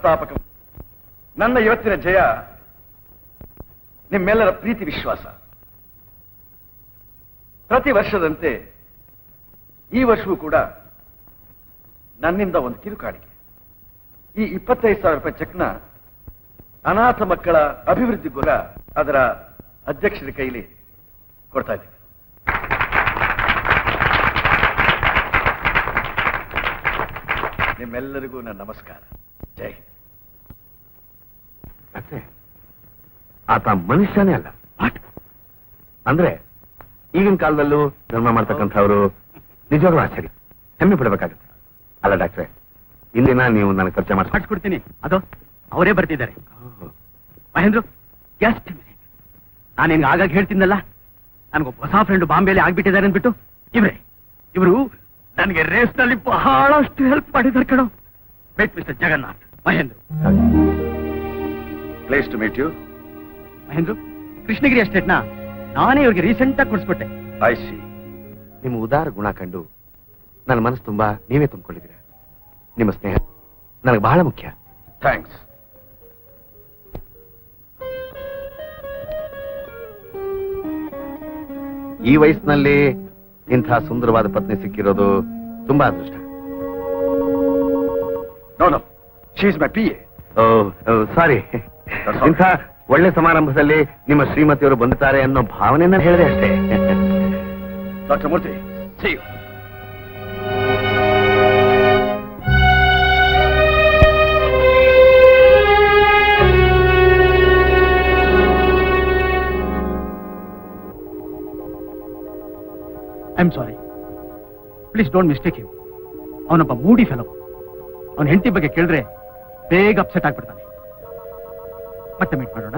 ವ್ಯವಸ್ಥಾಪಕ ನನ್ನ ಇವತ್ತಿನ ಜಯ ನಿಮ್ಮೆಲ್ಲರ ಪ್ರೀತಿ ವಿಶ್ವಾಸ ಪ್ರತಿ ವರ್ಷದಂತೆ ಈ ವರ್ಷವೂ ಕೂಡ ನನ್ನಿಂದ ಒಂದು ಕಿರುಕಾಣಿಕೆ ಈ ಇಪ್ಪತ್ತೈದು ಸಾವಿರ ರೂಪಾಯಿ ಚೆಕ್ನ ಅನಾಥ ಮಕ್ಕಳ ಅಭಿವೃದ್ಧಿಗೋರ ಅದರ ಅಧ್ಯಕ್ಷರ ಕೈಲಿ ಕೊಡ್ತಾ ಇದ್ದೀನಿ ನಿಮ್ಮೆಲ್ಲರಿಗೂ ನನ್ನ ನಮಸ್ಕಾರ ಜೈ ಹಿಂದ್. ಡಾಕ್ಟ್ರೆ, ಆತ ಮನುಷ್ಯನೇ ಅಲ್ಲ ವಾಟ್ ಅಂದ್ರೆ ಈಗಿನ ಕಾಲದಲ್ಲೂ ಧರ್ಮ ಮಾಡ್ತಕ್ಕಂಥವ್ರು ನಿಜವಾಗ್ಲೂ ಆಶ್ಚರ್ಯ ಹೆಮ್ಮೆ ಪಡಬೇಕಾಗುತ್ತೆ ಅಲ್ಲ ಡಾಕ್ಟ್ರೆ ಇಂದಿನ ನೀವು ನನಗೆ ಪರಿಚಯ ಮಾಡಿ ಮಾಡಿಸ್ಕೊಡ್ತೀನಿ ಅದು ಅವರೇ ಬರ್ತಿದ್ದಾರೆ ಮಹೇಂದ್ರು ಜಸ್ಟ್ ನಾನು ನಿನ್ಗೆ ಆಗಾಗ ಹೇಳ್ತೀನಲ್ಲ ನನಗೊಬ್ಬ ಹೊಸ ಫ್ರೆಂಡ್ ಬಾಂಬೆಲಿ ಆಗ್ಬಿಟ್ಟಿದ್ದಾರೆ ಅಂದ್ಬಿಟ್ಟು ಇವ್ರೆ ಇವರು ನನಗೆ ರೇಸ್ನಲ್ಲಿ ಬಹಳಷ್ಟು ಹೆಲ್ಪ್ ಮಾಡಿದ್ದಾರೆ ಕಣೋ wait mister Jagannath Mahendru pleased to meet you Mahendru Krishnagiri ಎಸ್ಟೇಟ್ನ ನಾನೇ ಇವ್ರಿಗೆ ರೀಸೆಂಟ್ ಆಗಿ ಕೊಡಿಸ್ಕೊಟ್ಟೆ ಐ ಸಿ ನಿಮ್ಮ ಉದಾರ ಗುಣ ಕಂಡು ನನ್ನ ಮನಸ್ಸು ತುಂಬಾ ನೀವೇ ತುಂಬಿಕೊಂಡಿದ್ದೀರಾ ನಿಮ್ಮ ಸ್ನೇಹ ನನಗೆ ಬಹಳ ಮುಖ್ಯ ಥ್ಯಾಂಕ್ಸ್ ಈ ವಯಸ್ಸಿನಲ್ಲಿ ಇಂಥ ಸುಂದರವಾದ ಪತ್ನಿ ಸಿಕ್ಕಿರೋದು ತುಂಬಾ ಅದೃಷ್ಟ no no she is my P A sorry ಇಂಥ ಒಳ್ಳೆ ಸಮಾರಂಭದಲ್ಲಿ ನಿಮ್ಮ ಶ್ರೀಮತಿಯವರು ಬಂದುತ್ತಾರೆ ಅನ್ನೋ ಭಾವನೆಯನ್ನ ಹೇಳಿದೆ ಅಷ್ಟೇ doctor Murthy see you I am sorry please don't mistake him ಅವನೊಬ್ಬ ಮೂಡಿ ಫೆಲೋ ಅವನ ಹೆಂಡತಿ ಬಗ್ಗೆ ಕೇಳಿದ್ರೆ ಬೇಗ ಅಪ್ಸೆಟ್ ಆಗ್ಬಿಡ್ತಾನೆ ಮತ್ತೆ ಮೀಟ್ ಮಾಡೋಣ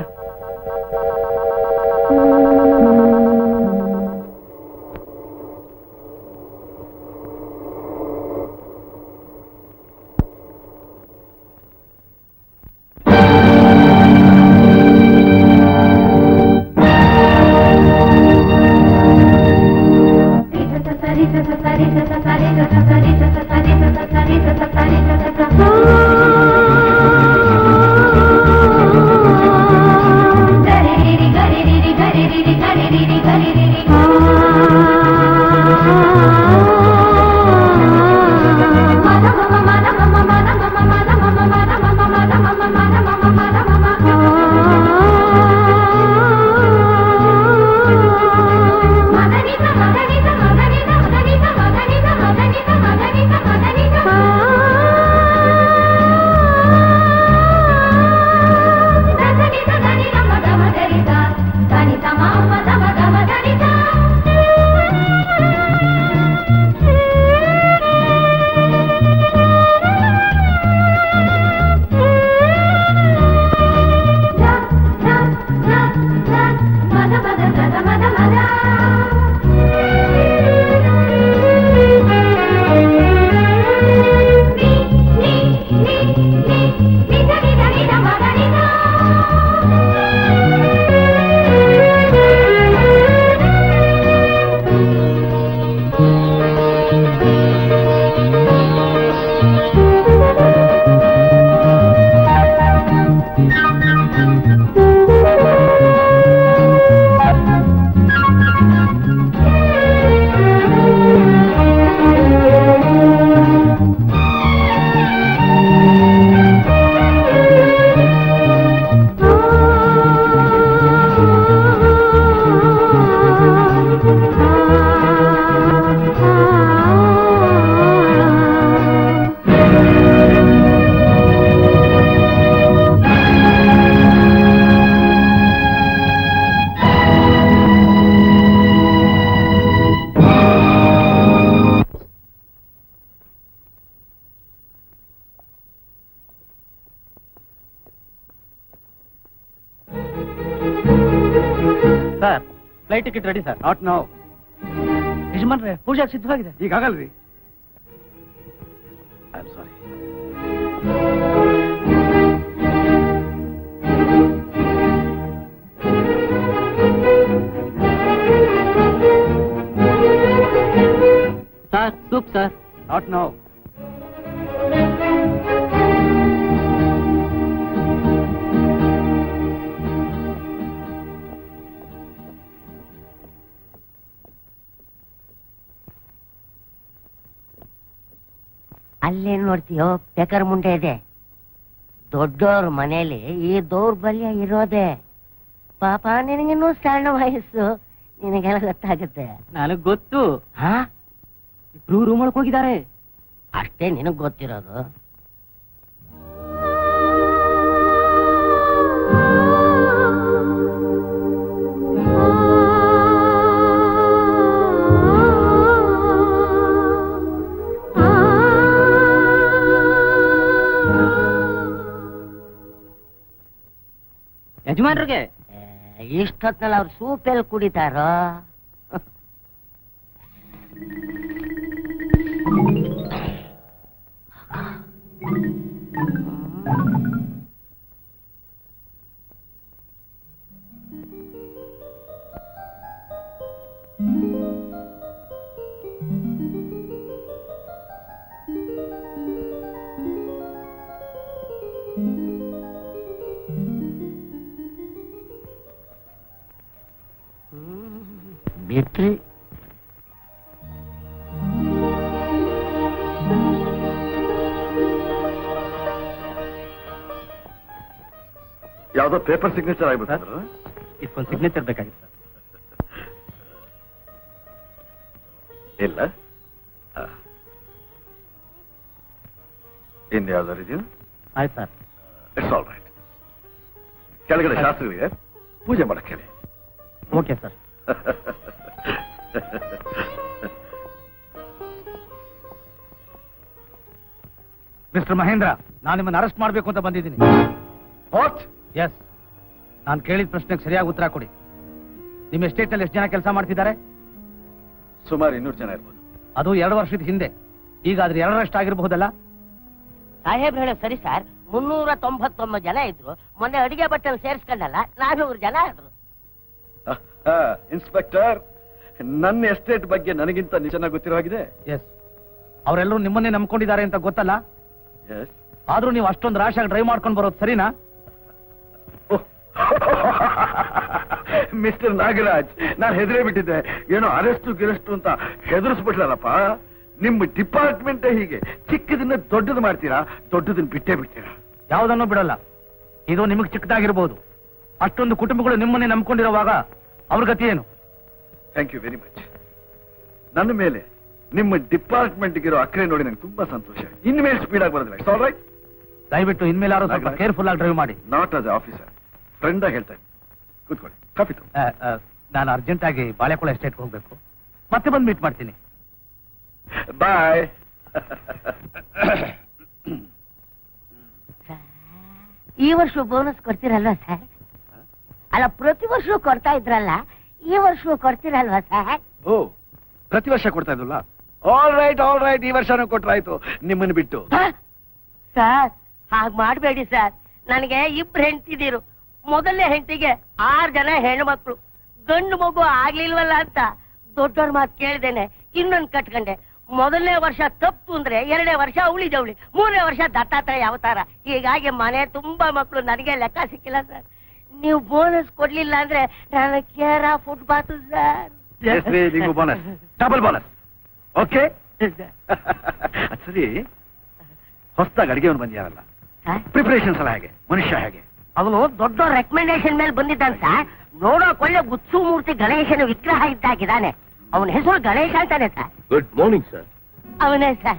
sir flight ticket ready sir not now ಯಜಮಾನ್ರೆ ಪೂಜಾ ಸಿದ್ಧವಾಗಿದೆ ಈಗ ಆಗಲ್ರಿ I am sorry sir soup sir not now ಅಲ್ಲೇನ್ ನೋಡ್ತೀಯೋ ಪೆಕರ್ ಮುಂಡೆ ಇದೆ ದೊಡ್ಡೋರ್ ಮನೇಲಿ ಈ ದೌರ್ಬಲ್ಯ ಇರೋದೆ ಪಾಪ ನಿನಗಿನ್ನೂ ಸಣ್ಣ ವಯಸ್ಸು ನಿನಗೆಲ್ಲ ಗೊತ್ತಾಗುತ್ತೆ ನನಗ್ ಗೊತ್ತು ಹಾ ಇಬ್ರು ರೂಮ್ ಒಳಗ್ ಹೋಗಿದ್ದಾರೆ ಅಷ್ಟೇ ನಿನಗ್ ಗೊತ್ತಿರೋದು ಯಜಮಾನ್ರಿಗೆ ಏ, ಇಷ್ಟೊತ್ನಲ್ಲಿ ಅವ್ರು ಸೂಪ್ ಎಲ್ಲಿ ಕುಡಿತಾರೋ ಬಿಟ್ರಿ ಯಾವ್ದೋ ಪೇಪರ್ ಸಿಗ್ನೇಚರ್ ಆಗ್ಬಿಟ್ಟು ಇದಕ್ಕೊಂದು ಸಿಗ್ನೇಚರ್ ಬೇಕಾಗಿತ್ತು ಸರ್ ಇಲ್ಲ ಇನ್ನು ಯಾವ್ದಾರು ಇದೆಯಾ ಆಯ್ತು ಸರ್ ಇಟ್ಸ್ ಆಲ್ ರೈಟ್ ಕೆಳಗಡೆ ಶಾಸ್ತ್ರಿಗಳಿಗೆ ಪೂಜೆ ಮಾಡಕ್ಕೆ ಹೇಳಿ ಓಕೆ ಸರ್ ಮಿಸ್ಟರ್ ಮಹೇಂದ್ರ ನಾನು ನಿಮ್ಮನ್ನು ಅರೆಸ್ಟ್ ಮಾಡಬೇಕು ಅಂತ ಬಂದಿದ್ದೀನಿ ವಾಟ್ ಎಸ್ ನಾನು ಕೇಳಿದ ಪ್ರಶ್ನೆಗೆ ಸರಿಯಾಗಿ ಉತ್ತರ ಕೊಡಿ ನಿಮ್ಮ ಎಸ್ಟೇಟ್ ಅಲ್ಲಿ ಎಷ್ಟು ಜನ ಕೆಲಸ ಮಾಡ್ತಿದ್ದಾರೆ ಸುಮಾರು ಇನ್ನೂರು ಜನ ಇರ್ಬೋದು ಅದು ಎರಡು ವರ್ಷದ ಹಿಂದೆ ಈಗ ಅದ್ರ ಎರಡರಷ್ಟು ಆಗಿರಬಹುದಲ್ಲ ಸಾಹೇಬ್ರು ಹೇಳೋ ಸರಿ ಸರ್ ಮುನ್ನೂರ ತೊಂಬತ್ತೊಂಬತ್ತು ಜನ ಇದ್ರು ಮೊನ್ನೆ ಅಡಿಗೆ ಬಟ್ಟೆಲ್ ಸೇರಿಸ್ಕೊಂಡಲ್ಲ ನಾನೂರು ಜನ ಆದ್ರು ಇನ್ಸ್ಪೆಕ್ಟರ್ ನನ್ನ ಎಸ್ಟೇಟ್ ಬಗ್ಗೆ ನನಗಿಂತ ನೀವು ಚೆನ್ನಾಗಿ ಗೊತ್ತಿರೋ ಹಾಗಿದೆ ಎಸ್ ಅವರೆಲ್ಲರೂ ನಿಮ್ಮನ್ನೇ ನಂಬ್ಕೊಂಡಿದ್ದಾರೆ ಅಂತ ಗೊತ್ತಲ್ಲ ಎಸ್ ಆದ್ರೂ ನೀವು ಅಷ್ಟೊಂದು ರಾಶಿಯಾಗಿ ಡ್ರೈವ್ ಮಾಡ್ಕೊಂಡು ಬರೋದು ಸರಿನಾ ಮಿಸ್ಟರ್ ನಾಗರಾಜ್ ನಾನು ಹೆದರೇ ಬಿಟ್ಟಿದ್ದೆ ಏನೋ ಅರೆಸ್ಟು ಗಿರೆಸ್ಟು ಅಂತ ಹೆದರ್ಸ್ಬಿಟ್ಲಲ್ಲಪ್ಪ ನಿಮ್ಮ ಡಿಪಾರ್ಟ್ಮೆಂಟೇ ಹೀಗೆ ಚಿಕ್ಕದನ್ನ ದೊಡ್ಡದು ಮಾಡ್ತೀರಾ ದೊಡ್ಡದನ್ನ ಬಿಟ್ಟೇ ಬಿಡ್ತೀರಾ ಯಾವುದನ್ನು ಬಿಡಲ್ಲ ಇದು ನಿಮಗೆ ಚಿಕ್ಕದಾಗಿರ್ಬೋದು ಅಷ್ಟೊಂದು ಕುಟುಂಬಗಳು ನಿಮ್ಮನ್ನೇ ನಂಬ್ಕೊಂಡಿರುವಾಗ ಅವ್ರ ಗತಿ ಏನು ಥ್ಯಾಂಕ್ ಯು ವೆರಿ ಮಚ್ ನನ್ನ ಮೇಲೆ ನಿಮ್ಮ ಡಿಪಾರ್ಟ್ಮೆಂಟ್ಗಿರೋ ಅಕ್ರೆ ನೋಡಿ ನಂಗೆ ತುಂಬಾ ಸಂತೋಷ ಇನ್ಮೇಲೆ ಸ್ಪೀಡ್ ಆಗಿ ಬರೋದಿಲ್ಲ ಇಟ್ಸ್ ಆಲ್ ರೈಟ್ ದಯವಿಟ್ಟು ಇನ್ಮೇಲೆ ಯಾರು ಸ್ವಲ್ಪ ನಾಗರಾಜ್. ಕೇರ್ಫುಲ್ ಆಗಿ ಡ್ರೈವ್ ಮಾಡಿ ನಾಟ್ ಆಸ್ ಆಫೀಸರ್ ಫ್ರೆಂಡ್ ಆಗಿ ಹೇಳ್ತಾ ಇದ್ದೀನಿ ಕೂತ್ಕೊಳ್ಳಿ ಕಾಫಿ ತಗೋ ಆ, ಆ, ನಾನು ಅರ್ಜೆಂಟ್ ಆಗಿ ಬಾಳೆಕೊಳ ಎಸ್ಟೇಟ್ಗೆ ಹೋಗ್ಬೇಕು ಮತ್ತೆ ಬಂದು ಮೀಟ್ ಮಾಡ್ತೀನಿ ಬಾಯ್ ಈ ವರ್ಷ ಬೋನಸ್ ಕೊಡ್ತೀರಲ್ವಾ ಸರ್ ಅಲ್ಲ ಪ್ರತಿ ವರ್ಷವೂ ಕೊಡ್ತಾ ಇದ್ರಲ್ಲ ಈ ವರ್ಷವೂ ಕೊಡ್ತೀರಲ್ವಾ ಸರ್ ಓ ಪ್ರತಿ ವರ್ಷ ಕೊಡ್ತಾ ಇದ್ವಲ್ಲ ಆಲ್ ರೈಟ್ ಆಲ್ ರೈಟ್ ಈ ವರ್ಷನೂ ಕೊಟ್ರಾಯ್ತು ನಿಮ್ಮನ್ನು ಬಿಟ್ಟು ಸರ್ ಹಾಗ್ ಮಾಡ್ಬೇಡಿ ಸರ್ ನನಗೆ ಇಬ್ರು ಹೆಂಡತಿದಿರು ಮೊದಲನೇ ಹೆಂಡತಿಗೆ ಆರ್ ಜನ ಹೆಣ್ಮಕ್ಳು ಗಂಡು ಮಗು ಆಗ್ಲಿಲ್ವಲ್ಲ ಅಂತ ದೊಡ್ಡವ್ರ ಮಾತು ಕೇಳ್ದೇನೆ ಇನ್ನೊಂದ್ ಕಟ್ಕೊಂಡೆ ಮೊದಲನೇ ವರ್ಷ ತಪ್ಪು ಅಂದ್ರೆ ಎರಡನೇ ವರ್ಷ ಅವಳಿ ಜವಳಿ ಮೂರನೇ ವರ್ಷ ದತ್ತಾತ್ರೇಯ ಅವತಾರ ಹೀಗಾಗಿ ಮನೆ ತುಂಬಾ ಮಕ್ಕಳು ನನಗೆ ಲೆಕ್ಕ ಸಿಕ್ಕಿಲ್ಲ ಸರ್ ನೀವು ಬೋನಸ್ ಕೊಡ್ಲಿಲ್ಲ ಅಂದ್ರೆ ನಾನು ಕೇರ ಫುಟ್ಬಾತ್ ಸರ್ ನಿಂಗು ಬೋನಸ್ ಡಬಲ್ ಬೋನಸ್ ಓಕೆ ಸರಿ ಹೊಸದಾಗಿ ಅಡಿಗೆವನು ಬಂದಿಯಾರಲ್ಲ ಸರ್ ಪ್ರಿಪರೇಷನ್ಸ್ ಎಲ್ಲ ಹೇಗೆ ಮನುಷ್ಯ ಹೇಗೆ ಅವನು ದೊಡ್ಡ ರೆಕಮೆಂಡೇಶನ್ ಮೇಲೆ ಬಂದಿದ್ದಾನೆ ಸರ್ ನೋಡೋ ಕೊಳ್ಳೆ ಗುತ್ಸು ಮೂರ್ತಿ ಗಣೇಶನ ವಿಗ್ರಹ ಇದ್ದಾಗಿದ್ದಾನೆ ಅವನ ಹೆಸರು ಗಣೇಶ ಅಂತಾನೆ ಸರ್ ಗುಡ್ ಮಾರ್ನಿಂಗ್ ಸರ್ ಅವನೇ ಸರ್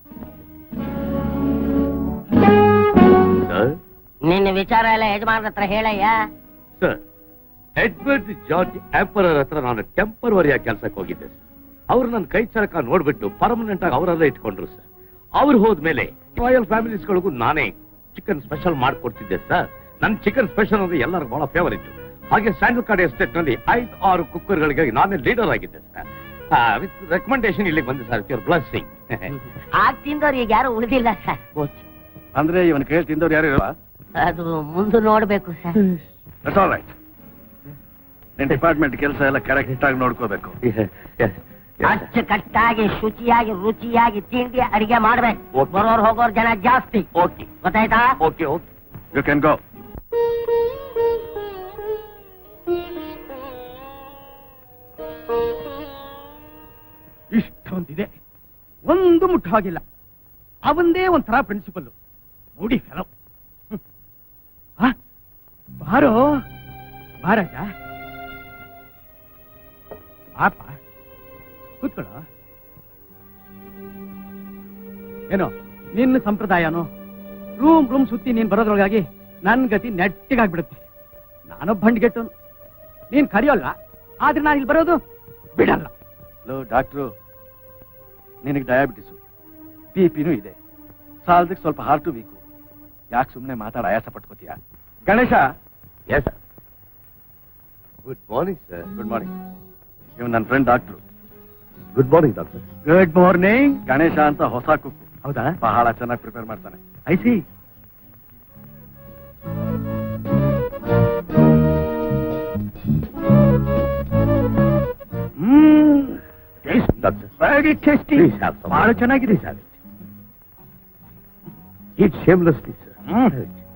ಸರ್ ನಿನ್ನ ವಿಚಾರ ಎಲ್ಲ ಯಜಮಾನ್ರ ಹತ್ರ ಹೇಳಯ್ಯ ಸರ್ ಎಡ್ವರ್ಡ್ ಜಾರ್ಜ್ ಆಂಪರರ್ ಹತ್ರ ನಾನು ಟೆಂಪರವರಿಯಾಗಿ ಕೆಲಸಕ್ಕೆ ಹೋಗಿದ್ದೆ ಸರ್ ಅವ್ರು ನನ್ನ ಕೈ ಚಳಕ ನೋಡ್ಬಿಟ್ಟು ಪರ್ಮನೆಂಟ್ ಆಗಿ ಅವರಲ್ಲೇ ಇಟ್ಕೊಂಡ್ರು ಸರ್ ಅವ್ರು ಹೋದ್ಮೇಲೆ ರಾಯಲ್ ಫ್ಯಾಮಿಲೀಸ್ಗಳಿಗೂ ನಾನೇ ಚಿಕನ್ ಸ್ಪೆಷಲ್ ಮಾಡ್ಕೊಡ್ತಿದ್ದೆ ಸರ್ ನನ್ನ ಚಿಕನ್ ಸ್ಪೆಷಲ್ ಅಂದ್ರೆ ಎಲ್ಲರಿಗೂ ಬಹಳ ಫೇವರಿಟ್ ಹಾಗೆ ಸ್ಯಾಂಡಲ್ ಕಾರ್ಡ್ ಎಸ್ಟೇಟ್ ನಲ್ಲಿ ಐದು ಆರು ಕುಕ್ಕರ್ಗಳಿಗೆ ನಾನೇ ಲೀಡರ್ ಆಗಿದ್ದೆ ಸರ್ ವಿತ್ ರೆಕಮೆಂಡೇಶನ್ ಇಲ್ಲಿಗೆ ಬಂದೆ ಸರ್ ಯುವರ್ ಬ್ಲಸ್ಸಿಂಗ್ ಆಗ ತಿಂದವ್ರು ಈಗ ಯಾರು ಉಳಿದಿಲ್ಲ ಸರ್ ಅಂದ್ರೆ ಇವನ್ ಕೇಳಿ ತಿಂದವ್ರು ಯಾರು ಇಲ್ವಾ ಅದು ಮುಂದೆ ನೋಡ್ಬೇಕು ಸರ್ ದಟ್ಸ್ ಆಲ್ ರೈಟ್ ನಿನ್ ಡಿಪಾರ್ಟ್ಮೆಂಟ್ ಕೆಲಸ ಎಲ್ಲ ಕರೆಕ್ಟ್ ಆಗಿ ನೋಡ್ಕೋಬೇಕು ಅಚ್ಚುಕಟ್ಟಾಗಿ ಶುಚಿಯಾಗಿ ರುಚಿಯಾಗಿ ತಿಂಡಿ ಅಡಿಗೆ ಮಾಡ್ಬೇಕು Okay. ಬರೋರು ಹೋಗೋರ್ ಜನ ಜಾಸ್ತಿ ಓಕೆ ಗೊತ್ತಾಯ್ತಾ okay okay you can go ಇಷ್ಟೊಂದಿದೆ ಒಂದು ಮುಟ್ಟು ಹಾಗಿಲ್ಲ ಅವಂದೇ ಒಂಥರ ಪ್ರಿನ್ಸಿಪಲ್ ಮೂಡಿ ಫೆಲೋ ಬಾರೋ ಬಾರಾಜ ಬಾಪ ಕೂತ್ಕೊಳ್ಳೋ ಏನೋ ನಿನ್ನ ಸಂಪ್ರದಾಯನೋ ರೂಮ್ ರೂಮ್ ಸುತ್ತಿ ನೀನ್ ಬರೋದ್ರೊಳಗಾಗಿ ನನ್ ಗತಿ ನೆಟ್ಟಿಗಾಗ್ಬಿಡುತ್ತೆ ನಾನೊಬ್ಬ ಹಂಡ್ಗೆಟ್ಟವನು ನೀನ್ ಕರೆಯೋಲ್ಲ ಆದ್ರೆ ನಾನು ಇಲ್ಲಿ ಬರೋದು ಬಿಡಲ್ಲ ಲೋ ಡಾಕ್ಟ್ರು ನಿನಗೆ ಡಯಾಬಿಟಿಸು ಬಿ ಪಿನೂ ಇದೆ ಸಾಲದಕ್ಕೆ ಸ್ವಲ್ಪ ಹಾರ್ಟು ವೀಕು ಯಾಕೆ ಸುಮ್ಮನೆ ಮಾತಾಡ ಆಯಾಸ ಪಟ್ಕೋತೀಯ Ganesha yes good morning sir good morning ಇವ್ ನನ್ನ friend doctor good morning doctor good morning Ganesha ಅಂತ ಹೊಸ ಕುಕ್ಕು ಹೌದಾ ಬಹಳ ಚೆನ್ನಾಗಿ ಪ್ರಿಪೇರ್ ಮಾಡ್ತಾನೆ I see hmm doctor very tasty Please have some. ಬಹಳ ಚೆನ್ನಾಗಿದೆ sir it shamelessly sir hmm.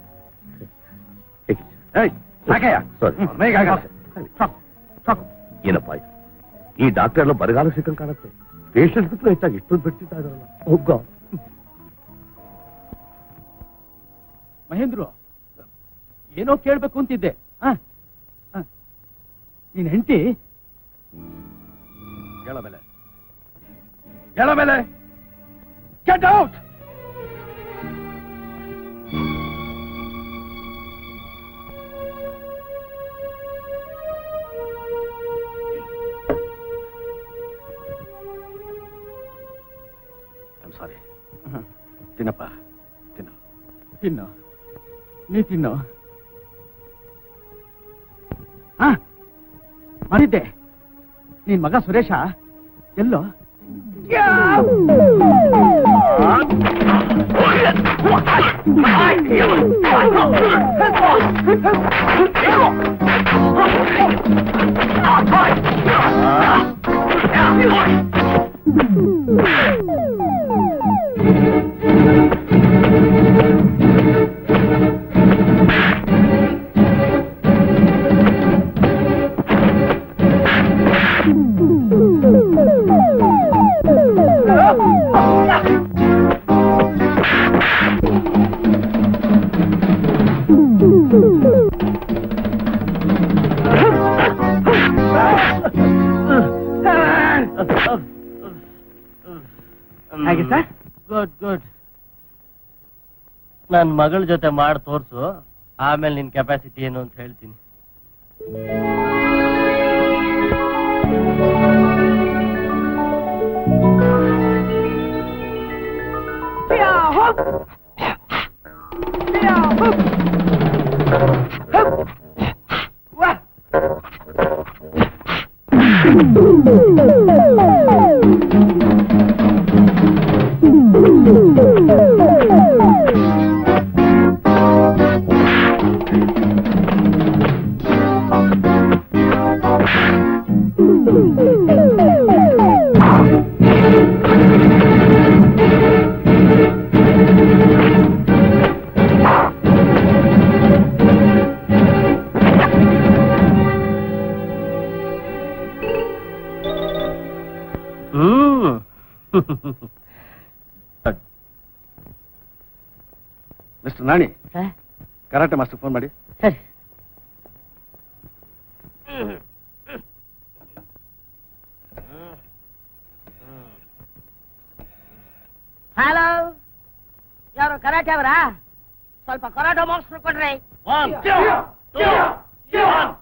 ಏಯ್ ಸಾಕಯ್ಯ Sorry. ಮೇಗಾಗಲ್ಲ ಸಾಕು ಸಾಕು ಏನಪ್ಪ ಇದು? ಈ ಡಾಕ್ಟರ್ ಎಲ್ಲ ಬರಗಾಲ ಸಿಕ್ಕಂಗ್ ಕಾಣುತ್ತೆ ಪೇಷಂಟ್ ಹೆಚ್ಚಾಗಿ ಇಷ್ಟೊಂದು ಬಿಡ್ತಿದ್ದ ಇದಾರಲ್ಲ ಹೋಗ ಮಹೇಂದ್ರು ಏನೋ ಕೇಳ್ಬೇಕು ಅಂತಿದ್ದೆ ಹ? ಹ. ನೀನ್ ಹೆಂಡತಿ ಹೇಳ ಮೇಲೆ ಹೇಳ ಮೇಲೆ ಗೆಟ್ ಔಟ್ ಐಮ್ ಸಾರಿ ತಿನ್ನಪ್ಪ ತಿನ್ನು ತಿನ್ನು ನೀ ತಿನ್ನು ಹ ಮಾಡಿದ್ದೆ ನಿನ್ ಮಗ ಸುರೇಶ ಎಲ್ಲೋ ಹಾಗೆ ಸರ್ ಗುಡ್ ಗುಡ್ ನನ್ ಮಗಳ ಜೊತೆ ಮಾಡಿ ತೋರ್ಸು ಆಮೇಲೆ ನಿನ್ ಕೆಪಾಸಿಟಿ ಏನು ಅಂತ ಹೇಳ್ತೀನಿ ಹ್ಮ್ mister Nani sir karate master phone ಮಾಡಿ ಸರಿ ಹಲೋ ಯಾರು ಕರಾಟೆ ಅವರಾ ಸ್ವಲ್ಪ ಕರಾಟೆ ಮಾಸ್ಟರ್ ಕೊಡ್ರಿ One, two, two, one,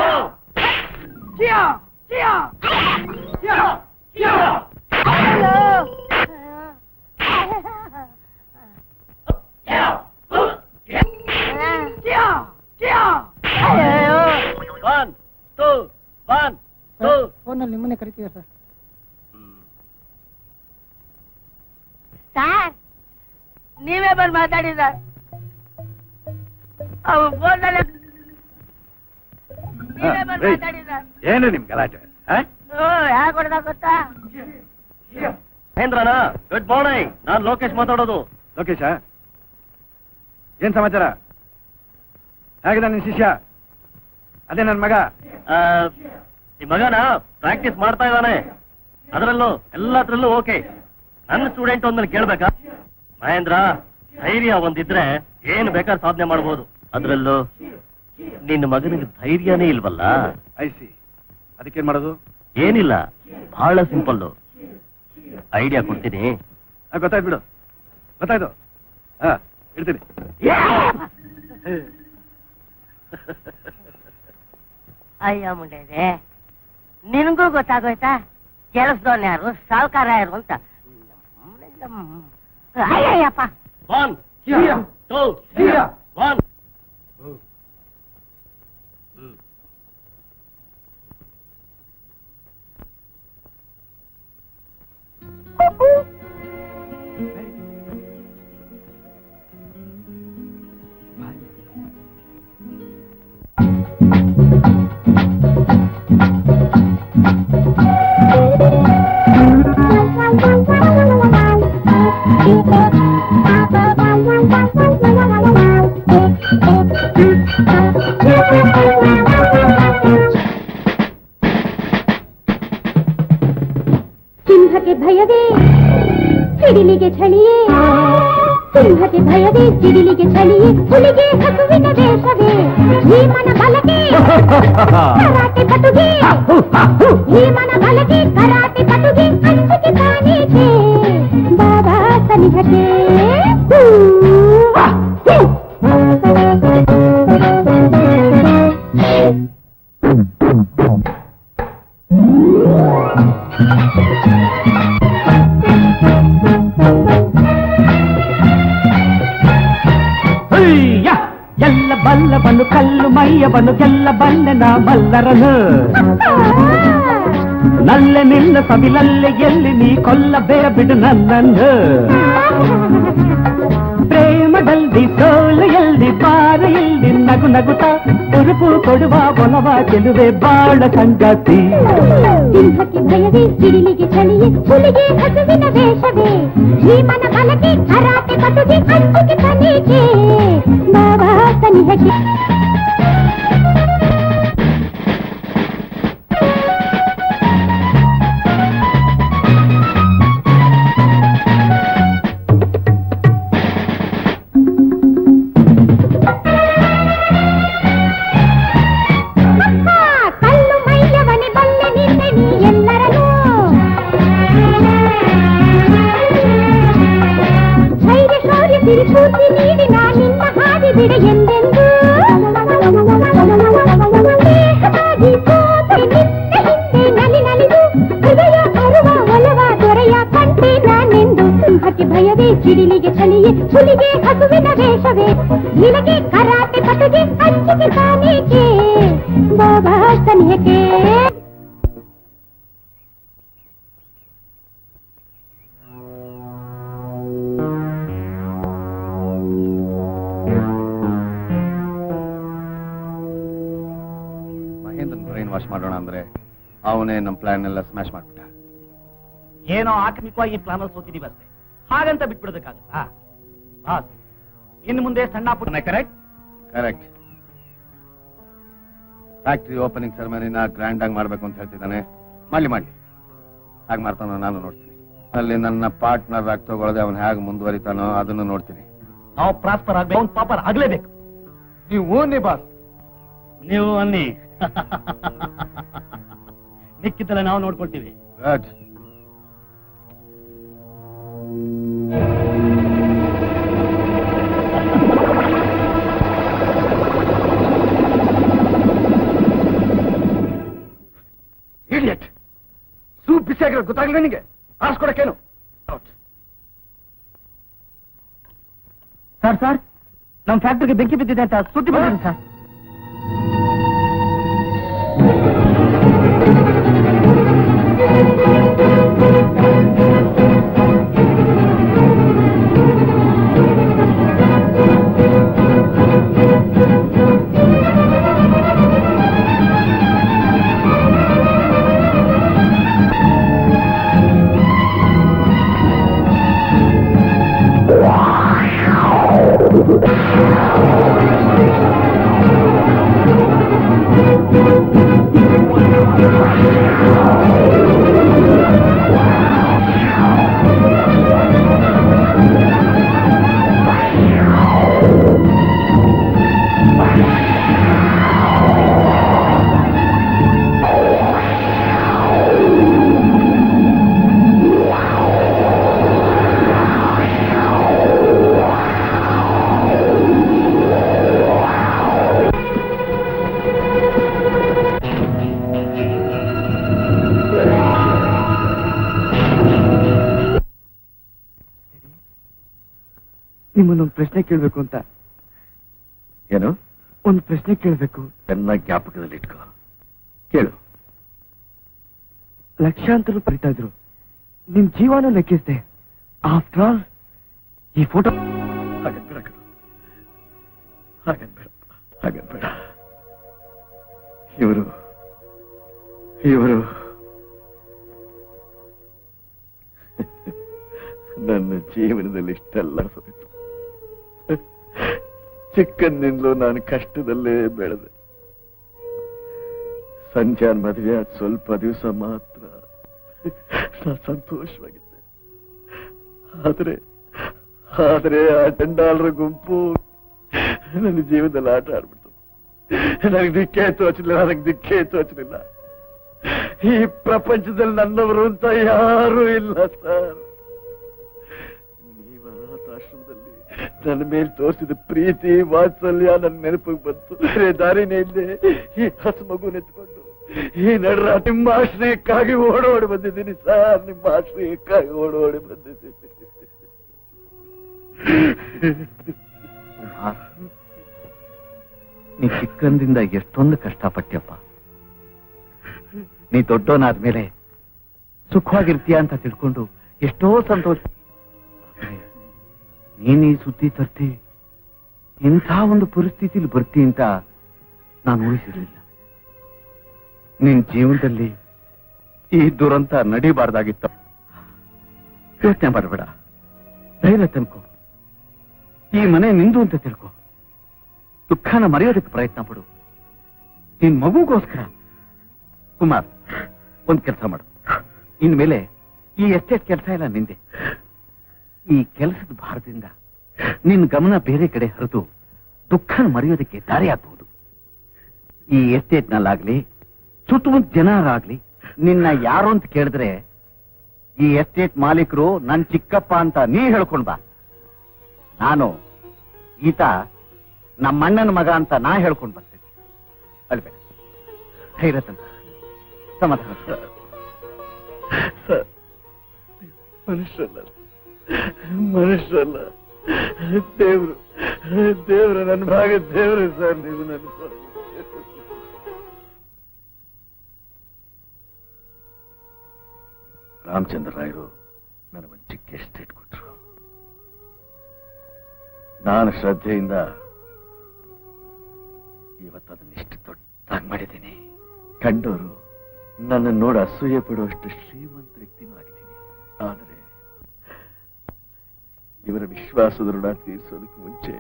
one, two, one, two. ಫೋನಲ್ಲಿ ನಿಮ್ಮನ್ನೇ ಕರಿತೀವಿ ಸರ್ ಸರ್ ನೀವೇ ಬಂದು ಮಾತಾಡಿ ಸರ್ ಅವು ಫೋನಲ್ಲಿ ನೀವೇ ಬಂದು ಏಯ್, ಮಾತಾಡಿ ಸರ್ ಏನು ನಿಮ್ ಗಲಾಟೆ ಆ? ಓ ಯಾಕೆ ಹೊಡೆದ ಗೊತ್ತಾ ಮಹೇಂದ್ರನಾ ಗುಡ್ ಮಾರ್ನಿಂಗ್ ನಾನ್ ಲೋಕೇಶ್ ಮಾತಾಡೋದು ಲೋಕೇಶ ಏನ್ ಸಮಾಚಾರ ಹೇಗಿದೆ ನಿನ್ ಶಿಷ್ಯ ಅದೇ ನನ್ ಮಗ ಆ, ಈ ಮಗನ ಪ್ರಾಕ್ಟೀಸ್ ಮಾಡ್ತಾ ಇದ್ದಾನೆ ಅದರಲ್ಲೂ ಎಲ್ಲತ್ರಲ್ಲೂ ಓಕೆ ನನ್ನ ಸ್ಟೂಡೆಂಟ್ ಒಂದ್ಮೇಲೆ ಕೇಳ್ಬೇಕಾ ಮಹೇಂದ್ರ ಧೈರ್ಯ ಒಂದಿದ್ರೆ ಏನು ಬೇಕಾದ್ರೆ ಸಾಧನೆ ಮಾಡಬಹುದು ಅದ್ರಲ್ಲೂ ನಿನ್ನ ಮಗನಿಗೆ ಧೈರ್ಯನೇ ಇಲ್ವಲ್ಲ ಐಸಿ ಅದಕ್ಕೇನ್ ಮಾಡೋದು ಏನಿಲ್ಲ ಬಹಳ ಸಿಂಪಲ್ ಐಡಿಯಾ ಕೊಡ್ತೀನಿ ಆ, ಗೊತ್ತಾಯ್ತು ಬಿಡು ಗೊತ್ತಾಯ್ತು ಹಾ ಇಡ್ತೀನಿ ಅಯ್ಯ ಮುಂಡೆ ನಿನಗೂ ಗೊತ್ತಾಗೋಯ್ತಾ ಕೆಲಸದವನ್ ಯಾರು ಸಾವುಕಾರ ಯಾರು ಅಂತ ಅಯ್ಯಯ್ಯಪ್ಪ ಒನ್ ಟೂ ಒನ್ ಸಿಂಹಕ್ಕೆ ಭಯವೇ ಸಿಡಿಲಿಗೆ ಚಳಿಯೇ ಸಿಂಹಕ್ಕೆ ಭಯವೇ ಸಿಡಿಲಿಗೆ ಚಳಿಯೇ ಹುಲಿಗೆ ಹಸುವಿನ ವೇಷವೇ ಭೀಮನ ಬಲಗೆ ಕರಾಟೆ ಪಟುಗೆ ಭೀಮನ ಬಲಗೆ ಕರಾಟೆ ಪಟುಗೆ ಅಂಚಿಕೆ ತಾನೇಕೆ ಬಾಬಾ ಸನಿಹಕ್ಕೆ ಅಯ್ಯ! ಎಲ್ಲ ಬಲ್ಲವನು ಕಲ್ಲು ಮೈಯವನು ಗೆಲ್ಲ ಬಲ್ಲೆನ ಮಲ್ಲರನು ನಲ್ಲೆ ನಿನ್ನ ಸವಿಲಲ್ಲೆ ಎಲ್ಲಿ ನೀ ಕೊಲ್ಲಬೇಡ ಬಿಡು ನನ್ನನ್ನು ಪ್ರೇಮದಲ್ಲಿ ಸೋಲೆಯಲ್ಲಿ ಬಾರೆಯಲ್ಲಿ ನಗು ನಗುತ್ತ ಉರುಪು ಕೊಡುವ ಒಲವ ಗೆಲುವೆ ಬಾಳ ಸಂಗತಿ ಸಿಂಹಕ್ಕೆ ಭಯವೇ ಸಿಡಿಲಿಗೆ ಚಳಿಯೇ ಹುಲಿಗೆ ಹಸುವಿನ ವೇಷವೇ ಭೀಮನ ಬಲಗೆ ಕರಾಟೆ ಪಟುಗೆ ಅಂಚಿಕೆ ತನಿಖೆ ಬಾಬಾ ಸನಿಹಕ್ಕೆ ಅಪ್ಪ, ಕಲ್ಲು ಮೈಯವನೆ ಬಲ್ಲೆ ನಿನ್ನೆ ನೀ ಎಲ್ಲರನು ಧೈರ್ಯ ಶೌರ್ಯ ಸಿರಿಪೂರ್ತಿ ನೀಡಿ ನಾ ನಿನ್ನ ಹಾದಿ ಬಿಡ ಎಂದೆಂದು ದೇಹವಾಗಿ ಸೋತೆ ನಿನ್ನ ಹಿಂದೆ ನಲಿ ನಲಿದು ಹೃದಯ ಅರುವ ಒಲವ ದೊರೆಯ ಕಂಡೆ ನಾನೆಂದು ಸಿಂಹಕ್ಕೆ ಭಯವೇ ಸಿಡಿಲಿಗೆ ಚಳಿಯೇ ಹುಲಿಗೆ ಹಸುವಿನ ವೇಷವೇ ನಿನಗೆ ಕರಾಟೆ ಪಟುಗೆ ಅಂಚಿಕೆ ತಾನೇಕೆ ಬಾಬಾ ಸನಿಹಕ್ಕೆ ಮಹೇಂದ್ರನ್ ಬ್ರೈನ್ ವಾಶ್ ಮಾಡೋಣ ಅಂದ್ರೆ ಅವನೇ ನಮ್ಮ ಪ್ಲಾನ್ ಎಲ್ಲ ಸ್ಮ್ಯಾಶ್ ಮಾಡ್ಬಿಟ್ಟ ಏನೋ ಆಕಸ್ಮಿಕವಾಗಿ ಪ್ಲಾನ್ ಸೋತಿದೀವಿ ಅಷ್ಟೇ ಹಾಗಂತ ಬಿಟ್ಬಿಡೋದಕ್ಕಾಗತ್ತಾ ಬಾಸ್ ಇನ್ನು ಮುಂದೆ ಸಣ್ಣ ಪುಟ್ಟ ಕರೆಕ್ಟ್ ಕರೆಕ್ಟ್ ಫ್ಯಾಕ್ಟ್ರಿ ಓಪನಿಂಗ್ ಸೆರೆಮನಿನ ಗ್ರ್ಯಾಂಡ್ ಆಗಿ ಮಾಡ್ಬೇಕು ಅಂತ ಹೇಳ್ತಿದ್ದಾನೆ ಮಾಡ್ಲಿ ಮಾಡ್ಲಿ ಹಾಗೆ ಮಾಡ್ತಾನೋ ನಾನು ನೋಡ್ತೀನಿ ಅಲ್ಲಿ ನನ್ನ ಪಾರ್ಟ್ನರ್ ಆಗಿ ತಗೊಳ್ಳದೆ ಅವನು ಹೇಗೆ ಮುಂದುವರಿತಾನೋ ಅದನ್ನು ನೋಡ್ತೀನಿ ನಾವು ಪ್ರಾಸ್ಪರ್ ಆಗ್ಬೇಕು ಅವ್ನು ಪಾಪರ್ ಆಗ್ಲೇಬೇಕು ನೀವು ಓನ್ನಿ ಬಾಸ್ ನೀವು ಅನ್ನಿ ನಿಕ್ಕಿದ್ದಲ್ಲ ನಾವು ನೋಡ್ಕೊಳ್ತೀವಿ ಗುಡ್ ಇಡಿಯಟ್ ಸೂಪ್ ಬಿಸಿ ಆಗಿರೋದು ಗೊತ್ತಾಗಲಿಲ್ಲ ನಿನಗೆ ಆರಿಸ್ಕೊಡಕ್ಕೇನು ಔಟ್ ಸರ್ ಸರ್ ನಮ್ಮ ಫ್ಯಾಕ್ಟ್ರಿಗೆ ಬೆಂಕಿ ಬಿದ್ದಿದೆ ಅಂತ ಸುದ್ದಿ ಬಂದಿದೆ ಸರ್ ನಿಮ್ಮನ್ನೊಂದು ಪ್ರಶ್ನೆ ಕೇಳಬೇಕು ಅಂತ ಏನು ಒಂದು ಪ್ರಶ್ನೆ ಕೇಳಬೇಕು ಚೆನ್ನಾಗಿ ಜ್ಞಾಪಕದಲ್ಲಿ ಇಟ್ಕೋ ಕೇಳು ಲಕ್ಷಾಂತರ ರೂಪಾಯಿ ಬರಿತಾ ಇದ್ರು ನಿಮ್ ಜೀವನ ಲೆಕ್ಕಿಸ್ದೆ ಆಫ್ಟರ್ ಆಲ್ ಈ ಫೋಟೋ ಹಾಗನ್ಬೇಡ ಕಣೋ ಹಾಗನ್ಬೇಡ ಹಾಗನ್ಬೇಡ ಇವರು ಇವರು ನನ್ನ ಜೀವನದಲ್ಲಿ ಇಷ್ಟೆಲ್ಲ ಹೋಯಿತು ಚಿಕ್ಕಂದಿನಿಂದಲೂ ನಾನು ಕಷ್ಟದಲ್ಲೇ ಬೆಳೆದೆ ಸಂಜಾನ್ ಮದುವೆ ಆದ ಸ್ವಲ್ಪ ದಿವಸ ಮಾತ್ರ ನಾನು ಸಂತೋಷವಾಗಿದ್ದೆ ಆದ್ರೆ ಆದ್ರೆ ಆ ಚಂಡಾಲರ ಗುಂಪು ನನ್ನ ಜೀವನದಲ್ಲಿ ಆಟ ಆಡ್ಬಿಡ್ತು ನನಗೆ ದಿಕ್ಕೇ ತೋಚಲಿಲ್ಲ ನನಗೆ ದಿಕ್ಕೇ ತೋಚಲಿಲ್ಲ ಈ ಪ್ರಪಂಚದಲ್ಲಿ ನನ್ನವರು ಅಂತ ಯಾರೂ ಇಲ್ಲ ಸರ್ ನೀವು ಅನಾಥಾಶ್ರಮದಲ್ಲಿ ನನ್ನ ಮೇಲೆ ತೋರಿಸಿದ ಪ್ರೀತಿ ವಾತ್ಸಲ್ಯ ನನ್ನ ನೆನಪಿಗೆ ಬಂತು ಬೇರೆ ದಾರಿನೇ ಇಲ್ಲದೆ ಈ ಹಸು ಮಗು ನೆತ್ಕೊಂಡು ಈ ನಡ್ರ ನಿಮ್ಮ ಆಶ್ರಯಕ್ಕಾಗಿ ಓಡೋಡಿ ಬಂದಿದ್ದೀನಿ ಸರ್ ನಿಮ್ಮ ಆಶ್ರಯಕ್ಕಾಗಿ ಓಡೋಡಿ ಬಂದಿದ್ದೀನಿ ಕುಮಾರ್ ನೀ ಚಿಕ್ಕಂದಿಂದ ಎಷ್ಟೊಂದು ಕಷ್ಟಪಟ್ಟ್ಯಪ್ಪ ನೀ ದೊಡ್ಡವನಾದ್ಮೇಲೆ ಸುಖವಾಗಿರ್ತೀಯ ಅಂತ ತಿಳ್ಕೊಂಡು ಎಷ್ಟೋ ಸಂತೋಷ ಆದ್ರೆ ನೀನ್ ಈ ಸುದ್ದಿ ತರ್ತಿ ಇಂಥ ಒಂದು ಪರಿಸ್ಥಿತಿಲಿ ಬರ್ತಿ ಅಂತ ನಾನು ಊಹಿಸಿರ್ಲಿಲ್ಲ ನಿನ್ ಜೀವನದಲ್ಲಿ ಈ ದುರಂತ ನಡಿಬಾರ್ದಾಗಿತ್ತ ಯೋಚನೆ ಮಾಡಬೇಡ ಧೈರ್ಯ ತನ್ಕೋ ಈ ಮನೆ ನಿಂದು ಅಂತ ತಿಳ್ಕೊ ದುಃಖನ ಮರೆಯೋದಕ್ಕೆ ಪ್ರಯತ್ನ ಪಡು ನಿನ್ ಮಗುಗೋಸ್ಕರ ಕುಮಾರ್ ಒಂದ್ ಕೆಲಸ ಮಾಡು ಇನ್ಮೇಲೆ ಈ ಎಸ್ಟೇಟ್ ಕೆಲಸ ಎಲ್ಲ ನಿಂದೆ ಈ ಕೆಲಸದ ಭಾರದಿಂದ ನಿನ್ ಗಮನ ಬೇರೆ ಕಡೆ ಹರಿದು ದುಃಖನ ಮರೆಯೋದಕ್ಕೆ ದಾರಿ ಆಗ್ಬಹುದು ಈ ಎಸ್ಟೇಟ್ನಲ್ಲಾಗ್ಲಿ ಸುತ್ತಮುತ್ತ ಜನರಾಗ್ಲಿ ನಿನ್ನ ಯಾರು ಅಂತ ಕೇಳಿದ್ರೆ ಈ ಎಸ್ಟೇಟ್ ಮಾಲೀಕರು ನನ್ ಚಿಕ್ಕಪ್ಪ ಅಂತ ನೀ ಹೇಳ್ಕೊಂಡ್ ಬಾ ನಾನು ಈತ ನಮ್ಮಣ್ಣನ ಮಗ ಅಂತ ನಾ ಹೇಳ್ಕೊಂಡು ಬರ್ತೇನೆ ಅಲ್ಬೇಡ ಧೈರ್ಯ ತಂದ ಸಮಾಧಾನ ಸರ್ ಮನುಷ್ಯರಲ್ಲ ಮನುಷ್ಯರಲ್ಲ ದೇವ್ರು ದೇವ್ರು ನನ್ನ ಭಾಗ ದೇವ್ರು ಸರ್ ನೀವು ನನ್ನ ಭಾಗ. ರಾಮಚಂದ್ರ ರಾಯರು ನನಗೊಂದು ಚಿಕ್ಕ ಎಸ್ಟೇಟ್ ಕೊಟ್ರು ನಾನು ಶ್ರದ್ಧೆಯಿಂದ ಇವತ್ತು ಅದನ್ನ ಇಷ್ಟು ದೊಡ್ಡದಾಗಿ ಮಾಡಿದ್ದೀನಿ ಕಂಡವರು ನನ್ನ ನೋಡ ಅಸೂಯೆ ಪಡುವಷ್ಟು ಶ್ರೀಮಂತ ವ್ಯಕ್ತಿನೂ ಆಗಿದ್ದೀನಿ ಆದರೆ ಇವರ ವಿಶ್ವಾಸದ ಋಣ ತೀರಿಸೋದಕ್ಕೆ ಮುಂಚೆ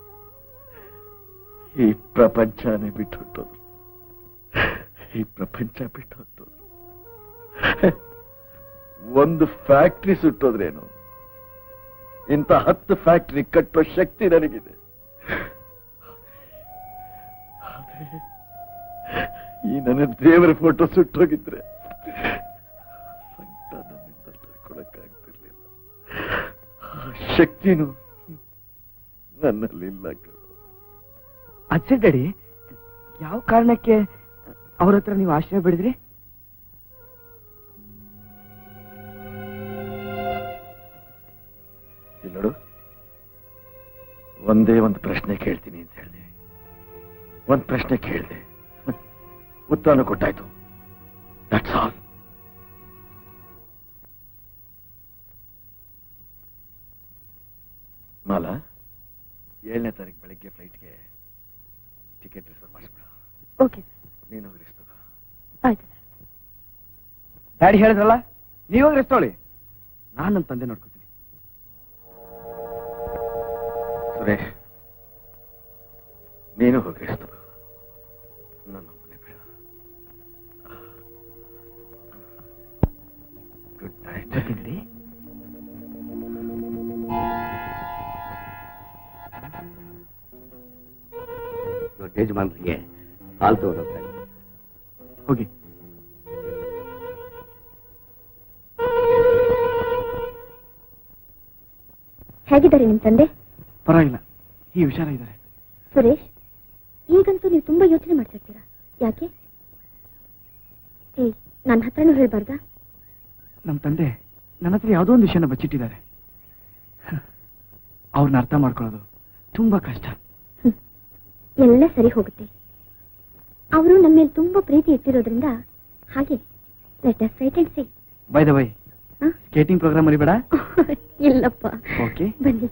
ಈ ಪ್ರಪಂಚನೇ ಬಿಟ್ಟು ಹೊಟ್ಟೋದು ಈ ಪ್ರಪಂಚ ಬಿಟ್ಟು ಹೊಟ್ಟೋದು ಒಂದು ಫ್ಯಾಕ್ಟ್ರಿ ಸುಟ್ಟೋದ್ರೇನು ಇಂಥ ಹತ್ತು ಫ್ಯಾಕ್ಟ್ರಿ ಕಟ್ಟುವ ಶಕ್ತಿ ನನಗಿದೆ ಆದ್ರೆ ಈ ನನ್ನ ದೇವರ ಫೋಟೋ ಸುಟ್ಟೋಗಿದ್ರೆ ಸಂಕಟ ನನ್ನಿಂದ ತಡ್ಕೊಳಕ್ಕಾಗ್ತಿರ್ಲಿಲ್ಲ ಆ ಶಕ್ತಿನೂ ನನ್ನಲ್ಲಿಲ್ಲ ಕಣೋ. ಅಚ್ಚ ಡ್ಯಾಡಿ ಯಾವ ಕಾರಣಕ್ಕೆ ಅವ್ರ ಹತ್ರ ನೀವು ಆಶ್ರಯ ಬಿಡಿದ್ರಿ ಇಲ್ಲಿ ನೋಡು ಒಂದೇ ಒಂದು ಪ್ರಶ್ನೆ ಕೇಳ್ತೀನಿ ಅಂತ ಹೇಳಿದೆ ಒಂದ್ ಪ್ರಶ್ನೆ ಕೇಳಿದೆ ಉತ್ತರನು ಕೊಟ್ಟಾಯ್ತು ದಟ್ಸ್ ಆಲ್ ಮಾಲಾ ಏಳನೇ ತಾರೀಕು ಬೆಳಗ್ಗೆ ಫ್ಲೈಟ್ಗೆ ಟಿಕೆಟ್ ರಿಸರ್ವ್ ಮಾಡಿಸ್ಬಿಡ ಓಕೆ ನೀನು ಹೋಗಿ ರಿಸ್ತು ಆಯ್ತು ಡ್ಯಾಡಿ ಹೇಳಿದ್ರಲ್ಲ ನೀವಾಗ ರೆಸ್ಟ್ ತೊಗೊಳ್ಳಿ ನಾನು ನನ್ನ ತಂದೆ ನೋಡ್ಕೊತೀನಿ ಸುರೇಶ್ ನೀನು ಹೋಗಿ ರಿಸ್ತು ನನ್ನ ಒಬ್ಬನೇ ಬೇಡ ಗುಡ್ ನೈಟ್ ಬರ್ತೀನಿ ದೊಡ್ಡ ಯಜಮಾನ್ರಿಗೆ ಹಾಲು ತಗೊಂಡೋಗ್ತಾ ಹೋಗಿ ಹೇಗಿದ್ದಾರೆ ನಿಮ್ ತಂದೆ ಪರವಾಗಿಲ್ಲ ಈ ವಿಚಾರ ಇದ್ದಾರೆ ಸುರೇಶ್ ಈಗಂತೂ ನೀವು ತುಂಬಾ ಯೋಚನೆ ಮಾಡ್ತಾ ಇರ್ತೀರಾ ಯಾಕೆ ಏಯ್ ನನ್ನ ಹತ್ರನೂ ಹೇಳ್ಬಾರ್ದಾ ನಮ್ಮ ತಂದೆ ನನ್ನ ಹತ್ರ ಯಾವುದೋ ಒಂದು ವಿಷಯನ ಬಚ್ಚಿಟ್ಟಿದ್ದಾರೆ ಅವ್ರನ್ನ ಅರ್ಥ ಮಾಡ್ಕೊಳ್ಳೋದು ತುಂಬಾ ಕಷ್ಟ ಎಲ್ಲ ಸರಿ ಹೋಗುತ್ತೆ ಅವರು ನಮ್ಮ ಮೇಲೆ ತುಂಬಾ ಪ್ರೀತಿ ಇಟ್ಟಿರೋದ್ರಿಂದ ಹಾಗೆ let us right and see by the by skating program ಮರಿಬೇಡ ಇಲ್ಲಪ್ಪ ಓಕೆ ಬನ್ನಿ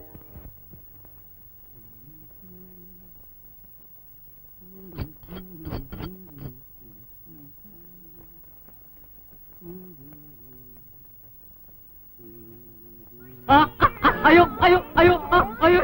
ಅಯ್ಯೋ ಅಯ್ಯೋ ಅಯ್ಯೋ ಅಯ್ಯೋ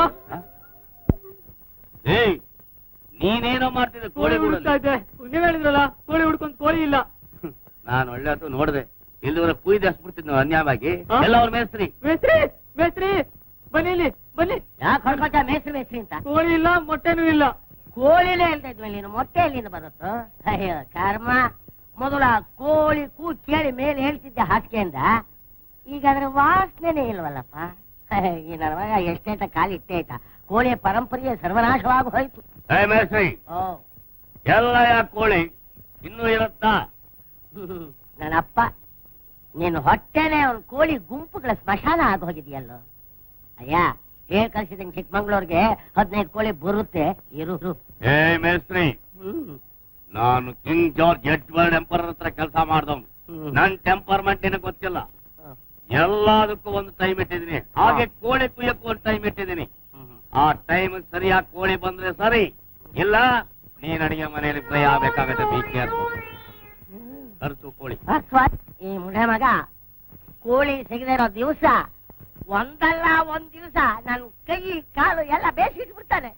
ಏಯ್ ನೀನೇನೋ ಮಾಡ್ತಿದ್ದೆ ಕೋಳಿ ಹುಡುಕ್ತಾ ಇದ್ದೆ ನೀವ್ ಹೇಳಿದ್ರಲ್ಲ ಕೋಳಿ ಹುಡ್ಕೊಂಡ್ ಕೋಳಿ ಇಲ್ಲ ನಾನು ಒಳ್ಳೆ ಹೊತ್ತು ನೋಡಿದೆ ಇಲ್ಲಿವರೆ ಕುಯ್ದು ಹಸ್ಬಿಡ್ತಿದ್ನು ಅನ್ಯಾಯವಾಗಿ ಹಾ? ಎಲ್ಲ ಅವ್ರ ಮೇಸ್ತ್ರಿ ಮೇಸ್ತ್ರಿ ಮೇಸ್ತ್ರಿ ಬನ್ನಿ ಇಲ್ಲಿ ಬನ್ನಿ ಯಾಕೆ ಹೊಡ್ಕೊತ ಮೇಸ್ರಿ ಮೇಸ್ರಿ ಅಂತ ಕೋಳಿ ಇಲ್ಲ ಮೊಟ್ಟೆನೂ ಇಲ್ಲ ಕೋಳಿನೇ ಅಂತ ಇದ್ವಲ್ಲ ನೀನು ಮೊಟ್ಟೆ ಎಲ್ಲಿಂದ ಬರುತ್ತೋ ಅಯ್ಯೋ ಕರ್ಮ ಮೊದಲ ಕೋಳಿ ಕೂ ಕೇಳಿ ಮೇಲೆ ಹೇಳ್ತಿದ್ದೆ ಹಾಸಿಗೆಯಿಂದ ಈಗ ಅದ್ರ ವಾಸನೆನೇ ಇಲ್ವಲ್ಲಪ್ಪ ಅಯ್ಯೋ, ಈ ನನ್ನ ಮಗ ಎಷ್ಟೇಟ ಕಾಲಿಟ್ಟೆ ಆಯ್ತಾ ಕೋಳಿಯ ಪರಂಪರೆಯ ಸರ್ವನಾಶವಾಗಿ ಹೋಯ್ತು ಏ ಮೇಸ್ತ್ರಿ ಓ ಎಲ್ಲ ಯಾಕೆ ಕೋಳಿ ಇನ್ನೂ ಇರುತ್ತಾ ಹ್ಮ್. ನನ್ನಪ್ಪ ನೀನು ಹೊಟ್ಟೆನೆ ಒಂದು ಕೋಳಿ ಗುಂಪುಗಳ ಸ್ಮಶಾನ ಆಗಿ ಹೋಗಿದೆಯಲ್ಲೋ ಅಯ್ಯ ಹೇಳ್ ಕಳ್ಸಿದಂಗೆ ಚಿಕ್ಕಮಂಗ್ಳೂರ್ಗೆ ಹದಿನೈದು ಕೋಳಿ ಬರುತ್ತೆ ಇರು ಇರು. ಏ ಮೇಸ್ತ್ರಿ ಹ್ಮ್. ನಾನು ಕಿಂಗ್ ಜಾರ್ಜ್ ಎಡ್ವರ್ಡ್ ಎಂಪರರ್ ಹತ್ರ ಕೆಲಸ ಮಾಡ್ದವ್ನು ಹ್ಮ್. ನನ್ ಟೆಂಪರ್ಮೆಂಟ್ ನಿನಗೆ ಗೊತ್ತಿಲ್ಲ ಹ್ಮ್. ಎಲ್ಲದಕ್ಕೂ ಒಂದು ಟೈಮ್ ಇಟ್ಟಿದ್ದೀನಿ ಹಾಗೆ ಕೋಳಿ ಕುಯ್ಯಕ್ಕೂ ಒಂದು ಟೈಮ್ ಇಟ್ಟಿದ್ದೀನಿ ಆ ಟೈಮ್ ಸರಿಯಾಗಿ ಕೋಳಿ ಬಂದ್ರೆ ಸರಿ ಇಲ್ಲ ನೀನ್ ಅಡಿಗೆ ಮನೆಯಲ್ಲಿ ಫ್ರೈ ಆಗ್ಬೇಕಾಗತ್ತೆ ಬಿ ಕೇರ್ಫುಲ್ ಖರ್ಚು ಕೋಳಿ ಅಥವಾ ಈ ಮುಂಡೆ ಮಗ ಕೋಳಿ ಸಿಗದೆ ಇರೋ ದಿವಸ ಒಂದಲ್ಲ ಒಂದ್ ದಿವಸ ನನ್ನ ಕೈ ಕಾಲು ಎಲ್ಲ ಬೇಸಿಟ್ಬಿಡ್ತಾನೆ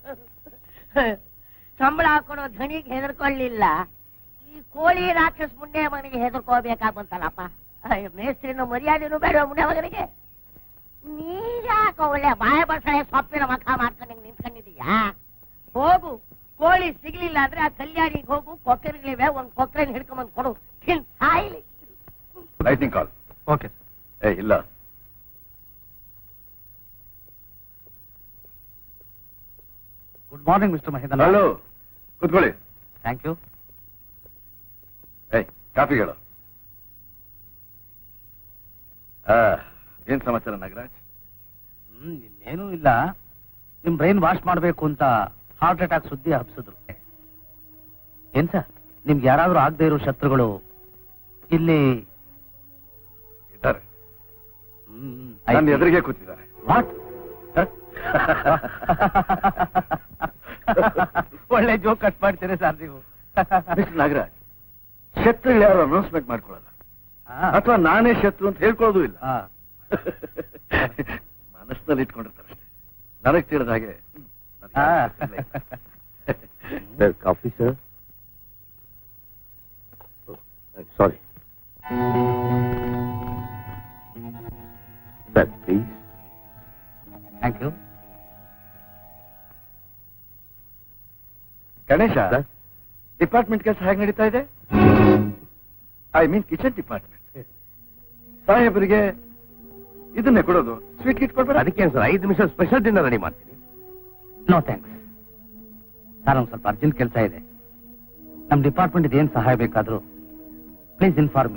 ಸಂಬಳ ಹಾಕೊಡೋ ಧಣಿಗೆ ಹೆದರ್ಕೊಳ್ಳಿಲ್ಲ ಈ ಕೋಳಿ ರಾಕ್ಷಸ ಮುಂಡೆ ಮಗನಿಗೆ ಹೆದರ್ಕೋಬೇಕಾಗ್ ಬಂತಲ್ಲಪ್ಪ ಅಯ್ಯೋ, ಮೇಸ್ತ್ರಿನೂ ಮರ್ಯಾದೆನೂ ಬೇಡ ಮುಂಡೆ ಮಗನಿಗೆ ನೀರ್ಯಾಕ ಒಳ್ಳೆ ಬಾಯ ಬಸಳೆ ಸೊಪ್ಪಿನ ಮಖ ಮಾಡ್ಕೊಂಡು ನಿಂತ್ಕೊಂಡಿದೀಯಾ ಹೋಗು ಕೋಳಿ ಸಿಗ್ಲಿಲ್ಲ ಅಂದ್ರೆ ಆ ಕಲ್ಯಾಣಿಗೆ ಹೋಗು ಕೊಕ್ಕರೆಗಳಿವೆ ಒಂದ್ ಕೊಕ್ಕರೆನ ಹಿಡ್ಕೊಂಬಂದ್ ಕೊಡು ತಿನ್ ಸಾಯ್ಲಿ ಲೈಟಿಂಗ್ ಕಾಲ್ ಓಕೆ ಏ ಇಲ್ಲ good morning mister Mahendra hello ಕೂತ್ಕೊಳ್ಳಿ ಥ್ಯಾಂಕ್ ಯು ಏಯ್ ಕಾಫಿಗಳು ಆ, ಏನ್ ಸಮಾಚಾರ ನಾಗರಾಜ್ ಹ್ಮ್ ಇನ್ನೇನೂ ಇಲ್ಲ ನಿಮ್ ಬ್ರೈನ್ ವಾಶ್ ಮಾಡ್ಬೇಕು ಅಂತ ಹಾರ್ಟ್ ಅಟ್ಯಾಕ್ ಸುದ್ದಿ ಹಬ್ಸಿದ್ರು ಏನ್ ಸರ್ ನಿಮ್ಗೆ ಯಾರಾದ್ರೂ ಆಗದೆ ಇರೋ ಶತ್ರುಗಳು ಇಲ್ಲಿ ಇದ್ದಾರೆ ಹ್ಮ್, ನನ್ನ ಆಯ್ತು. ಎದುರಿಗೆ ಕೂತಿದ್ದಾರೆ What? ಒಳ್ಳೆ ಜೋಕ್ ಕಟ್ ಮಾಡ್ತೀರಿ ಸರ್ ನೀವು ಮಿಸ್ಟರ್ ನಾಗರಾಜ್ ಶತ್ರುಗಳು ಯಾರು ಅನೌನ್ಸ್ಮೆಂಟ್ ಮಾಡ್ಕೊಳ್ಳಲ್ಲ ಹಾ. ಅಥವಾ ನಾನೇ ಶತ್ರು ಅಂತ ಹೇಳ್ಕೊಳ್ಳೋದು ಇಲ್ಲ ಹಾ. ಮನಸ್ಸಿನಲ್ಲಿ ಇಟ್ಕೊಂಡಿರ್ತಾರೆ ಅಷ್ಟೇ ನನಗೆ ತಿಳಿದ ಹಾಗೆ ಹಾ. Sir coffee sir sorry sir please thank you Ganesha department ಕೆಲಸ ಹೇಗೆ ನಡೀತಾ ಇದೆ ಐ ಮೀನ್ ಕಿಚನ್ ಡಿಪಾರ್ಟ್ಮೆಂಟ್ ಸಾಹೇಬರಿಗೆ ಇದನ್ನೇ ಕೊಡೋದು ಸ್ವೀಟ್ ಗಿಟ್ ಕೊಡ್ಬೇಡ ಅದಕ್ಕೆ ಸರ್ ಐದು ನಿಮಿಷ ಸ್ಪೆಷಲ್ ಡಿನ್ನರ್ ರೆಡಿ ಮಾಡ್ತೀನಿ ನೋ ಥ್ಯಾಂಕ್ಸ್ ಸರ್ ಒಂದು ಸ್ವಲ್ಪ ಅರ್ಜೆಂಟ್ ಕೆಲಸ ಇದೆ ನಮ್ಮ ಡಿಪಾರ್ಟ್ಮೆಂಟ್ ಏನ್ ಸಹಾಯ ಬೇಕಾದ್ರೂ ಪ್ಲೀಸ್ ಇನ್ಫಾರ್ಮ್ ಮಿ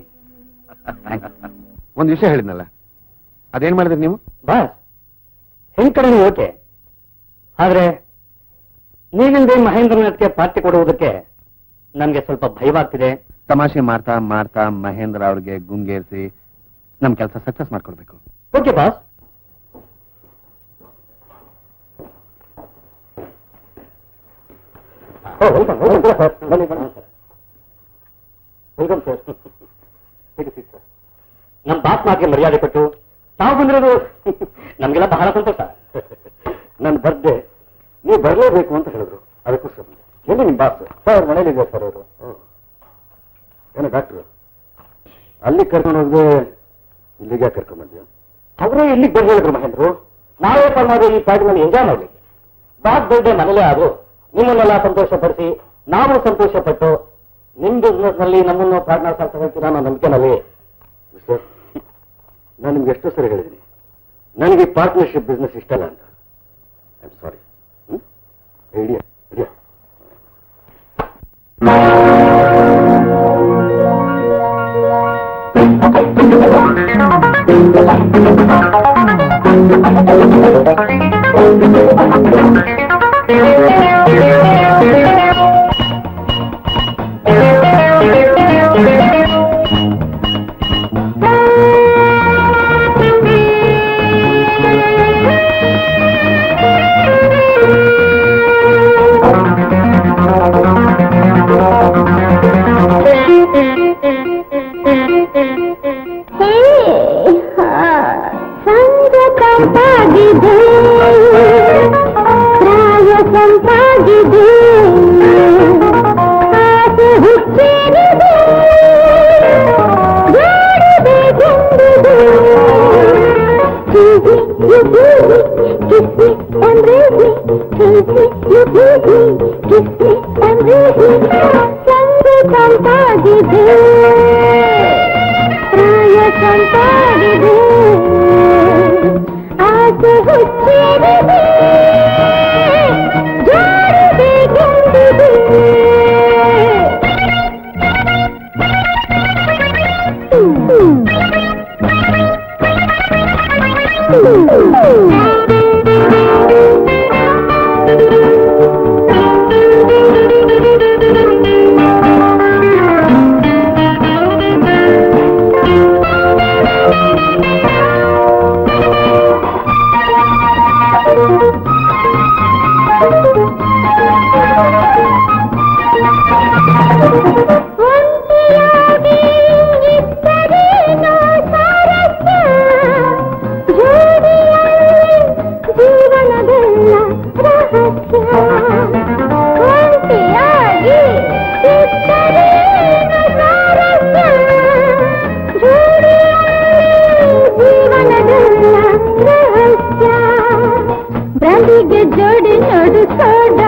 ಒಂದು ವಿಷಯ ಹೇಳಿದ್ನಲ್ಲ ಅದೇನ್ ಮಾಡಿದ್ರಿ ನೀವು ಬಾಸ್ ಹೆಣ್ ಕಡೆ ಓಕೆ ಆದ್ರೆ ನೀವಿಲ್ದೆ ಮಹೇಂದ್ರನಾಥ್ಗೆ ಪಾರ್ಟಿ ಕೊಡುವುದಕ್ಕೆ ನನ್ಗೆ ಸ್ವಲ್ಪ ಭಯವಾಗ್ತಿದೆ ತಮಾಷೆ ಮಾಡ್ತಾ ಮಾಡ್ತಾ ಮಹೇಂದ್ರ ಅವ್ರಿಗೆ ಗುಂಗೇರಿಸಿ ನಮ್ ಕೆಲಸ ಸಕ್ಸಸ್ ಮಾಡ್ಕೊಡ್ಬೇಕು ಓಕೆ ಬಾಸ್ ವೆಲ್ಕಮ್ ಸರ್ ನಮ್ಮ ಬಾಸ್ ಮಾತಿಗೆ ಮರ್ಯಾದೆ ಕೊಟ್ಟು ತಾವು ಬಂದಿರೋದು ನಮ್ಗೆಲ್ಲ ಬಹಳ ಸಂತೋಷ ನನ್ನ ಬರ್ದೆ ನೀವು ಬರಲೇಬೇಕು ಅಂತ ಹೇಳಿದ್ರು ಅದಕ್ಕೋಸ್ಕರ ಬಂದೆ. ಎಲ್ಲಿ ನಿಮ್ಮ ಬಾಸ್ ಸರ್ ಮನೇಲಿದೆ ಸರ್ ಅವರು ಏನೋ ಡಾಕ್ಟ್ರು ಅಲ್ಲಿ ಕರ್ಕೊಂಡು ಹೋಗದೆ ಇಲ್ಲಿಗೆ ಕರ್ಕೊಂಡು ಬಂದ್ಯಾ ಅವರೇ ಇಲ್ಲಿಗೆ ಬಂದು ಹೇಳಿದ್ರು ಮಹೇಂದ್ರು ನಾವೇ ಪರಮಾದ ಈ ಪಾರ್ಟಿನಲ್ಲಿ ಎಂಜಾಯ್ ಮಾಡ್ಲಿಕ್ಕೆ ಬಾಸ್ ಬರ್ಡೇ ಮನೇಲೇ ಆದ್ರು ನಿಮ್ಮನ್ನೆಲ್ಲ ಸಂತೋಷ ಪಡಿಸಿ ನಾವು ಸಂತೋಷ ಪಟ್ಟು ನಿಮ್ ಬಿಸ್ನೆಸ್ ನಲ್ಲಿ ನಮ್ಮನ್ನು ಪಾರ್ಟ್ನರ್ಸ್ ಅಂತ ಹೇಳ್ತೀರಾ ಅನ್ನೋ ನಂಬಿಕೆನಲ್ಲಿ ಮಿಸ್ಟರ್ ನಾನು ನಿಮ್ಗೆ ಎಷ್ಟೋ ಸರಿ ಹೇಳಿದ್ದೀನಿ ನನಗೆ ಪಾರ್ಟ್ನರ್ಶಿಪ್ ಬಿಸ್ನೆಸ್ ಇಷ್ಟ ಇಲ್ಲ ಅಂತ I am sorry idea idea Thank you. ಹೇ ಸಂಗ ತಂಪಾಗಿದೆ ಪ್ರಾಯ ಸಂಪಾಗಿದೆ ಆಸೆ ಹುಚ್ಚೇರಿದೆ ಜಾಡಬೇಕೆಂದಿದೆ Kiss me, you kiss me, kiss me, embrace me. Kiss me, you kiss me, kiss me, embrace me. ಸಂಗ ತಂಪಾಗಿದೆ ಪ್ರಾಯ ಸಂಪಾಗಿದೆ ಆಸೆ ಹುಚ್ಚೇರಿದೆ ಜಾರಬೇಕೆಂದಿದೆ ಒಂಟಿಯಾಗಿ ಇದ್ದರೇನೋ ಸಾರಸ್ಯ ಜೋಡಿಯಲ್ಲಿ ಜೀವನವೆಲ್ಲ ರಹಸ್ಯ ಒಂಟಿಯಾಗಿ ಇದ್ದರೇನೋ ಸಾರಸ್ಯ ಜೋಡಿಯಲ್ಲಿ ಜೀವನವೆಲ್ಲ ರಹಸ್ಯ ಬ್ರಾಂಡಿಗೆ ಜೋಡಿ ನೋಡು ಸೋಡ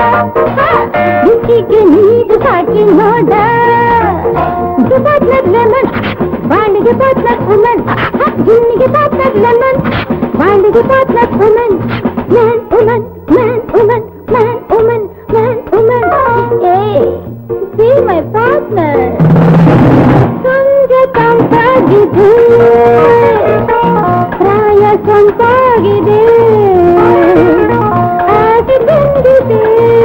ಬಿಸಿಗೆ ನೀರು ಹಾಕಿ ನೋಡ ಬಾಟ್ಲರ್ ಲೆಮನ್ ಬಾಂಡಿಗೆ ಬಾಟ್ಲರ್ ಉಮನ್ ಗಿನ್ನಿಗೆ ಬಾಟ್ಲರ್ ಲೆಮನ್ ಬಾಂಡಿಗೆ butler woman man woman man woman man woman man woman ಏ ಸಿ ಮೈ ಪಾರ್ಟ್ನರ್ ಸಂಜೆ ತಂಪಾಗಿದೆ ಪ್ರಾಯ ಸಂಪಾಗಿದೆ ಆಗಿ ಬಂದಿದೆ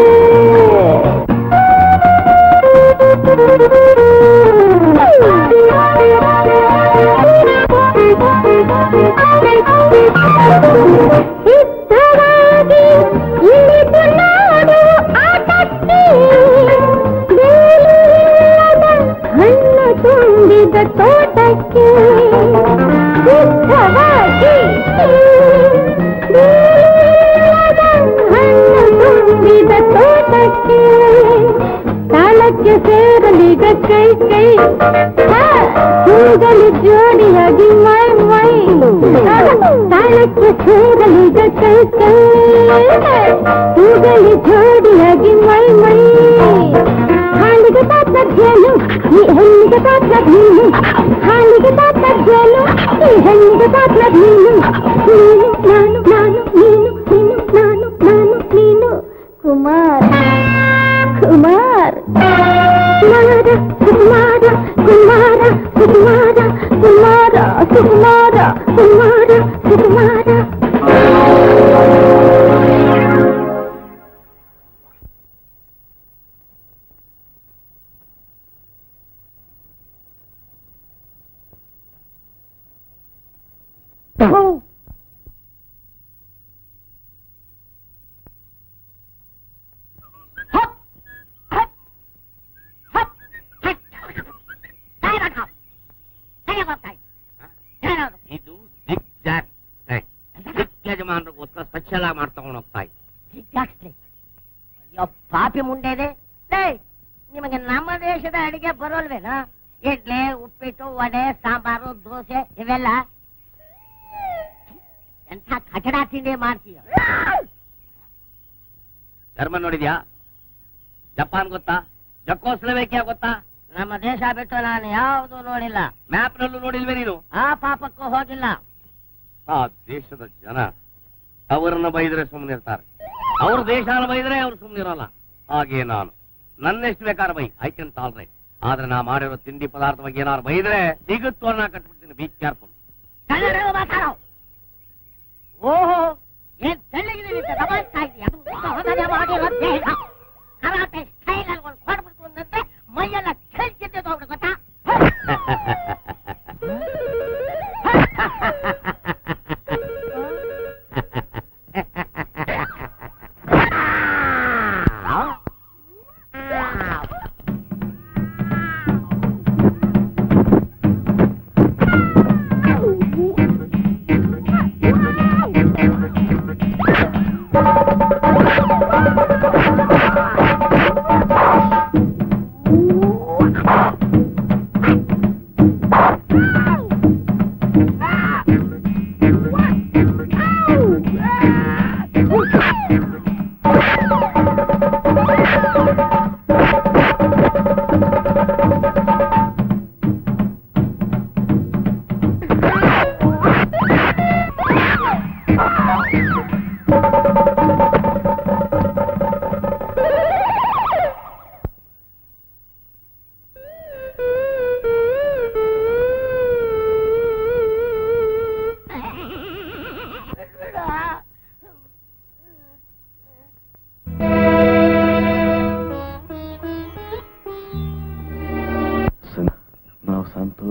ಸಿದ್ಧವಾಗಿ ಇಳಿದು ನೋಡು ಆಟಕ್ಕೆ ಬೇಲಿಲ್ಲದ ಹಣ್ಣು ತುಂಬಿದ ತೋಟಕ್ಕೆ ಸಿದ್ಧವಾಗಿ ಬೇಲಿಲ್ಲದ ಹಣ್ಣು ತುಂಬಿದ ತೋಟಕ್ಕೆ ತಾಳಕ್ಕೆ ಸೇರಲಿಗ ಕೈ ಕೈ ಕೂಗಲು ಜೋಡಿಯಾಗಿ ಮೈ ಮೈ ತಾಳಕ್ಕೆ ಸೇರಲಿಗ ಕೈ ಕೈ ಕೂಗಲು ಜೋಡಿಯಾಗಿ ಮೈ ಮೈ ಹಾಲಿಗೆ ಪಾತ್ರ ಜೇನು ಈ ಹೆಣ್ಣಿಗೆ ಪಾತ್ರ ನೀನು ಹಾಲಿಗೆ ಪಾತ್ರ ಜೇನು ಈ ಹೆಣ್ಣಿಗೆ ಪಾತ್ರ ನೀನು ನೀನು ನಾನು ನಾನು ನೀನು ನೀನು ನಾನು ನಾನು ನೀನು ಕುಮಾರ್ ಕುಮಾರ್ ಕುಮಾರ ಕುಮಾರ ಕುಮಾರ ಕುಮಾರ ಕುಮಾರ ಕುಮಾರ ಕುಮಾರ ಕುಮಾರ ಇದು ದಿಗ್ ಜಾಕ್ ದಿಕ್ ಯಜಮಾನರಿಗೋಸ್ಕರ ಸ್ಪೆಷಲ್ ಆಗಿ ಮಾಡ್ತಕೊಂಡು ಹೋಗ್ತಾ ಇತ್ತು ಜಿಜ್ಜಾಕ್ಸ್ಲಿ. ಅಯ್ಯೋ ಪಾಪಿ ಮುಂಡೆದೆ ಲೇ ನಿಮಗೆ ನಮ್ಮ ದೇಶದ ಅಡಿಗೆ ಬರೋಲ್ವೇನಾ ಇಡ್ಲಿ ಉಪ್ಪಿಟ್ಟು ವಡೆ ಸಾಂಬಾರು ದೋಸೆ ಇವೆಲ್ಲ ಎಂಥ ಕಚಡ ತಿಂಡಿ ಮಾಡ್ತೀಯ ಜರ್ಮನ್ ನೋಡಿದ್ಯಾ ಜಪಾನ್ ಗೊತ್ತಾ ಜಕೋಸ್ಲವೇಕಿಯಾ ಗೊತ್ತಾ ನಮ್ಮ ದೇಶ ಬಿಟ್ಟು ನಾನು ಯಾವುದು ನೋಡಿಲ್ಲ ಮ್ಯಾಪ್ ನಲ್ಲೂ ನೋಡಿಲ್ವೇ ನೀನು ಆ ಪಾಪಕ್ಕೂ ಹೋಗಿಲ್ಲ ಆ ದೇಶದ ಜನ ಅವರನ್ನ ಬೈದ್ರೆ ಸುಮ್ಮನಿರ್ತಾರೆ ಅವ್ರ ದೇಶನ ಬೈದ್ರೆ ಅವ್ರು ಸುಮ್ಮನಿರಲ್ಲ ಹಾಗೆ ನಾನು ನನ್ನೆಷ್ಟು ಬೇಕಾದ್ರೆ ಬೈ ಐ ಕ್ಯಾನ್ ಟಾಲ್ರೈಟ್ ಆದ್ರೆ ನಾ ಮಾಡಿರೋ ತಿಂಡಿ ಪದಾರ್ಥ ಬಗ್ಗೆ ಏನಾದ್ರು ಬೈದ್ರೆ ಸಿಗುತ್ತೋ ನಾ ಕಟ್ಬಿಡ್ತೀನಿ ಬಿ ಕೇರ್ಫುಲ್ ಕನ್ನಡ ಮಾತಾಡೋ ಓಹೋ ಏನ್ ತೆಳ್ಳಗಿದೀನಿ ಅಂತ ದಬಾಯಿಸ್ತಾ ಇದೀಯ ಸಹೋದರ ಮಾಡಿರೋ ದೇಹ ಕರಾಟೆ ಸ್ಟೈಲ್ ಅಲ್ಲಿ ಒಂದು ಕೊಡ್ಬಿಡ್ತು ಅಂದಂತೆ ಮೈಯೆಲ್ಲ ಕೆಲ್ಸಿದ್ದು ಹೋಗ್ಬಿಡು ಗೊತ್ತಾ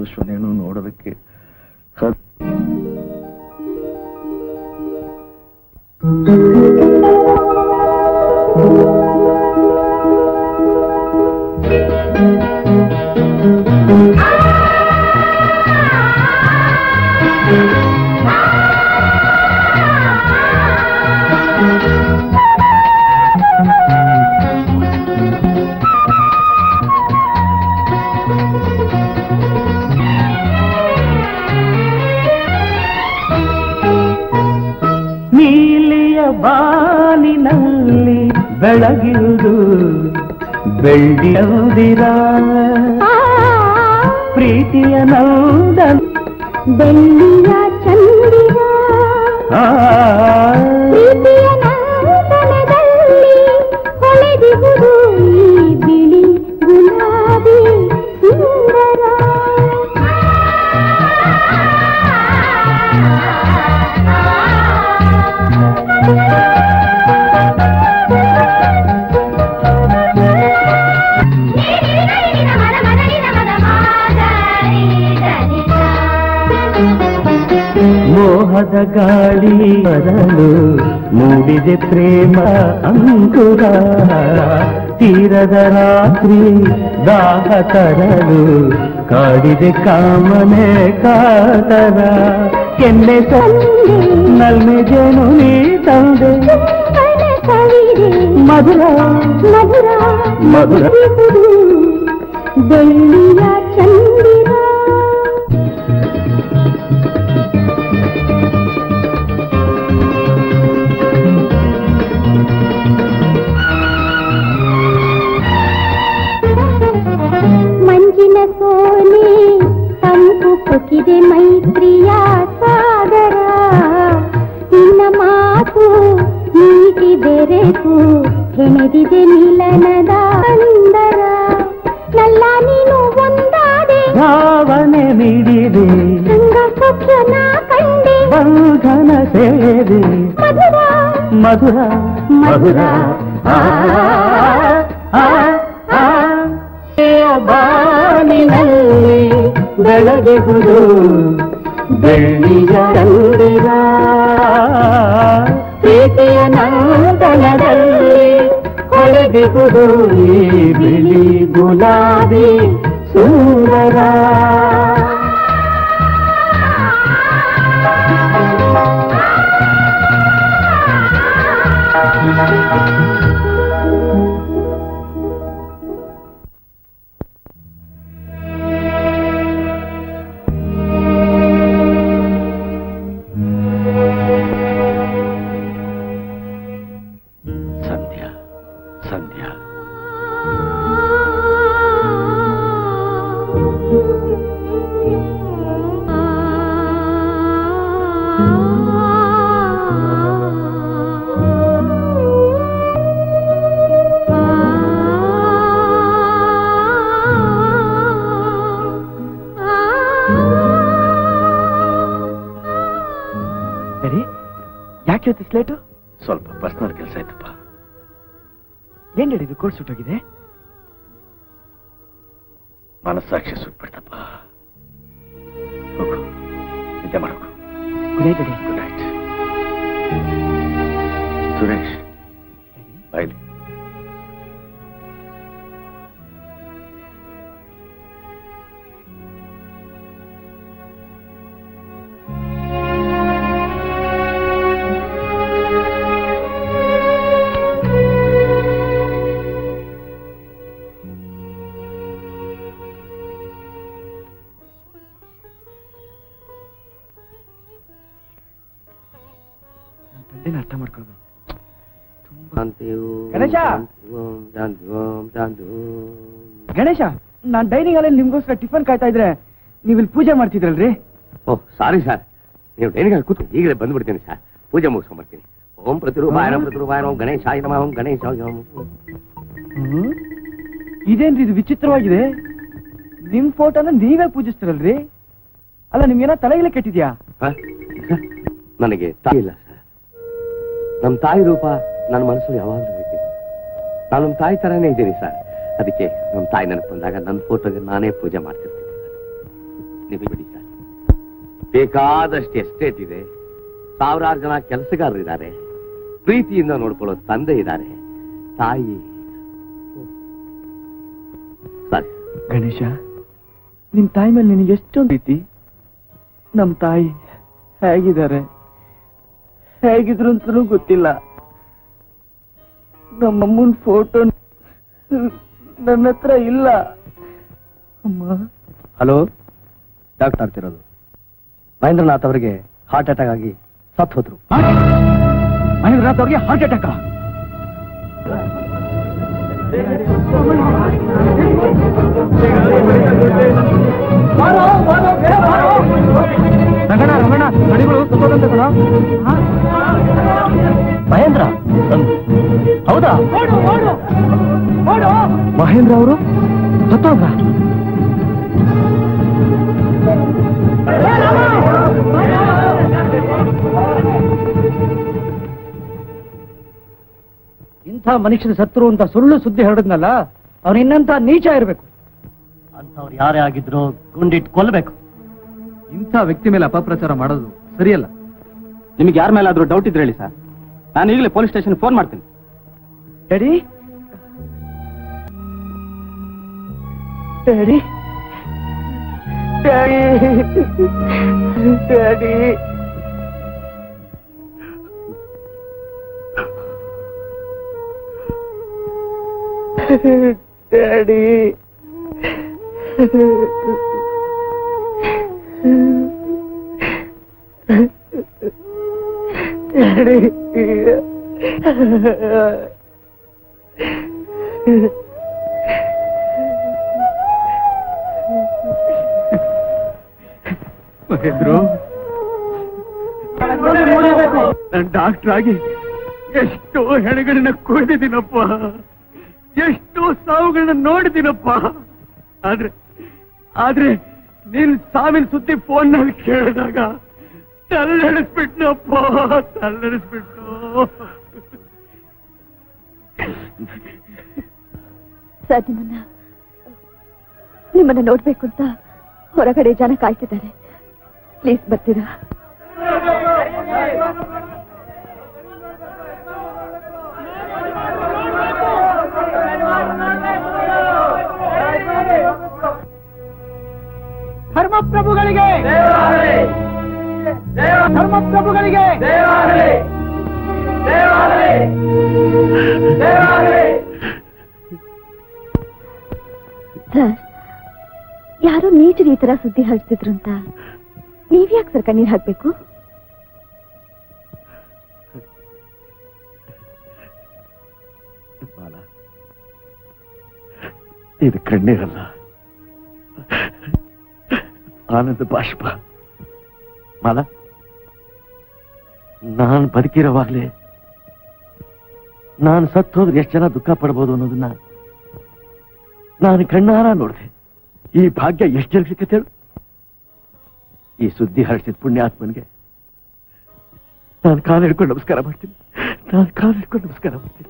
ಸಂತೋಷವನ್ನೇನು ನೋಡೋದಕ್ಕೆ ಹ- ನೀಲಿಯ ಬಾನಿನಲ್ಲಿ ಬೆಳಗಿರುವುದು ಬೆಳ್ಳಿಯಂದಿರ ಪ್ರೀತಿಯ ನಂದ ಬೆಳ್ಳಿಯ ಚಂದಿರ ಆ, ಪ್ರೀತಿಯ ನಂದನದಲ್ಲಿ ಹೊಳೆದಿರುವುದು ಈ ಬಿಳಿ ಗುಲಾಬಿ ಸುಂದರ ಮೋಹದ ಗಾಳಿ ಬರಲು ಮೂಡಿದೆ ಪ್ರೇಮ ಅಂಕುರ ತೀರದ ರಾತ್ರಿ ದಾಹ ತರಲು ಕಾಡಿದೆ ಕಾಮನೆ ಕಾತರ ಕೆನ್ನೆ ತಂದೆ ನಲ್ಮೆ ಜೇನು ನೀ ತಂದೆ ಚುಂಬನ ಕವಿದೆ ಮಧುರ ಮಧುರ ಮಧುರ. ಮಧುರಿಸುವುದು ಬೆಳ್ಳಿಯ ಚಂದಿರ ಮಂಜಿನ ಸೋನೆ ತಂಪು ಕೊಕ್ಕಿದೆ ಮೈತ್ರಿಯ ಸಾಗರ ನಿನ್ನ ಮಾತು ನೀತಿ ಬೆರೆತು ಹೆಣೆದಿದೆ ಮಿಲನದ ಅಂದರ ನಲ್ಲ ನೀನು ಒಂದಾದೆ ಭಾವನೆ ಮಿಡಿದೆ ಸಂಗ ಸಖ್ಯನ ಕಂಡೆ ಬಂಧನ ಸೇರಿ ಮಧುರ ಮಧುರ ಮಧುರ ಆ, ಆ, ಆ. ಬಾನಿನಲ್ಲಿ ಬೆಳಗಿಹುದು ಬೆಳ್ಳಿಯ ಚಂದಿರ ಪ್ರೀತಿಯ ನಂದನದಲ್ಲಿ ಹೊಳೆದಿಹುದು ಈ ಬಿಳಿ ಗುಲಾಬಿ ಸುಂದರ ಸಂಧ್ಯಾ ಸಂಧ್ಯಾ ಸರಿ ಯಾಕೆ ಇವತ್ತು ಸ್ಲೇಟು ಸ್ವಲ್ಪ ಪರ್ಸನಲ್ ಕೆಲಸ ಆಯ್ತಪ್ಪ ಏನ್ ಹೇಳಿದ್ದು ಕೋರ್ಟ್ ಸುಟ್ಟೋಗಿದೆ ಮನಸ್ಸಾಕ್ಷಿ ಸುಟ್ಬಿಡ್ತಪ್ಪ ಹೋಗು ನಿದ್ದೆ ಮಾಡೋಕು good night good night Suresh ಬಾಯ್ಲಿ ನನ್ನ ತಂದೆನ ಅರ್ಥ ಮಾಡ್ಕೊಳ್ಬೇಕು ಗಣೇಶ ಗಣೇಶ! ಗಣೇಶ ನಾನ್ ಡೈನಿಂಗ್ ಹಾಲಲ್ಲಿ ನಿಮ್ಗೋಸ್ಕರ ಟಿಫನ್ ಕಾಯ್ತಾ ಇದ್ರೆ ನೀವು ಇಲ್ಲಿ ಪೂಜೆ ಮಾಡ್ತಿದ್ರಲ್ರಿ ಓಹ್ ಸಾರಿ ಸರ್ ನೀವು ಡೈನಿಂಗ್ ಹಾಕಿ ಕೂತು ಈಗಲೇ ಬಂದ್ಬಿಡ್ತೀನಿ ಸರ್ ಪೂಜೆ ಮುಗಿಸ್ಕೊಂಡ್ಬರ್ತೀನಿ ಓಂ ಪ್ರತಿರೂಪಾಯನ ಪ್ರತಿರೂಪಾಯನ ಓಂ ಗಣೇಶಾಯ ನಮಃ ಓಂ ಗಣೇಶಾಯ ನಮಃ ಹ್ಮ್? ಇದೇನ್ರಿ ಇದು ವಿಚಿತ್ರವಾಗಿದೆ ನಿಮ್ ಫೋಟೋನ ನೀವೇ ಪೂಜಿಸ್ತಿರಲ್ರಿ ಅಲ್ಲ ನಿಮ್ಗೇನ ತಲೆಗಿಲೆ ಕೆಟ್ಟಿದ್ಯಾ ಹ? ಸರ್, ನನಗೆ ತಾಯಿ ಇಲ್ಲ ಸರ್ ನಮ್ಮ ತಾಯಿ ರೂಪ ನನ್ನ ಮನಸ್ಸಲ್ಲಿ ಯಾವಾಗಲೂ ಇರ್ತೀನಿ ನಾನು ನಮ್ಮ ತಾಯಿ ತರಾನೇ ಇದ್ದೀನಿ ಸರ್ ಅದಕ್ಕೆ ನಮ್ಮ ತಾಯಿ ನೆನಪು ಬಂದಾಗ ನನ್ನ ಫೋಟೋಗೆ ನಾನೇ ಪೂಜೆ ಮಾಡ್ತಿರ್ತೀನಿ ನೀವು ಬಿಡಿ ಸರ್ ಬೇಕಾದಷ್ಟು ಎಸ್ಟೇಟ್ ಇದೆ ಸಾವಿರಾರು ಜನ ಕೆಲಸಗಾರರಿದ್ದಾರೆ ಪ್ರೀತಿಯಿಂದ ನೋಡ್ಕೊಳ್ಳೋ ತಂದೆ ಇದ್ದಾರೆ ತಾಯಿ ಸರಿ ಗಣೇಶ ನಿಮ್ ತಾಯಿ ಮೇಲೆ ನಿನಗೆ ಎಷ್ಟೊಂದು ಪ್ರೀತಿ ನಮ್ ತಾಯಿ ಹೇಗಿದ್ದಾರೆ ಹೇಗಿದ್ರು ಅಂತಲೂ ಗೊತ್ತಿಲ್ಲ ನಮ್ಮಮ್ಮನ ಫೋಟೋ ನನ್ನ ಹತ್ರ ಇಲ್ಲ ಅಮ್ಮ ಹಲೋ ಡಾಕ್ಟರ್ ಆಗ್ತಿರೋದು ಮಹೇಂದ್ರನಾಥ್ ಅವರಿಗೆ ಹಾರ್ಟ್ ಅಟ್ಯಾಕ್ ಆಗಿ ಸತ್ ಹೋದ್ರು ಮಹೇಂದ್ರನಾಥ್ ಅವರಿಗೆ ಹಾರ್ಟ್ ಅಟ್ಯಾಕ್ ರಂಗಣ್ಣ ರಂಗಣ್ಣ ಗಡಿಗಳು ಸುತ್ತೋದಂತೆ ಕಣ ಮಹೇಂದ್ರ ಹೌದಾ ಮಹೇಂದ್ರ ಅವರು ಸತ್ತೋದ್ರ ಇಂಥ ಮನುಷ್ಯನ ಸತ್ರು ಅಂತ ಸುಳ್ಳು ಸುದ್ದಿ ಹರಡಿದ್ನಲ್ಲ ಅವ್ನು ಇನ್ನಂತ ನೀಚ ಇರಬೇಕು ಅಂಥವ್ರು ಯಾರೇ ಆಗಿದ್ರು ಗುಂಡಿಟ್ಟು ಕೊಲ್ಲಬೇಕು ಇಂಥ ವ್ಯಕ್ತಿ ಮೇಲೆ ಅಪಪ್ರಚಾರ ಮಾಡೋದು ಸರಿಯಲ್ಲ ನಿಮಗೆ ಯಾರ ಮೇಲಾದ್ರೂ ಡೌಟ್ ಇದ್ರೆ ಹೇಳಿ ಸರ್ ನಾನು ಈಗಲೇ ಪೊಲೀಸ್ ಸ್ಟೇಷನ್ ಫೋನ್ ಮಾಡ್ತೀನಿ daddy daddy daddy daddy daddy daddy ಮಹೇಂದ್ರು ನಾನು ಡಾಕ್ಟರ್ ಆಗಿ ಎಷ್ಟೋ ಹೆಣಗಳನ್ನ ಕುಡಿದಿದ್ದೀನಪ್ಪ ಎಷ್ಟೋ ಸಾವುಗಳನ್ನ ನೋಡಿದ್ದೀನಪ್ಪ ಆದ್ರೆ ಆದ್ರೆ ನೀನ್ ಸಾವಿನ ಸುದ್ದಿ ಫೋನ್ ನಲ್ಲಿ ಕೇಳಿದಾಗ ತಲ್ಲಡಿಸ್ಬಿಟ್ನಪ್ಪ ತಲ್ಲಡಿಸ್ಬಿಟ್ಟು ಸರ್ ನಿಮ್ಮನ್ನ ನಿಮ್ಮನ್ನ ನೋಡ್ಬೇಕು ಅಂತ ಹೊರಗಡೆ ಜನ ಕಾಯ್ತಿದ್ದಾರೆ ಪ್ಲೀಸ್ ಬರ್ತೀರಾ ಧರ್ಮಪ್ರಭುಗಳಿಗೆ ಧರ್ಮಪ್ರಭುಗಳಿಗೆ ಸರ್ ಯಾರೋ ನೀಚರು ಈ ತರ ಸುದ್ದಿ ಹರಿಸ್ತಿದ್ರು ಅಂತ ನೀವ್ಯಾಕೆ ಸರ್ ಕಣ್ಣೀರ್ ಹಾಕ್ಬೇಕು ಮಾಲ ಇದು ಕಣ್ಣೀರಲ್ಲ ಆನಂದ ಬಾಷ್ಪ ಮಾಲ ನಾನು ಬದುಕಿರೋವಾಗ್ಲೇ ನಾನು ಸತ್ತೋದ್ರೆ ಎಷ್ಟು ಜನ ದುಃಖ ಪಡ್ಬೋದು ಅನ್ನೋದನ್ನ ನಾನು ಕಣ್ಣಾರ ನೋಡಿದೆ ಈ ಭಾಗ್ಯ ಎಷ್ಟು ಜನ ಸಿಕ್ಕತ್ತೆ ಹೇಳು ಈ ಸುದ್ದಿ ಹರಿಸಿದ ಪುಣ್ಯಾತ್ಮನ್ಗೆ ನಾನು ಕಾಲು ಹಿಡ್ಕೊಂಡು ನಮಸ್ಕಾರ ಮಾಡ್ತೀನಿ ನಾನು ಕಾಲು ಹಿಡ್ಕೊಂಡು ನಮಸ್ಕಾರ ಮಾಡ್ತೀನಿ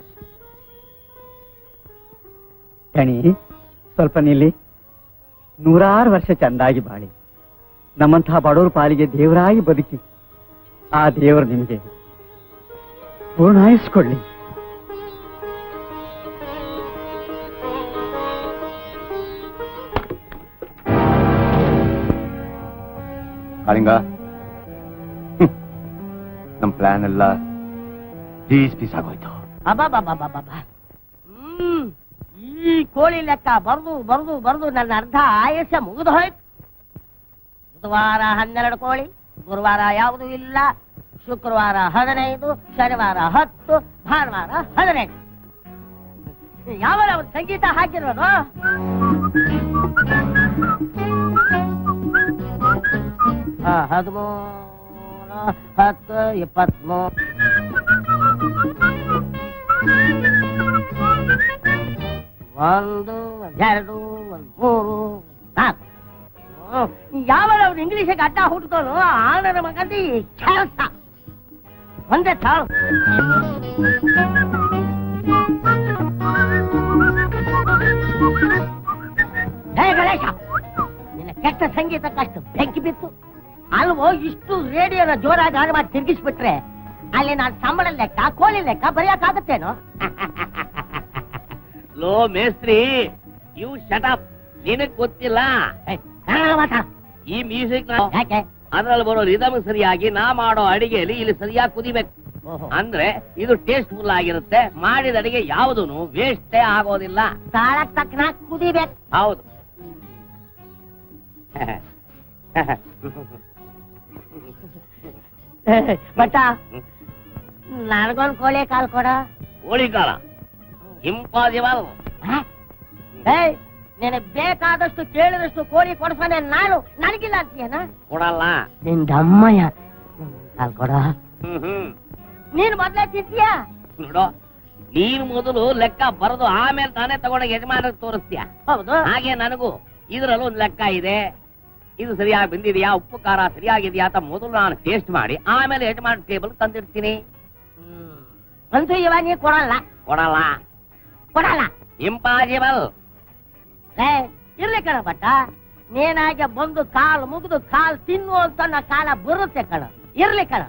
ಕಣಿ ಸ್ವಲ್ಪ ನಿಲ್ಲಿ ನೂರಾರು ವರ್ಷ ಚಂದಾಗಿ ಬಾಳಿ ನಮ್ಮಂತಹ ಬಡವರ ಪಾಲಿಗೆ ದೇವರಾಗಿ ಬದುಕಿ ಆ ದೇವರು ನಿಮಗೆ ಪೂರ್ಣಾಯಿಸ್ಕೊಳ್ಳಿ ಕಾಳಿಂಗ ಹ್ಮ್. ನಮ್ ಪ್ಲಾನ್ ಎಲ್ಲ ಪೀಸ್ ಪೀಸ್ ಆಗೋಯ್ತು ಅಬ್ಬಬ್ಬಬ್ಬಬ್ಬಬ್ಬ. ಹ್ಮ್ ಈ ಕೋಳಿ ಲೆಕ್ಕ ಬರ್ದು ಬರ್ದು ಬರ್ದು ನನ್ನ ಅರ್ಧ ಆಯಸ್ಸ ಮುಗಿದು ಹೋಯ್ತು ಬುಧವಾರ ಹನ್ನೆರಡು ಕೋಳಿ ಗುರುವಾರ ಯಾವುದೂ ಇಲ್ಲ ಶುಕ್ರವಾರ ಹದಿನೈದು ಶನಿವಾರ ಹತ್ತು ಭಾನುವಾರ ಹದಿನೈದು ಯಾವ ಒಂದು ಸಂಗೀತ ಹಾಕಿರೋದು ಆ, ಹದಿಮೂರು ಹತ್ತು ಇಪ್ಪತ್ಮೂರು ಒಂದು ಎರಡು ಒಂದು ಮೂರು ನಾಲ್ಕು ಯಾವ ಅವ್ರು ಇಂಗ್ಲಿಷಿಗೆ ಅಡ್ಡ ಹುಡ್ತಾನೋ ಆ ನನ್ನ ಮಗಂದಿ ಕೆಲಸ ಒಂದೇ ತಾಳು ಹೇ ಗಣೇಶ ನಿನ್ನ ಕೆಟ್ಟ ಸಂಗೀತಕ್ಕಷ್ಟು ಬೆಂಕಿ ಬಿತ್ತು ಅಲ್ವೋ ಇಷ್ಟು ರೇಡಿಯೋನ ಜೋರಾಗಿ ಆನ್ ಮಾಡಿ ತಿರ್ಗಿಸ್ಬಿಟ್ರೆ ಅಲ್ಲಿ ನಾನು ಸಂಬಳ ಲೆಕ್ಕ ಕೋಳಿ ಲೆಕ್ಕ ಬರೆಯಕ್ಕಾಗತ್ತೇನೋ ಲೋ ಮೇಸ್ತ್ರಿ ಯು ಶಟಪ್ ನಿನಗ್ ಗೊತ್ತಿಲ್ಲ ಏ, ಕನ್ನಡ ಮಾತಾ ಈ ಮ್ಯೂಸಿಕ್ ಯಾಕೆ ಅದ್ರಲ್ಲಿ ಬರೋ ರಿದಮ್ ಸರಿಯಾಗಿ ನಾ ಮಾಡೋ ಅಡಿಗೆಯಲ್ಲಿ ಇಲ್ಲಿ ಸರಿಯಾಗಿ ಕುದಿಬೇಕು ಓಹೋ. ಅಂದ್ರೆ ಇದು ಟೇಸ್ಟ್ ಫುಲ್ ಆಗಿರುತ್ತೆ ಮಾಡಿದ ಅಡಿಗೆ ಯಾವುದೂ ವೇಸ್ಟೇ ಆಗೋದಿಲ್ಲ ತಾಳಕ್ ತಕ್ಕನಾಗ್ ಕುದಿಬೇಕು ಹೌದು ಬಟ್ಟ ನನಗೊಂದ್ ಕೋಳಿ ಕಾಲ್ ಕೊಡ ಕೋಳಿಕಾಳ ಇಂಪಾಸಿಬಲ್ ಹ? ಏಯ್ ನಿನಗ್ ಬೇಕಾದಷ್ಟು ಕೇಳಿದಷ್ಟು ಕೋಳಿ ಕೊಡ್ಸಾನೆ ನಾನು ನನಗಿಲ್ಲ ಅಂತೀಯನ ಕೊಡಲ್ಲ ನಿನ್ ದಮ್ಮಯ್ಯ ಕಾಲ್ ಕೊಡ ಹ್ಮ್ ಹ್ಮ್ ನೀನ್ ಮೊದ್ಲೇ ತಿಂತೀಯ ನೋಡು ನೀನು ಮೊದಲು ಲೆಕ್ಕ ಬರೆದು ಆಮೇಲೆ ತಾನೇ ತಗೊಂಡ ಯಜಮಾನ ತೋರಿಸ್ತೀಯ ಹೌದು ಹಾಗೆ ನನಗೂ ಇದರಲ್ಲೂ ಒಂದು ಲೆಕ್ಕ ಇದೆ ಇದು ಸರಿಯಾಗಿ ಬಂದಿದೆಯಾ ಉಪ್ಪು ಖಾರ ಸರಿಯಾಗಿದೆಯಾ ಅಂತ ಮೊದಲು ನಾನು ಟೇಸ್ಟ್ ಮಾಡಿ ಆಮೇಲೆ ಯಜಮಾನ ಟೇಬಲ್ ತಂದಿರ್ತೀನಿ ಹ್ಮ್. ಅಂತೂ ಇವಾಗ ನೀ ಕೊಡಲ್ಲ ಕೊಡಲ್ಲ ಕೊಡಲ್ಲ ಇಂಪಾಸಿಬಲ್ ಏ ಇರ್ಲಿ ಕಣ ಬಟ್ಟ ನೀನಾಗೆ ಬಂದು ಕಾಲ್ ಮುಗಿದು ಕಾಲ್ ತಿನ್ನು ಅಂತ ನನ್ನ ಕಾಲ ಬರುತ್ತೆ ಕಣ ಇರ್ಲಿ ಕಣ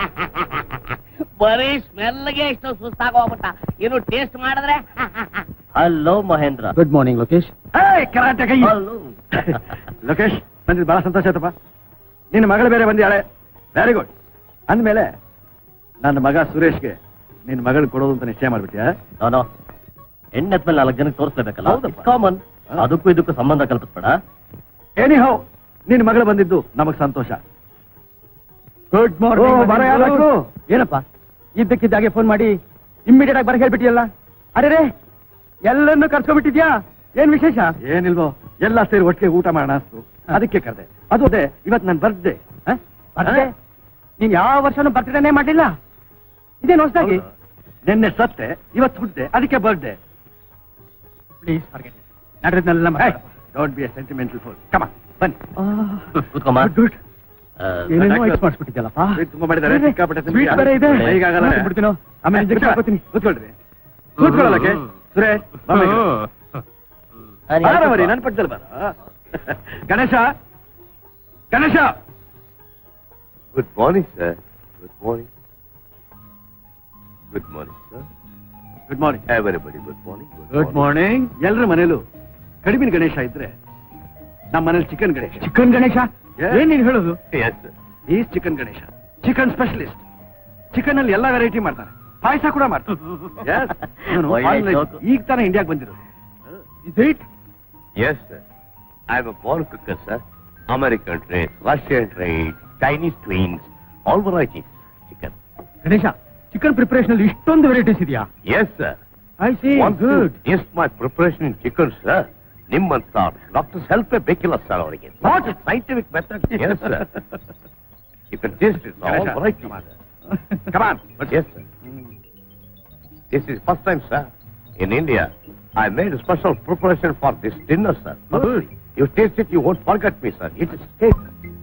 ಬರೀ ಸ್ಮೆಲ್ಗೆ ಇಷ್ಟು ಸುಸ್ತಾಗ ಹೋಗ್ಬಿಟ್ಟ ಇನ್ನು ಟೇಸ್ಟ್ ಮಾಡಿದ್ರೆ hello Mahendra good morning Lokesh karate ಕೈ ಲೋಕೇಶ್ ಬಂದಿದ್ದು ಬಹಳ ಸಂತೋಷ ಆಯ್ತಪ್ಪ ನಿನ್ನ ಮಗಳು ಬೇರೆ ಬಂದಿಯಾಳೆ ವೆರಿ ಗುಡ್ ಅಂದ್ಮೇಲೆ ನನ್ನ ಮಗ ಸುರೇಶ್ಗೆ ನಿನ್ನ ಮಗಳು ಕೊಡೋದು ಅಂತ ನಿಶ್ಚಯ ಮಾಡ್ಬಿಟ್ಯಾ ನಾನು ಹೆಣ್ಣೆತ್ ಮೇಲೆ ನಾಲ್ಕು ಜನಕ್ಕೆ ತೋರಿಸ್ಲೇಬೇಕಲ್ಲ ಹೌದಪ್ಪ. ಕಾಮನ್ ಹಾ. ಅದಕ್ಕೂ ಇದಕ್ಕೂ ಸಂಬಂಧ ಕಲ್ಪಿಸ್ಬೇಡ ಏನಿ ಹೋ ನಿನ್ನ ಮಗಳು ಬಂದಿದ್ದು ನಮಗ್ ಸಂತೋಷ ಗುಡ್ ಮಾರ್ನಿಂಗ್ ಏನಪ್ಪ ಇದ್ದಕ್ಕಿದ್ದಾಗೆ ಫೋನ್ ಮಾಡಿ ಇಮ್ಮಿಡಿಯೇಟ್ ಆಗಿ ಬರ ಹೇಳ್ಬಿಟ್ಟಿಯಲ್ಲ ಅರೆ ಎಲ್ಲರನ್ನು ಕರ್ಸ್ಕೊಂಡ್ಬಿಟ್ಟಿದ್ಯಾ ಏನ್ ವಿಶೇಷ ಏನಿಲ್ವೋ ಎಲ್ಲ ಸೇರಿ ಒಟ್ಟಿಗೆ ಊಟ ಮಾಡೋಣ ಅನ್ಸ್ತು ಅದಕ್ಕೆ ಕರೆದೆ ಅದು ಅದೇ ಇವತ್ತು ನನ್ನ ಬರ್ತ್ಡೇ ಬರ್ತ್ಡೇ ನೀನ್ ಯಾವ ವರ್ಷನೂ ಬರ್ತ್ಡೇನೇ ಮಾಡಿಲ್ಲ ಇದೇನು ಹೊಸದಾಗಿ ನಿನ್ನೆ ಸತ್ತೆ ಇವತ್ತು ಹುಟ್ಟಿದೆ ಅದಕ್ಕೆ ಬರ್ತ್ಡೇ ಪ್ಲೀಸ್ ಫರ್ಗೆಟ್ ನಡೆದ್ನೆಲ್ಲ ಡೋಂಟ್ ಬಿ ಎ ಸೆಂಟಿಮೆಂಟಲ್ ಫೋನ್ ಕಮ ಬನ್ನಿ ಕೂತ್ಕೊಮ್ಮ ಗುಡ್ ಆ, ಏನೇನೋ ಐಸ್ ಮಾಡಿಸ್ಬಿಟ್ಟಿದ್ಯಲ್ಲಪ್ಪ Sweet ತುಂಬಾ ಮಾಡಿದ್ದಾರೆ ಸಿಕ್ಕಾಪಟ್ಟೆ ತಿಂದ್ಬಿಟ್ಯಾ? ಸ್ವೀಟ್ ಬೇರೆ ಇದೆ ಮೈಗಾಗಲ್ಲ. ಬಿಡ್ತೀನೋ ಆಮೇಲೆ ಇಂಜೆಕ್ಷನ್ ಹಾಕೋತೀನಿ ಕೂತ್ಕೊಳ್ರಿ ಕೂತ್ಕೊಳ್ಳೋಕೆ ಸುರೇಶ್ ಬಾ ಬೇಗ. ಬಾರ ಮರಿ, ನನ್ ಪಕ್ಕದಲ್ಲಿ ಬಾರ Ganesha Ganesha good morning sir good morning good morning sir good morning everybody good morning good morning ಎಲ್ಲರ ಮನೇಲೂ ಕಡಿಮೆ ಗಣೇಶ ಇದ್ರೆ ನಮ್ಮ ಮನೇಲಿ chicken Ganesha chicken Ganesha Yeah. ಏನ್ ನೀನ್ ಹೇಳೋದು yes sir is chicken Ganesha chicken specialist chicken ಅಲ್ಲಿ ಎಲ್ಲಾ ವೆರೈಟಿ ಮಾಡ್ತಾರೆ ಪಾಯಸ ಕೂಡ ಮಾಡ್ತಾರೆ Yes. ಇವನು ಒಳ್ಳೆ online joke. ಈಗ ತಾನೇ ಇಂಡಿಯಾಗೆ ಬಂದಿರೋದು is it Yes, sir. I'm a born cooker, sir. American trains, Russian trains, Chinese twins, all varieties. Chicken. Ganesha chicken preparation ಅಲ್ಲಿ ಇಷ್ಟೊಂದು ವೆರೈಟೀಸ್ ಇದೆಯಾ Yes, sir. I see Want to good taste my preparation in chicken, sir? ನಿಮ್ಮಂತ doctors help ಬೇಕಿಲ್ಲ sir ಅವರಿಗೆ not scientific method yes sir you can taste it all Ganesha, variety come on. Come on. Yes, sir. This is first time, sir. In India, I made a special preparation for this dinner, sir. Good. You taste it, you won't forget me, sir. It is steak.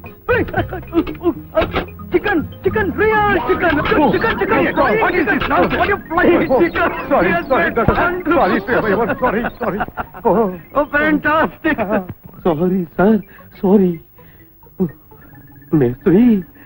Chicken chicken real chicken chicken chicken What is this now? What are you flying? Chicken Sorry, sorry, doctor. Sorry, sorry, sorry, sorry. Oh, oh fantastic Sorry, sir. Sorry. Mestri.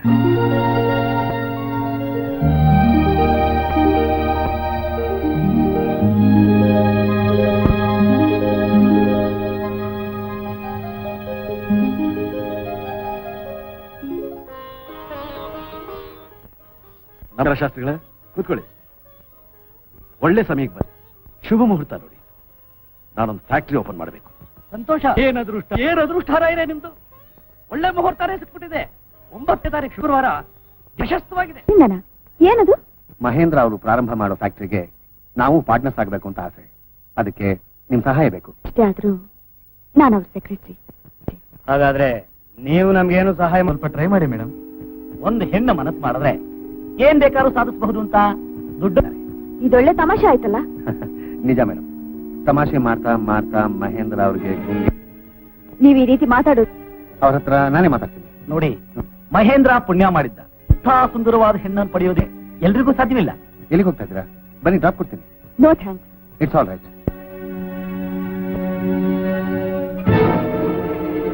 ನಮರ ಶಾಸ್ತ್ರಿಗಳೇ ಕೂತ್ಕೊಳ್ಳಿ ಒಳ್ಳೆ ಸಮಯಕ್ಕೆ ಬನ್ನಿ ಶುಭ ಮುಹೂರ್ತ ನೋಡಿ ನಾನೊಂದು factory open ಮಾಡಬೇಕು ಸಂತೋಷ ಏನ್ ಅದೃಷ್ಟ ಏನ್ ಅದೃಷ್ಟ ಇದೆ ನಿಮ್ದು ಒಳ್ಳೆ ಮುಹೂರ್ತನೇ ಸಿಕ್ಬಿಟ್ಟಿದೆ ಒಂಬತ್ತನೇ ತಾರೀಕು ಶುಕ್ರವಾರ ಯಶಸ್ವಾಗಿದೆ ಇಂದನ ಏನದು ಮಹೇಂದ್ರ ಅವರು ಪ್ರಾರಂಭ ಮಾಡೋ ಫ್ಯಾಕ್ಟ್ರಿಗೆ ನಾವು ಪಾರ್ಟ್ನರ್ಸ್ ಆಗಬೇಕು ಅಂತ ಆಸೆ ಅದಕ್ಕೆ ನಿಮ್ ಸಹಾಯ ಬೇಕು ಅಷ್ಟೇ ಆದ್ರೂ ನಾನು ಅವ್ರ ಸೆಕ್ರೆಟರಿ ಹಾಗಾದ್ರೆ ನೀವು ನಮ್ಗೇನು ಸಹಾಯ ಸ್ವಲ್ಪ ಟ್ರೈ ಮಾಡಿ ಮೇಡಮ್ ಒಂದು ಹೆಣ್ಣು ಮನಸ್ಸು ಮಾಡಿದ್ರೆ ಏನ್ ಬೇಕಾದ್ರೂ ಸಾಧಿಸಬಹುದು ಅಂತ ದುಡ್ಡು ಇದೊಳ್ಳೆ ತಮಾಷೆ ಆಯ್ತಲ್ಲ ನಿಜ ಮೇಡಮ್ ತಮಾಷೆ ಮಾಡ್ತಾ ಮಾಡ್ತಾ ಮಹೇಂದ್ರ ಅವ್ರಿಗೆ ಗುಂಡಿ ನೀವ್ ಈ ರೀತಿ ಮಾತಾಡೋದು ಅವ್ರ ಹತ್ರ ನಾನೇ ಮಾತಾಡ್ತೀನಿ ನೋಡಿ ಮಹೇಂದ್ರ ಪುಣ್ಯ ಮಾಡಿದ್ದ ಇಂಥ ಸುಂದರವಾದ ಹೆಣ್ಣನ್ನು ಪಡೆಯೋದೇ ಎಲ್ರಿಗೂ ಸಾಧ್ಯವಿಲ್ಲ ಎಲ್ಲಿಗೆ ಹೋಗ್ತಾ ಇದ್ದೀರಾ ಬನ್ನಿ ಡ್ರಾಪ್ ಕೊಡ್ತೀನಿ no thanks it's all right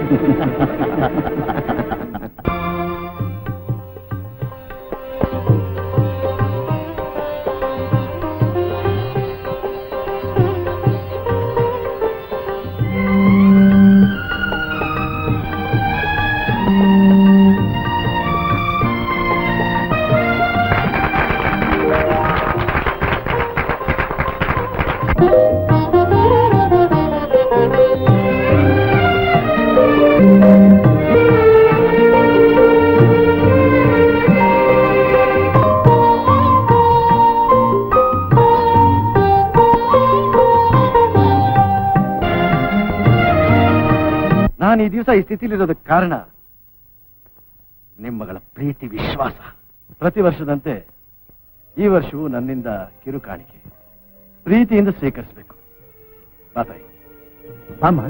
ನಾನು ಈ ದಿವಸ ಈ ಸ್ಥಿತಿಲಿರೋದಕ್ಕೆ ಕಾರಣ ನಿಮ್ಮಗಳ ಪ್ರೀತಿ ವಿಶ್ವಾಸ ಪ್ರತಿ ವರ್ಷದಂತೆ ಈ ವರ್ಷವೂ ನನ್ನಿಂದ ಕಿರು ಕಾಣಿಕೆ ಪ್ರೀತಿಯಿಂದ ಸ್ವೀಕರಿಸಬೇಕು ಬಾತಾಯಿ ಅಮ್ಮ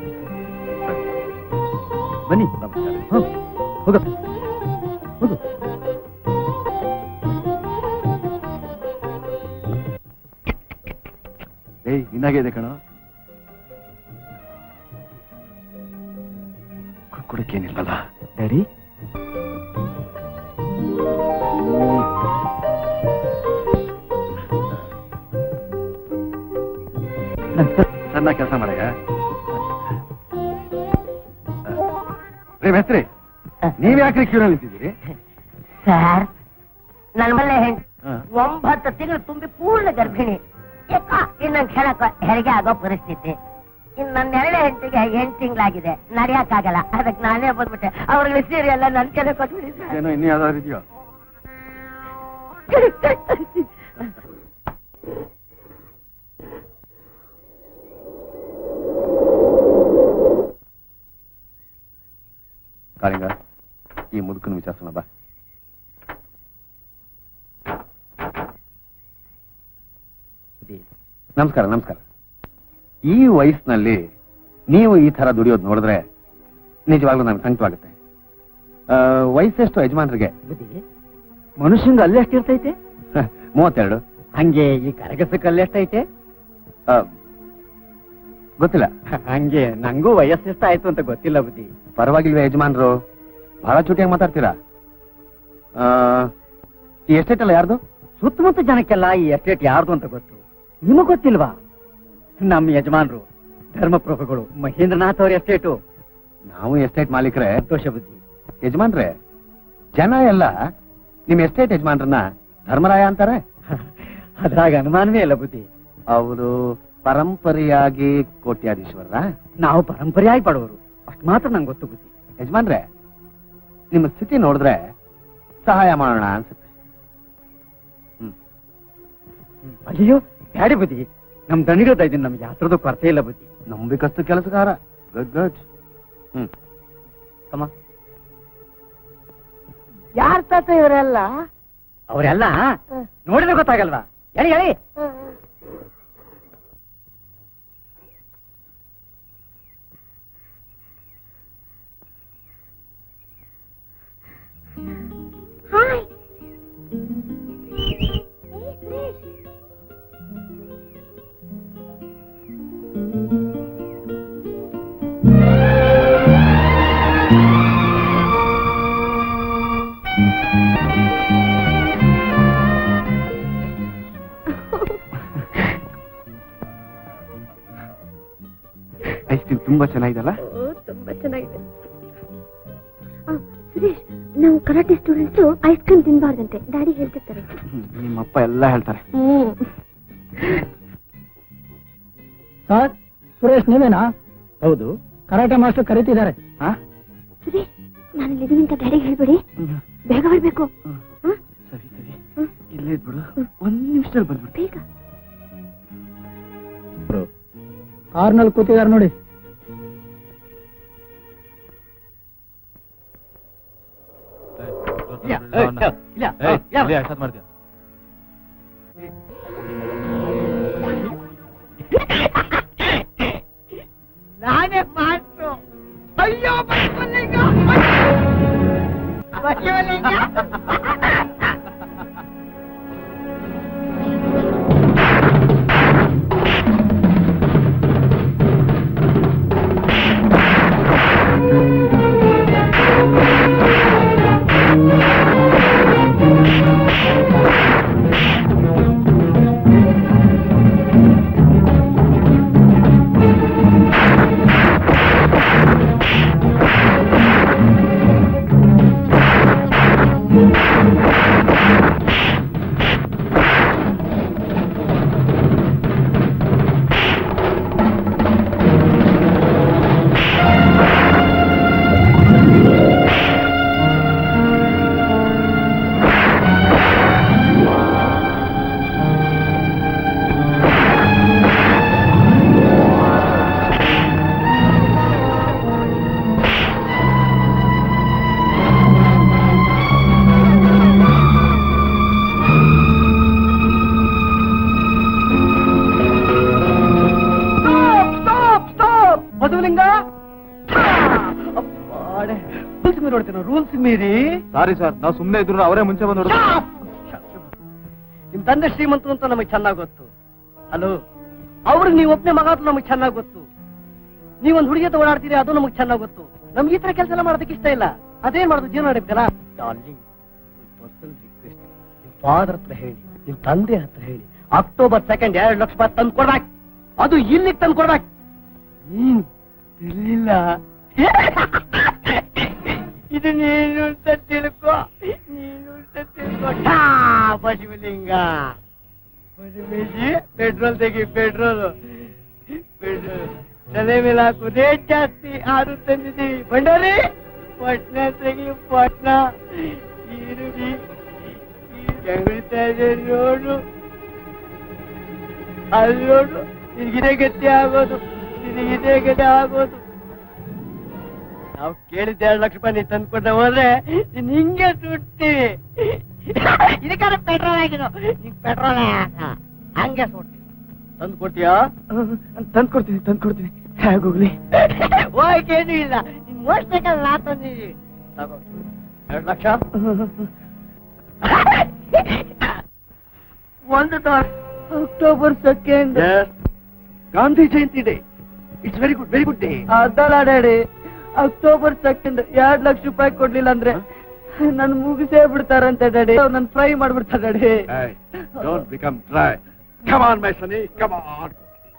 ಬನ್ನಿ ನಮಸ್ಕಾರ ಹ್ಮ್, ಹೋಗಪ್ಪ ಹೋಗು ಏಯ್ ಇನ್ನಾಗೆ ಇದೆ ಕಣ ಕುಡ್ಕೊಡಕ್ಕೇನಿಲ್ವಲ್ಲ ಡ್ಯಾಡಿ ಚೆನ್ನಾಗಿ ಕೆಲಸ ಮಾಡಯ್ಯ ರೇ ಮೇಸ್ತ್ರಿ ನೀವ್ ಯಾಕ್ರಿ ಕ್ಯೂನಲ್ಲಿ ನಿಂತಿದ್ದೀರಿ ಸರ್ ನನ್ನ ಮನೆ ಹೆಂಗ್ ಹಾ. ಒಂಬತ್ತು ತಿಂಗಳು ತುಂಬಿ ಪೂರ್ಣ ಗರ್ಭಿಣಿ ಯಾಕ ಇನ್ನೊಂದ್ ಕ್ಷಣಕ್ಕ ಹೆರಿಗೆ ಆಗೋ ಪರಿಸ್ಥಿತಿ ಇನ್ ನನ್ನ ಎರಡನೇ ಹೆಂಡತಿಗೆ ಎಂಟು ತಿಂಗಳಾಗಿದೆ ನಡೆಯಕ್ಕಾಗಲ್ಲ ಅದಕ್ಕೆ ನಾನೇ ಬಂದ್ಬಿಟ್ಟೆ ಅವ್ರಿಗೆ ಸೀರೆ ಎಲ್ಲ ನನ್ ಕೆಲ ಕೊಟ್ಬಿಡಿ ಸರ್ ಏನೋ ಇನ್ನೂ ಯಾವ್ದಾದ್ರು ಇದೆಯೋ ಕಾಳಿಂಗ ಈ ಮುದುಕನ ವಿಚಾರಿಸೋಣ ಬಾ ನಮಸ್ಕಾರ ನಮಸ್ಕಾರ ಈ ವಯಸ್ಸಿನಲ್ಲಿ ನೀವು ಈ ತರ ದುಡಿಯೋದು ನೋಡಿದ್ರೆ ನಿಜವಾಗ್ಲೂ ನಮ್ಗೆ ಸಂಕಟವಾಗುತ್ತೆ ಆ, ವಯಸ್ಸೆಷ್ಟು ಯಜಮಾನ್ರಿಗೆ ಮನುಷ್ಯಂಗ ಅಲ್ಲಿ ಎಷ್ಟಿರ್ತೈತೆ ಮೂವತ್ತೆರಡು ಹಂಗೆ ಈ ಕರಗಸಕ್ಕೆ ಅಲ್ಲಿ ಎಷ್ಟೈತೆ ಆ, ಗೊತ್ತಿಲ್ಲ ಹಂಗೆ ನಂಗೂ ವಯಸ್ಸು ಎಷ್ಟಾಯ್ತು ಅಂತ ಗೊತ್ತಿಲ್ಲ ಬುದ್ಧಿ ಪರವಾಗಿಲ್ವೇ ಯಜಮಾನ್ರು ಬಹಳ ಚುಟಿಯಾಗಿ ಮಾತಾಡ್ತೀರಾ ಆ, ಈ ಎಸ್ಟೇಟ್ ಎಲ್ಲ ಯಾರ್ದು ಸುತ್ತಮುತ್ತ ಜನಕ್ಕೆಲ್ಲ ಈ ಎಸ್ಟೇಟ್ ಯಾರ್ದು ಅಂತ ಗೊತ್ತು ನಿಮಗ್ ಗೊತ್ತಿಲ್ವಾ ನಮ್ಮ ಯಜಮಾನ್ರು ಧರ್ಮಪ್ರಭುಗಳು ಮಹೇಂದ್ರನಾಥ್ ಅವ್ರ ಎಸ್ಟೇಟು ನಾವು ಎಸ್ಟೇಟ್ ಮಾಲೀಕರೇ ಸಂತೋಷ ಬುದ್ಧಿ ಯಜಮಾನ್ರೆ ಜನ ಎಲ್ಲ ನಿಮ್ ಎಸ್ಟೇಟ್ ಯಜಮಾನ್ರನ್ನ ಧರ್ಮರಾಯ ಅಂತಾರೆ ಅದ್ರಾಗ ಅನುಮಾನವೇ ಇಲ್ಲ ಬುದ್ಧಿ ಅವರು ಪರಂಪರೆಯಾಗಿ ಕೋಟ್ಯಾಧೀಶ್ವರ ನಾವು ಪರಂಪರೆಯಾಗಿ ಪಡುವರು ಅಷ್ಟು ಮಾತ್ರ ನಂಗೆ ಗೊತ್ತು ಬುದ್ಧಿ ಯಜಮಾನ್ರೆ ನಿಮ್ಮ ಸ್ಥಿತಿ ನೋಡಿದ್ರೆ ಸಹಾಯ ಮಾಡೋಣ ಅನ್ಸುತ್ತೆ ಅಯ್ಯೋ ಬ್ಯಾಡಿ ಬುದ್ಧಿ ನಮ್ ದಣಿಗೋದ ಇದೀನಿ ನಮ್ಗೆ ಯಾತ್ರದ್ದು ಕೊರತೆ ಇಲ್ಲ ಬುದ್ಧಿ ನಂಬಿಕಸ್ತು ಕೆಲಸಗಾರ ಗುಡ್ ಗುಡ್ ಹ್ಮ್ ಕಮ ಯಾರ್ ತಾತ ಇವರೆಲ್ಲ ಅವರೆಲ್ಲ ನೋಡಿದ್ರೆ ಗೊತ್ತಾಗಲ್ವಾ ಹೇಳಿ ಹೇಳಿ ಹಾಯ್ ಐಸ್ ಕ್ರೀಮ್ ತುಂಬಾ ಚೆನ್ನಾಗಿದಲ್ಲ ತುಂಬಾ ಚೆನ್ನಾಗಿದೆ ಆ, ಸುರೇಶ್ ನಾವು ಕರಾಟೆ ಸ್ಟೂಡೆಂಟ್ಸ್ ಐಸ್ ಕ್ರೀಮ್ ತಿನ್ಬಾರ್ದಂತೆ ಡ್ಯಾಡಿ ಹೇಳ್ತಿರ್ತಾರೆ ನಿಮ್ಮಪ್ಪ ಎಲ್ಲ ಹೇಳ್ತಾರೆ ಹ್ಮ್ ಸರ್ ಸುರೇಶ್ ನೀವೇನಾ ಹೌದು ಕರಾಟೆ ಮಾಸ್ಟರ್ ಕರೀತಿದ್ದಾರೆ ಸುರೇಶ್ ನಾನು ಇಲ್ಲಿದ್ದೀನಿ ಅಂತ ಡ್ಯಾಡಿಗೆ ಹೇಳ್ಬೇಡಿ ಬೇಗ ಬರ್ಬೇಕು ಹಾ? ಸರಿ ಸರಿ ಹ್ಮ್. ಇಲ್ಲೇ ಇದ್ಬಿಡು ಒಂದ್ ನಿಮಿಷದಲ್ಲಿ ಬಂದ್ಬಿಡ್ತೀನಿ ಬೇಗ ಕಾರ್ನಲ್ಲಿ ಕೂತಿದ್ದಾರೆ ನೋಡಿ ನಾನೇ ಮಾಸ್ಟ್ರು ಅಯ್ಯೋ ಬಸವಲಿಂಗ ಬಸವಲಿಂಗ ಆ ಹಸುಲಿಂಗ ರೂಲ್ಸ್ ಮೀರಿ ನೋಡ್ತೇನೆ ರೂಲ್ಸ್ ಮೀರಿ ಸಾರಿ ಸರ್ ನಾವು ಸುಮ್ಮನೆ ಇದ್ರು ಅವರೇ ಮುಂಚೆ ಬಂದು ನಿಮ್ ತಂದೆ ಶ್ರೀಮಂತರು ಅಂತ ನಮಗೆ ಚೆನ್ನಾಗ್ ಗೊತ್ತು ಹಲೋ ಅವ್ರಿಗೆ ನೀವು ಒಬ್ಬನೇ ಮಗ ಅಂತ ನಮಗೆ ಚೆನ್ನಾಗ್ ಗೊತ್ತು ನೀವೊಂದು ಹುಡುಗಿ ಹತ್ರ ಓಡಾಡ್ತೀರಿ ಅದು ನಮಗೆ ಚೆನ್ನಾಗ್ ಗೊತ್ತು ನಮ್ಗೆ ಈ ತರ ಕೆಲಸ ಎಲ್ಲ ಮಾಡೋದಕ್ಕೆ ಇಷ್ಟ ಇಲ್ಲ ಅದೇನ್ ಮಾಡೋದು ಜೀವನ ನಡೀತಲ್ಲ ಡಾರ್ಲಿಂಗ್ ಪರ್ಸನಲ್ ರಿಕ್ವೆಸ್ಟ್ ನಿಮ್ ಫಾದರ್ ಹತ್ರ ಹೇಳಿ ನಿಮ್ ತಂದೆ ಹತ್ರ ಹೇಳಿ ಅಕ್ಟೋಬರ್ ಸೆಕೆಂಡ್ ಎರಡು ಲಕ್ಷ ರೂಪಾಯಿ ತಂದು ಕೊಡ್ಬೇಕು ಅದು ಇಲ್ಲಿಗೆ ತಂದು ಕೊಡ್ಬೇಕು ನೀನು ತಿಳಿಲಿಲ್ಲ ಇದು ನೀನು ಅಂತ ತಿಳ್ಕೊ ನೀನು ಅಂತ ತಿಳ್ಕೊ ಠಾ, ಪಶುಲಿಂಗ ಪಶುಮೇಶಿ ಪೆಟ್ರೋಲ್ ತೆಗಿ ಪೆಟ್ರೋಲ್ ಪೆಟ್ರೋಲ್ ತಲೆ ಮೇಲೆ ಹಾಕುದೇ ಜಾಸ್ತಿ ಆರು ತಂದಿದ್ದೀವಿ ಬಂಡಾರಿ ಪಟ್ನ ತೆಗಿ ಪಟ್ನ ಈರುಳ್ಳಿ ಜಗಳಿತಾ ಇದೆ ನೋಡು ಅಲ್ಲಿ ನೋಡು ನಿನಗಿದೆ ಗತಿ ಆಗೋದು ನಿನಗಿದೆ ಗತಿ ಆಗೋದು ನಾವು ಕೇಳಿದ್ದ ಎರಡು ಲಕ್ಷ ರೂಪಾಯಿ ನೀನು ತಂದ್ಕೊಟ್ಟ ಹೋದ್ರೆ ನೀನ್ ಹಿಂಗೆ ಸುಡ್ತೀವಿ ಇದಕ್ಕಾದ್ರೆ ಪೆಟ್ರೋಲ್ ಆಗಿದ್ದು ನಿಂಗೆ ಪೆಟ್ರೋಲ್ ಹಂಗೆ ಸುಡ್ತೀವಿ ತಂದು ಕೊಡ್ತೀಯಾ ತಂದು ಕೊಡ್ತೀನಿ ತಂದು ಕೊಡ್ತೀನಿ ಹೇಗೋಗ್ಲಿ ಹೋಗೇನು ಇಲ್ಲ ನಿನ್ ಮೋಸ್ಬೇಕಾದ್ರೆ ನಾ ತಂದಿದ್ದೀವಿ ತಗೋ ಎರಡು ಲಕ್ಷ ಒಂದು October second Gandhi Jayanti day it's very good very good day ಅದಲ್ಲ ಡ್ಯಾಡಿ ಅಕ್ಟೋಬರ್ ಸೆಕೆಂಡ್ ಎರಡ್ ಲಕ್ಷ ರೂಪಾಯಿ ಕೊಡ್ಲಿಲ್ಲ ಅಂದ್ರೆ ನನ್ ಮುಗಿಸೇ ಬಿಡ್ತಾರಂತೆ ಡ್ಯಾಡಿ ನನ್ ಫ್ರೈ ಮಾಡ್ಬಿಡ್ತಾರೆ daddy don't become dry come on my sonny come on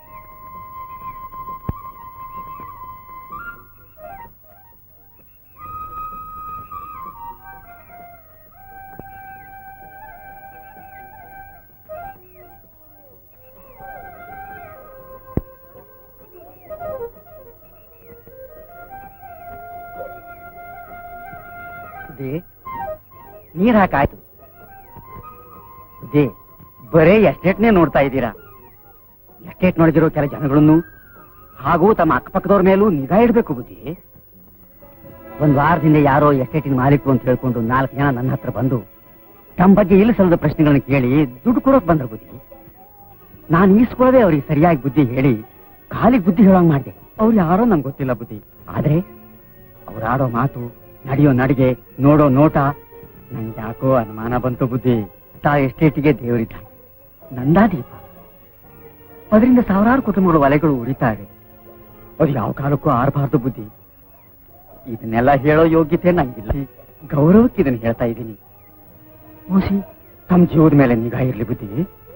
they ನೀರ್ ಹಾಕಾಯ್ತು ದೇ ಬರೇ ಎಸ್ಟೇಟ್ನೇ ನೋಡ್ತಾ ಇದ್ದೀರಾ ಎಸ್ಟೇಟ್ ನೋಡಿದಿರೋ ಕೆಲ ಜನಗಳನ್ನು ಹಾಗೂ ತಮ್ಮ ಅಕ್ಕಪಕ್ಕದವ್ರ ಮೇಲೂ ನಿಗಾ ಇಡಬೇಕು ಬುದ್ಧಿ ಒಂದ್ ವಾರದಿಂದ ಯಾರೋ ಎಸ್ಟೇಟಿನ ಮಾಲೀಕರು ಅಂತ ಹೇಳ್ಕೊಂಡು ನಾಲ್ಕು ಜನ ನನ್ನ ಹತ್ರ ಬಂದು ತಮ್ಮ ಬಗ್ಗೆ ಇಲ್ಲ ಸಲ್ಲದ ಪ್ರಶ್ನೆಗಳನ್ನ ಕೇಳಿ ದುಡ್ಡು ಕೊಡೋಕ್ ಬಂದ್ರ ಬುದ್ಧಿ ನಾನು ಈಸ್ಕೊಳ್ಳದೆ ಅವ್ರಿಗೆ ಸರಿಯಾಗಿ ಬುದ್ಧಿ ಹೇಳಿ ಖಾಲಿ ಬುದ್ಧಿ ಹೇಳೋಂಗ್ ಮಾಡಿದೆ ಅವ್ರು ಯಾರೋ ನಂಗೆ ಗೊತ್ತಿಲ್ಲ ಬುದ್ಧಿ ಆದ್ರೆ ಅವ್ರಾಡೋ ಮಾತು ನಡೆಯೋ ನಡಿಗೆ ನೋಡೋ ನೋಟ ನಂಗೆ ಯಾಕೋ ಅನುಮಾನ ಬಂತು ಬುದ್ಧಿ ತಾ ಎಸ್ಟೇಟಿಗೆ ದೇವರಿದ್ದ ನಂದಾ ದೀಪ ಅದರಿಂದ ಸಾವಿರಾರು ಕುಟುಂಬಗಳ ವಲೆಗಳು ಉರಿತಾ ಇವೆ ಅದು ಯಾವ ಕಾಲಕ್ಕೂ ಆರಬಾರ್ದು ಬುದ್ಧಿ ಇದನ್ನೆಲ್ಲ ಹೇಳೋ ಯೋಗ್ಯತೆ ನಂಗಿಲ್ಲ ಗೌರವಕ್ಕೆ ಇದನ್ನ ಹೇಳ್ತಾ ಇದ್ದೀನಿ ಮೂಸಿ ತಮ್ಮ ಜೀವದ ಮೇಲೆ ನಿಗಾ ಇರ್ಲಿ ಬುದ್ಧಿ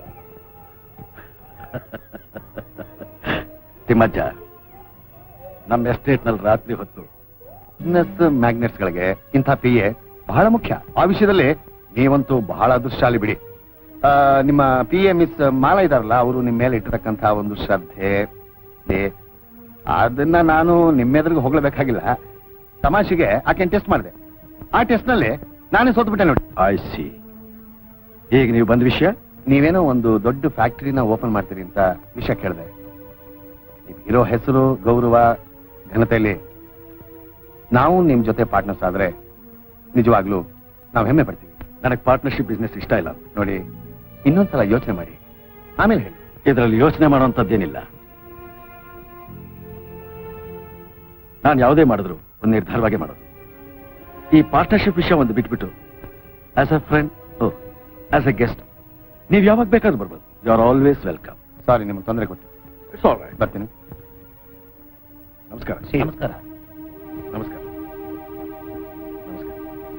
ತಿಮ್ಮಜ್ಜ ನಮ್ಮ ಎಸ್ಟೇಟ್ ನಲ್ಲಿ ರಾತ್ರಿ ಹೊತ್ತು ಬಿಸ್ನೆಸ್ ಮ್ಯಾಗ್ನೆಟ್ಸ್ ಗಳಿಗೆ ಇಂಥ ಪಿ ಎ ಬಹಳ ಮುಖ್ಯ ಆ ವಿಷಯದಲ್ಲಿ ನೀವಂತೂ ಬಹಳ ಅದೃಷ್ಟಶಾಲಿ ಬಿಡಿ ಆ, ನಿಮ್ಮ ಪಿ ಎ ಮಿಸ್ ಮಾಲಾ ಇದಾರಲ್ಲ ಅವರು ನಿಮ್ಮ ಮೇಲೆ ಇಟ್ಟಿರತಕ್ಕಂಥ ಒಂದು ಶ್ರದ್ಧೆ ಇದೆ. ಅದನ್ನ ನಾನು ನಿಮ್ಮೆದುರಿಗೆ ಹೋಗ್ಲೇಬೇಕಾಗಿಲ್ಲ ತಮಾಷೆಗೆ ಆಕೆ ಟೆಸ್ಟ್ ಮಾಡಿದೆ ಆ ಟೆಸ್ಟ್ ನಲ್ಲಿ ನಾನೇ ಸೋತ್ಬಿಟ್ಟೆ ನೋಡಿ ಐ ಸಿ ಈಗ ನೀವು ಬಂದ ವಿಷಯ ನೀವೇನೋ ಒಂದು ದೊಡ್ಡ ಫ್ಯಾಕ್ಟರಿನ ಓಪನ್ ಮಾಡ್ತೀರಿ ಅಂತ ವಿಷಯ ಕೇಳಿದೆ ಇರೋ ಹೆಸರು ಗೌರವ ಘನತೆಯಲ್ಲಿ ನಾವು ನಿಮ್ ಜೊತೆ ಪಾರ್ಟ್ನರ್ಸ್ ಆದ್ರೆ ನಿಜವಾಗ್ಲೂ ನಾವು ಹೆಮ್ಮೆ ಪಡ್ತೀವಿ ನನಗೆ ಪಾರ್ಟ್ನರ್ಶಿಪ್ ಬಿಸ್ನೆಸ್ ಇಷ್ಟ ಇಲ್ಲ ನೋಡಿ ಇನ್ನೊಂದ್ಸಲ ಯೋಚನೆ ಮಾಡಿ ಆಮೇಲೆ ಹೇಳಿ ಇದರಲ್ಲಿ ಯೋಚನೆ ಮಾಡುವಂತದ್ದೇನಿಲ್ಲ ನಾನು ಯಾವುದೇ ಮಾಡಿದ್ರು ಒಂದು ನಿರ್ಧಾರವಾಗಿ ಮಾಡೋದು ಈ ಪಾರ್ಟ್ನರ್ಶಿಪ್ ವಿಷಯ ಒಂದು ಬಿಟ್ಬಿಟ್ಟು as a friend oh as a guest ನೀವು ಯಾವಾಗ ಬೇಕಾದ್ರೂ ಬರ್ಬೋದು you are always welcome sorry ನಿಮಗೆ ತೊಂದರೆ ಕೊಟ್ಟು ಇಟ್ಸ್ ಆಲ್ ರೈಟ್ ಬರ್ತೀನಿ ನಮಸ್ಕಾರ ನಮಸ್ಕಾರ ನಮಸ್ಕಾರ ನಮಸ್ಕಾರ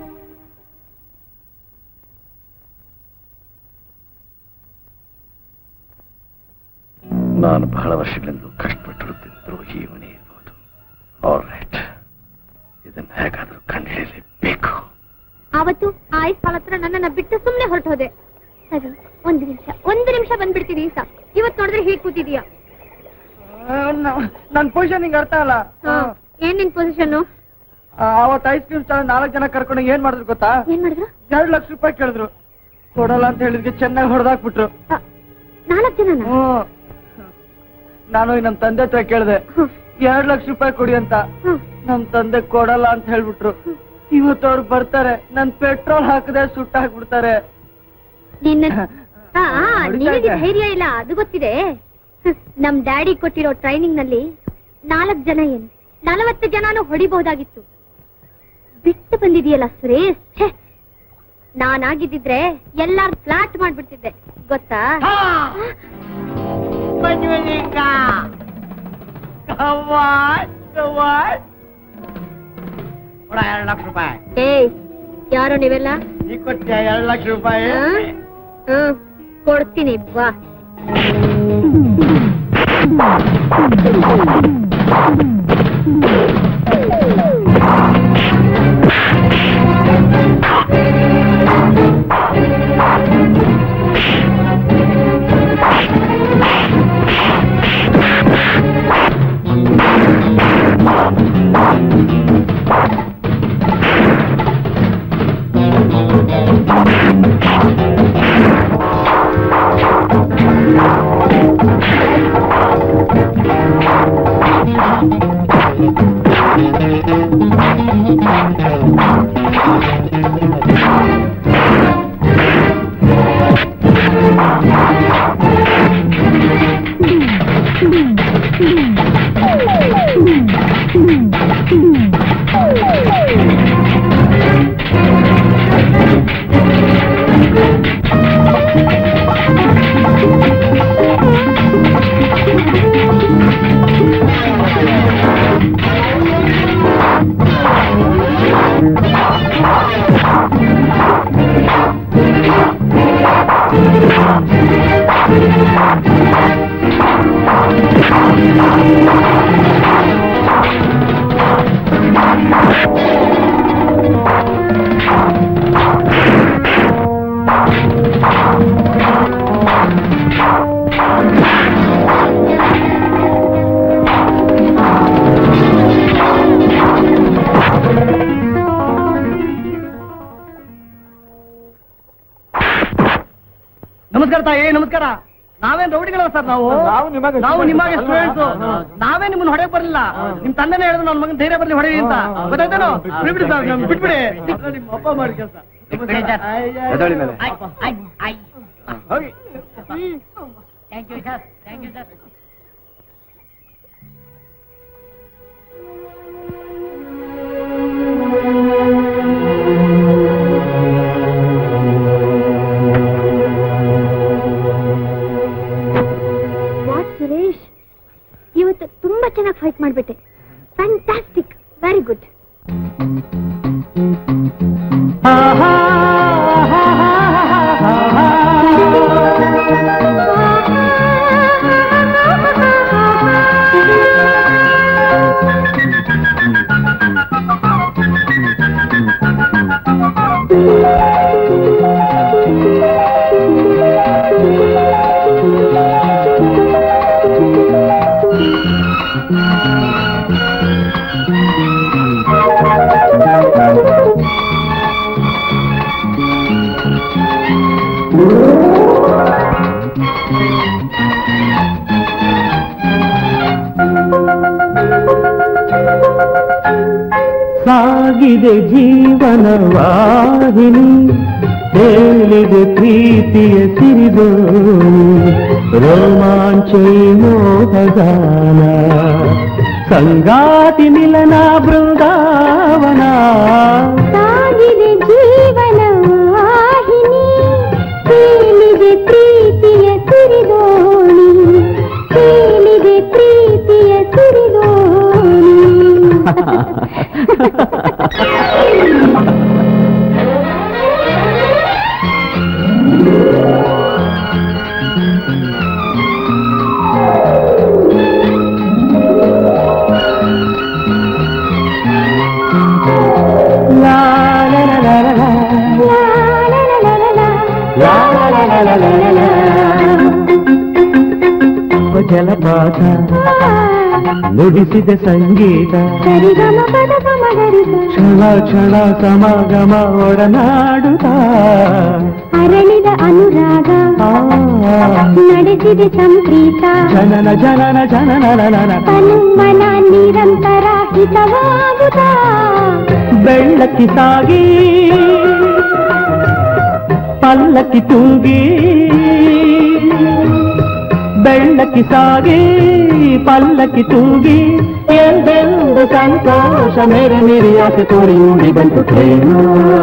ನಾನು ಬಹಳ ವರ್ಷಗಳಿಂದ ಕಷ್ಟಪಟ್ಟಿರುತ್ತಿದ್ದರು ಜೀವನೇ ಇರ್ಬೋದು ಆಲ್ ರೈಟ್ ಇದನ್ನ ಹೇಗಾದ್ರೂ ಕಂಡುಹಿಡಿಯಲೇಬೇಕು ಆವತ್ತು ಆ ಐಸ್ ಹತ್ರ ನನ್ನನ್ನ ಬಿಟ್ಟು ಸುಮ್ನೆ ಹೊರಟು ಹೋದೆ ಸರಿ ಒಂದು ನಿಮಿಷ ಒಂದು ನಿಮಿಷ ಬಂದ್ಬಿಡ್ತೀನಿ ಈಸ ಇವತ್ ನೋಡಿದ್ರೆ ಹೀಗ್ ಕೂತಿದೀಯ ನನ್ ಪೊಸಿಷನ್ ನಿಂಗೆ ಅರ್ಥ ಅಲ್ಲ ಹಾ. ಏನ್ ನಿನ್ ಪೊಸಿಷನ್ ಅವತ್ತು ಐಸ್ ಕ್ರೀಮ್ ನಾಲ್ಕು ಜನ ಕರ್ಕೊಂಡು ಏನ್ ಮಾಡಿದ್ರು ಗೊತ್ತಾ ಏನ್ ಮಾಡಿದ್ರು ಎರಡು ಲಕ್ಷ ರೂಪಾಯಿ ಕೇಳಿದ್ರು ಕೊಡಲ್ಲ ಅಂತ ಹೇಳಿದ್ಗೆ ಚೆನ್ನಾಗಿ ಹೊಡೆದಾಕ್ಬಿಟ್ರು ಆ, ನಾಲ್ಕ್ ಜನನ ಹ್ಮ್ ನಾನು ಈ ನಮ್ ತಂದೆ ಹತ್ರ ಕೇಳಿದೆ ಹ್ಮ್. ಎರಡ್ ಲಕ್ಷ ರೂಪಾಯಿ ಕೊಡಿ ಅಂತ ಹ್ಮ್. ನಮ್ ತಂದೆ ಕೊಡಲ್ಲ ಅಂತ ಹೇಳ್ಬಿಟ್ರು ಇವತ್ತು ಅವ್ರು ಬರ್ತಾರೆ ನನ್ ಪೆಟ್ರೋಲ್ ಹಾಕದೆ ಸುಟ್ಟ ಹಾಕ್ಬಿಡ್ತಾರೆ ನಿನ್ನ ಆ, ಆ, ಹೊಡಿತಾ ನಿನಗೆ ಇದೆ. ಧೈರ್ಯ ಇಲ್ಲ ಅದು ಗೊತ್ತಿದೆ ಹ್ಮ್, ನಮ್ ಡ್ಯಾಡಿ ಕೊಟ್ಟಿರೋ ಟ್ರೈನಿಂಗ್ ನಲ್ಲಿ ನಾಲ್ಕು ಜನ ಏನು ನಲವತ್ತು ಜನನು ಹೊಡಿಬಹುದಾಗಿತ್ತು ಬಿಟ್ಟು ಬಂದಿದೆಯಲ್ಲ ಸುರೇಶ್ ಛೆ ನಾನಾಗಿದ್ದಿದ್ರೆ ಎಲ್ಲಾರು ಫ್ಲಾಟ್ ಮಾಡ್ಬಿಡ್ತಿದ್ದೆ ಗೊತ್ತಾ ಮಂಜುಲಿಂಗ ಕವಾಯ್ ಕವಾಯ್ ಕೊಡ ಎರಡು ಲಕ್ಷ ರೂಪಾಯಿ ಏಯ್ ಯಾರೋ ನೀವೆಲ್ಲ ನೀ ಕೊಡ್ತೀಯ ಎರಡು ಲಕ್ಷ ರೂಪಾಯಿ ಆ? ಹ್ಮ್ ಕೊಡ್ತೀನಿ ಬಾ ನಮಸ್ಕಾರ ತಾಯಿ ನಮಸ್ಕಾರ ನಾವೇನ್ ರೌಡಿಗಳ ಸರ್ ನಾವು ನಾವು ನಿಮಗೆ ನಾವು ನಿಮಗೆ ಅಲ್ವಾ? ಸ್ಟೂಡೆಂಟ್ಸ್ ಹಾ. ನಾವೇ ನಿಮ್ಮನ್ನ ಹೊಡೆಯಕ್ ಬರಲಿಲ್ಲ ನಿಮ್ ತಂದೆನೇ ಹೇಳಿದ್ರು ನನ್ನ ಮಗನ್ ಧೈರ್ಯ ಬರ್ಲಿ ಹೊಡೆಯಿ ಅಂತ ಗೊತ್ತಾಯ್ತೇನೋ ಬಿಟ್ಬಿಡಿ ಸರ್ ನಮ್ ಬಿಟ್ಬಿಡಿ ನಿಮ್ಮ ಅಪ್ಪ ಮಾಡಿ ಕೆಲಸ ಎದ್ದೇಳಿ ಮೇಲೆ. ಹೋಗಿ ವಾಟ್ ಸುರೇಶ್ ಇವತ್ತು ತುಂಬಾ ಚೆನ್ನಾಗಿ ಫೈಟ್ ಮಾಡ್ಬಿಟ್ಟೆ ಫ್ಯಾಂಟಾಸ್ಟಿಕ್ ವೆರಿ ಗುಡ್ ಸಾಗಿದೆ ಜೀವನ ವಾಹಿನಿ ತೇಲಿದೆ ಪ್ರೀತಿಯ ಸಿರಿದೋಣಿ ರೋಮಾಂಚಿ ಮೋಹಗಾನ ಸಂಗಾತಿ ಮಿಲನ ಬೃಂದಾವನ ಸಾಗಿದೆ ಜೀವನ ವಾಹಿನಿ ತೇಲಿದೆ ಪ್ರೀತಿಯ ಸಿರಿದೋಣಿ ತೇಲಿದೆ ಪ್ರೀತಿಯ ಸಿರಿದೋಣಿ ಲಾ ಲಾ ಲಾ ಲಾ ಲಾ ಲಾ. ಲಾ ಲಾ ಲಾ ಲಾ ಲಾ ಲಾ ಲಾ. ಜಲಪಾತ ನುಡಿಸಿದ ಸಂಗೀತ ಕ್ಷಣ ಕ್ಷಣ ಸಮಾಗಮ ಒಡನಾಡುತ್ತ ಅರಳಿದ ಅನುರಾಗ ನಡೆಸಿದೆ ಸಂಪ್ರೀತ ಜನನ ಜನನ ಜನನ ನನ ತನು ಮನ ನಿರಂತರ ಹಿತವಾಗುತ್ತ ಬೆಳ್ಳಕ್ಕಿ ಸಾಗಿ ಪಲ್ಲಕ್ಕಿ ತೂಗಿ ಬೆಳ್ಳಕ್ಕಿ ಸಾಗಿ ಪಲ್ಲಕ್ಕಿ ತೂಗಿ ಎಂದೆಂದು ಸಂತೋಷ ಮೇರೆ ಮೇರೆ ಆಸೆ ತೋರಿ ಮೂಡಿ ಬಂತು ಪ್ರೇಮ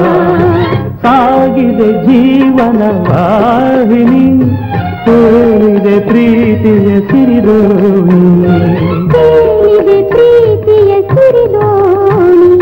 ಸಾಗಿದೆ ಜೀವನ ವಾಹಿನಿ ತೋರಿದೆ ಪ್ರೀತಿಯ ಸಿರಿದೋಣಿ ತೇಲಿದೆ ಪ್ರೀತಿಯ ಸಿರಿದೋಣಿ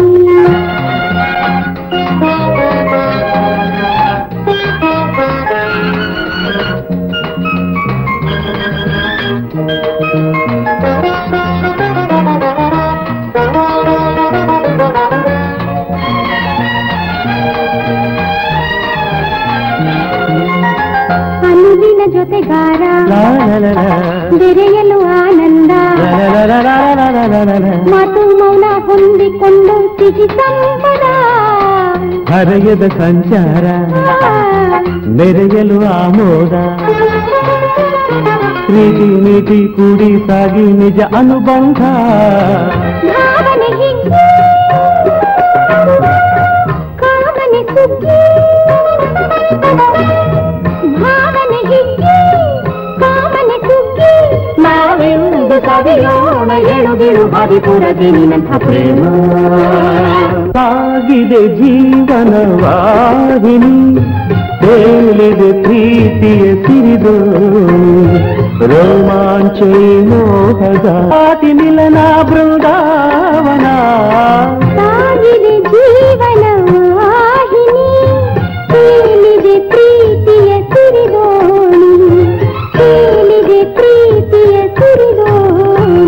ಅನುದಿನ ಜೊತೆಗಾರ ಲಾ ಲಾ ಲಾ ಲಾ. ಬೆರೆಯಲು ಆನಂದ ಲಾ ಲಾ ಲಾ ಲಾ ಲಾ ಲಾ ಲಾ ಲಾ ಲಾ. ಮಾತು ಮೌನ ಹೊಂದಿಕೊಂಡು ಸಿಹಿ ಸಂಪದ ಹರೆಯದ ಸಂಚಾರ ಮೆರೆಯಲು ಆಮೋದ ಪ್ರೀತಿ ನೀತಿ ಕೂಡಿ ಸಾಗಿ ನಿಜ ಅನುಬಂಧ ಭಾವನೆ ಹಿಗ್ಗಿ ಕಾಮನೆ ಸುಗ್ಗಿ ಭಾವನೆ ಹಿಗ್ಗಿ ಕಾಮನೆ ಸುಗ್ಗಿ ನಾವೆಂದು ಸವಿಯೋಣ ಎಳು ಬಿಡು ಹರಿಪುರದಿ ನಿನ್ನಂಥ ಪ್ರೇಮ ಸಾಗಿದೆ ಜೀವನ ವಾಹಿನಿ ತೇಲಿದೆ ಪ್ರೀತಿಯ ಸಿರಿದು ರೋಮಾಂಚ ಮೋಹದ ಆತಿ ಮಿಲನ ಬೃಂದಾವನ ಸಾಗಿದೆ ಜೀವನ ವಾಹಿನಿ ತೇಲಿದೆ ಪ್ರೀತಿಯ ಸಿರಿದೋಣಿ ತೇಲಿದೆ ಪ್ರೀತಿಯ ಸಿರಿದೋಣಿ